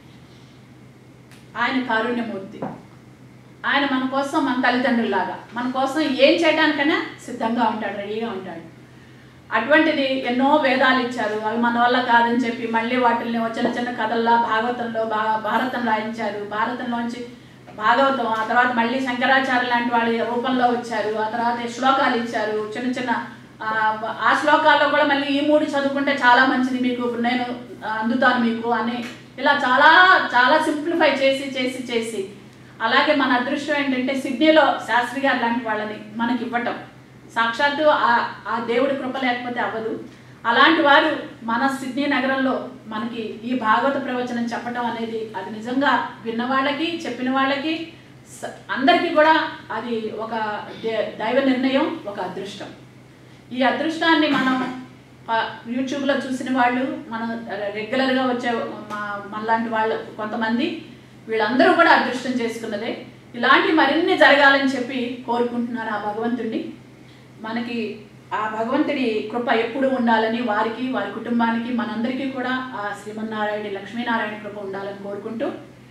ఆయన కారుణ్యమూర్తి ఆయన మన కోసం మన తల్లిదండ్రుల్లాగా మన కోసం ఏం చేయడానికైనా సిద్ధంగా ఉంటాడు రెడీగా ఉంటాడు అటువంటిది ఎన్నో వేదాలు ఇచ్చారు అవి మన వల్ల కాదని చెప్పి మళ్ళీ వాటిని చిన్న చిన్న కథల్లా భాగవతంలో భా భారతం రాయించారు భారతంలోంచి భాగవతం ఆ తర్వాత మళ్ళీ శంకరాచార్య లాంటి వాళ్ళ రూపంలో వచ్చారు ఆ తర్వాత శ్లోకాలు ఇచ్చారు చిన్న చిన్న ఆ, ఆ శ్లోకాల్లో కూడా మళ్ళీ ఈ మూడు చదువుకుంటే చాలా మంచిది మీకు నేను ఆ, అందుతాను మీకు అని ఇలా చాలా చాలా సింప్లిఫై చేసి చేసి చేసి అలాగే మన అదృష్టం ఏంటంటే సిడ్నీలో శాస్త్రి గారు లాంటి వాళ్ళని మనకి ఇవ్వటం సాక్షాత్తు ఆ ఆ దేవుడి కృప లేకపోతే అవ్వదు అలాంటి వారు మన సిడ్నీ నగరంలో మనకి ఈ భాగవత ప్రవచనం చెప్పడం అనేది అది నిజంగా విన్న వాళ్ళకి చెప్పిన వాళ్ళకి స- అందరికీ కూడా అది ఒక దే- దైవ నిర్ణయం ఒక అదృష్టం ఈ అదృష్టాన్ని మనం ఆ, యూట్యూబ్లో చూసిన వాళ్ళు మనం రెగ్యులర్గా వచ్చే మా మనలాంటి వాళ్ళు కొంతమంది వీళ్ళందరూ కూడా అదృష్టం చేసుకున్నదే ఇలాంటి మరిన్ని జరగాలని చెప్పి కోరుకుంటున్నాను ఆ భగవంతుడిని మనకి ఆ భగవంతుడి కృప ఎప్పుడు ఉండాలని వారికి వారి కుటుంబానికి మనందరికీ కూడా ఆ శ్రీమన్నారాయణ లక్ష్మీనారాయణ కృప ఉండాలని కోరుకుంటూ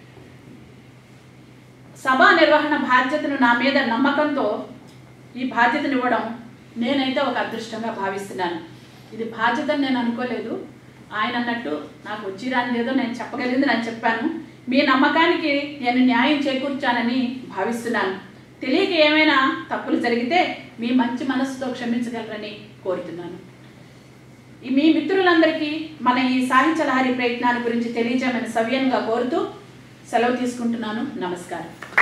సభా నిర్వహణ బాధ్యతను నా మీద నమ్మకంతో ఈ బాధ్యతను ఇవ్వడం నేనైతే ఒక అదృష్టంగా భావిస్తున్నాను ఇది బాధ్యతని నేను అనుకోలేదు ఆయన అన్నట్టు నాకు వచ్చి రానిది ఏదో నేను చెప్పగలిగింది నేను చెప్పాను మీ నమ్మకానికి నేను న్యాయం చేకూర్చానని భావిస్తున్నాను తెలియక ఏమైనా తప్పులు జరిగితే మీ మంచి మనసుతో క్షమించగలరని కోరుతున్నాను ఈ మీ మిత్రులందరికీ మన ఈ సాహిత్య లహరి ప్రయత్నాల గురించి తెలియజేయమని సవ్యంగా కోరుతూ సెలవు తీసుకుంటున్నాను నమస్కారం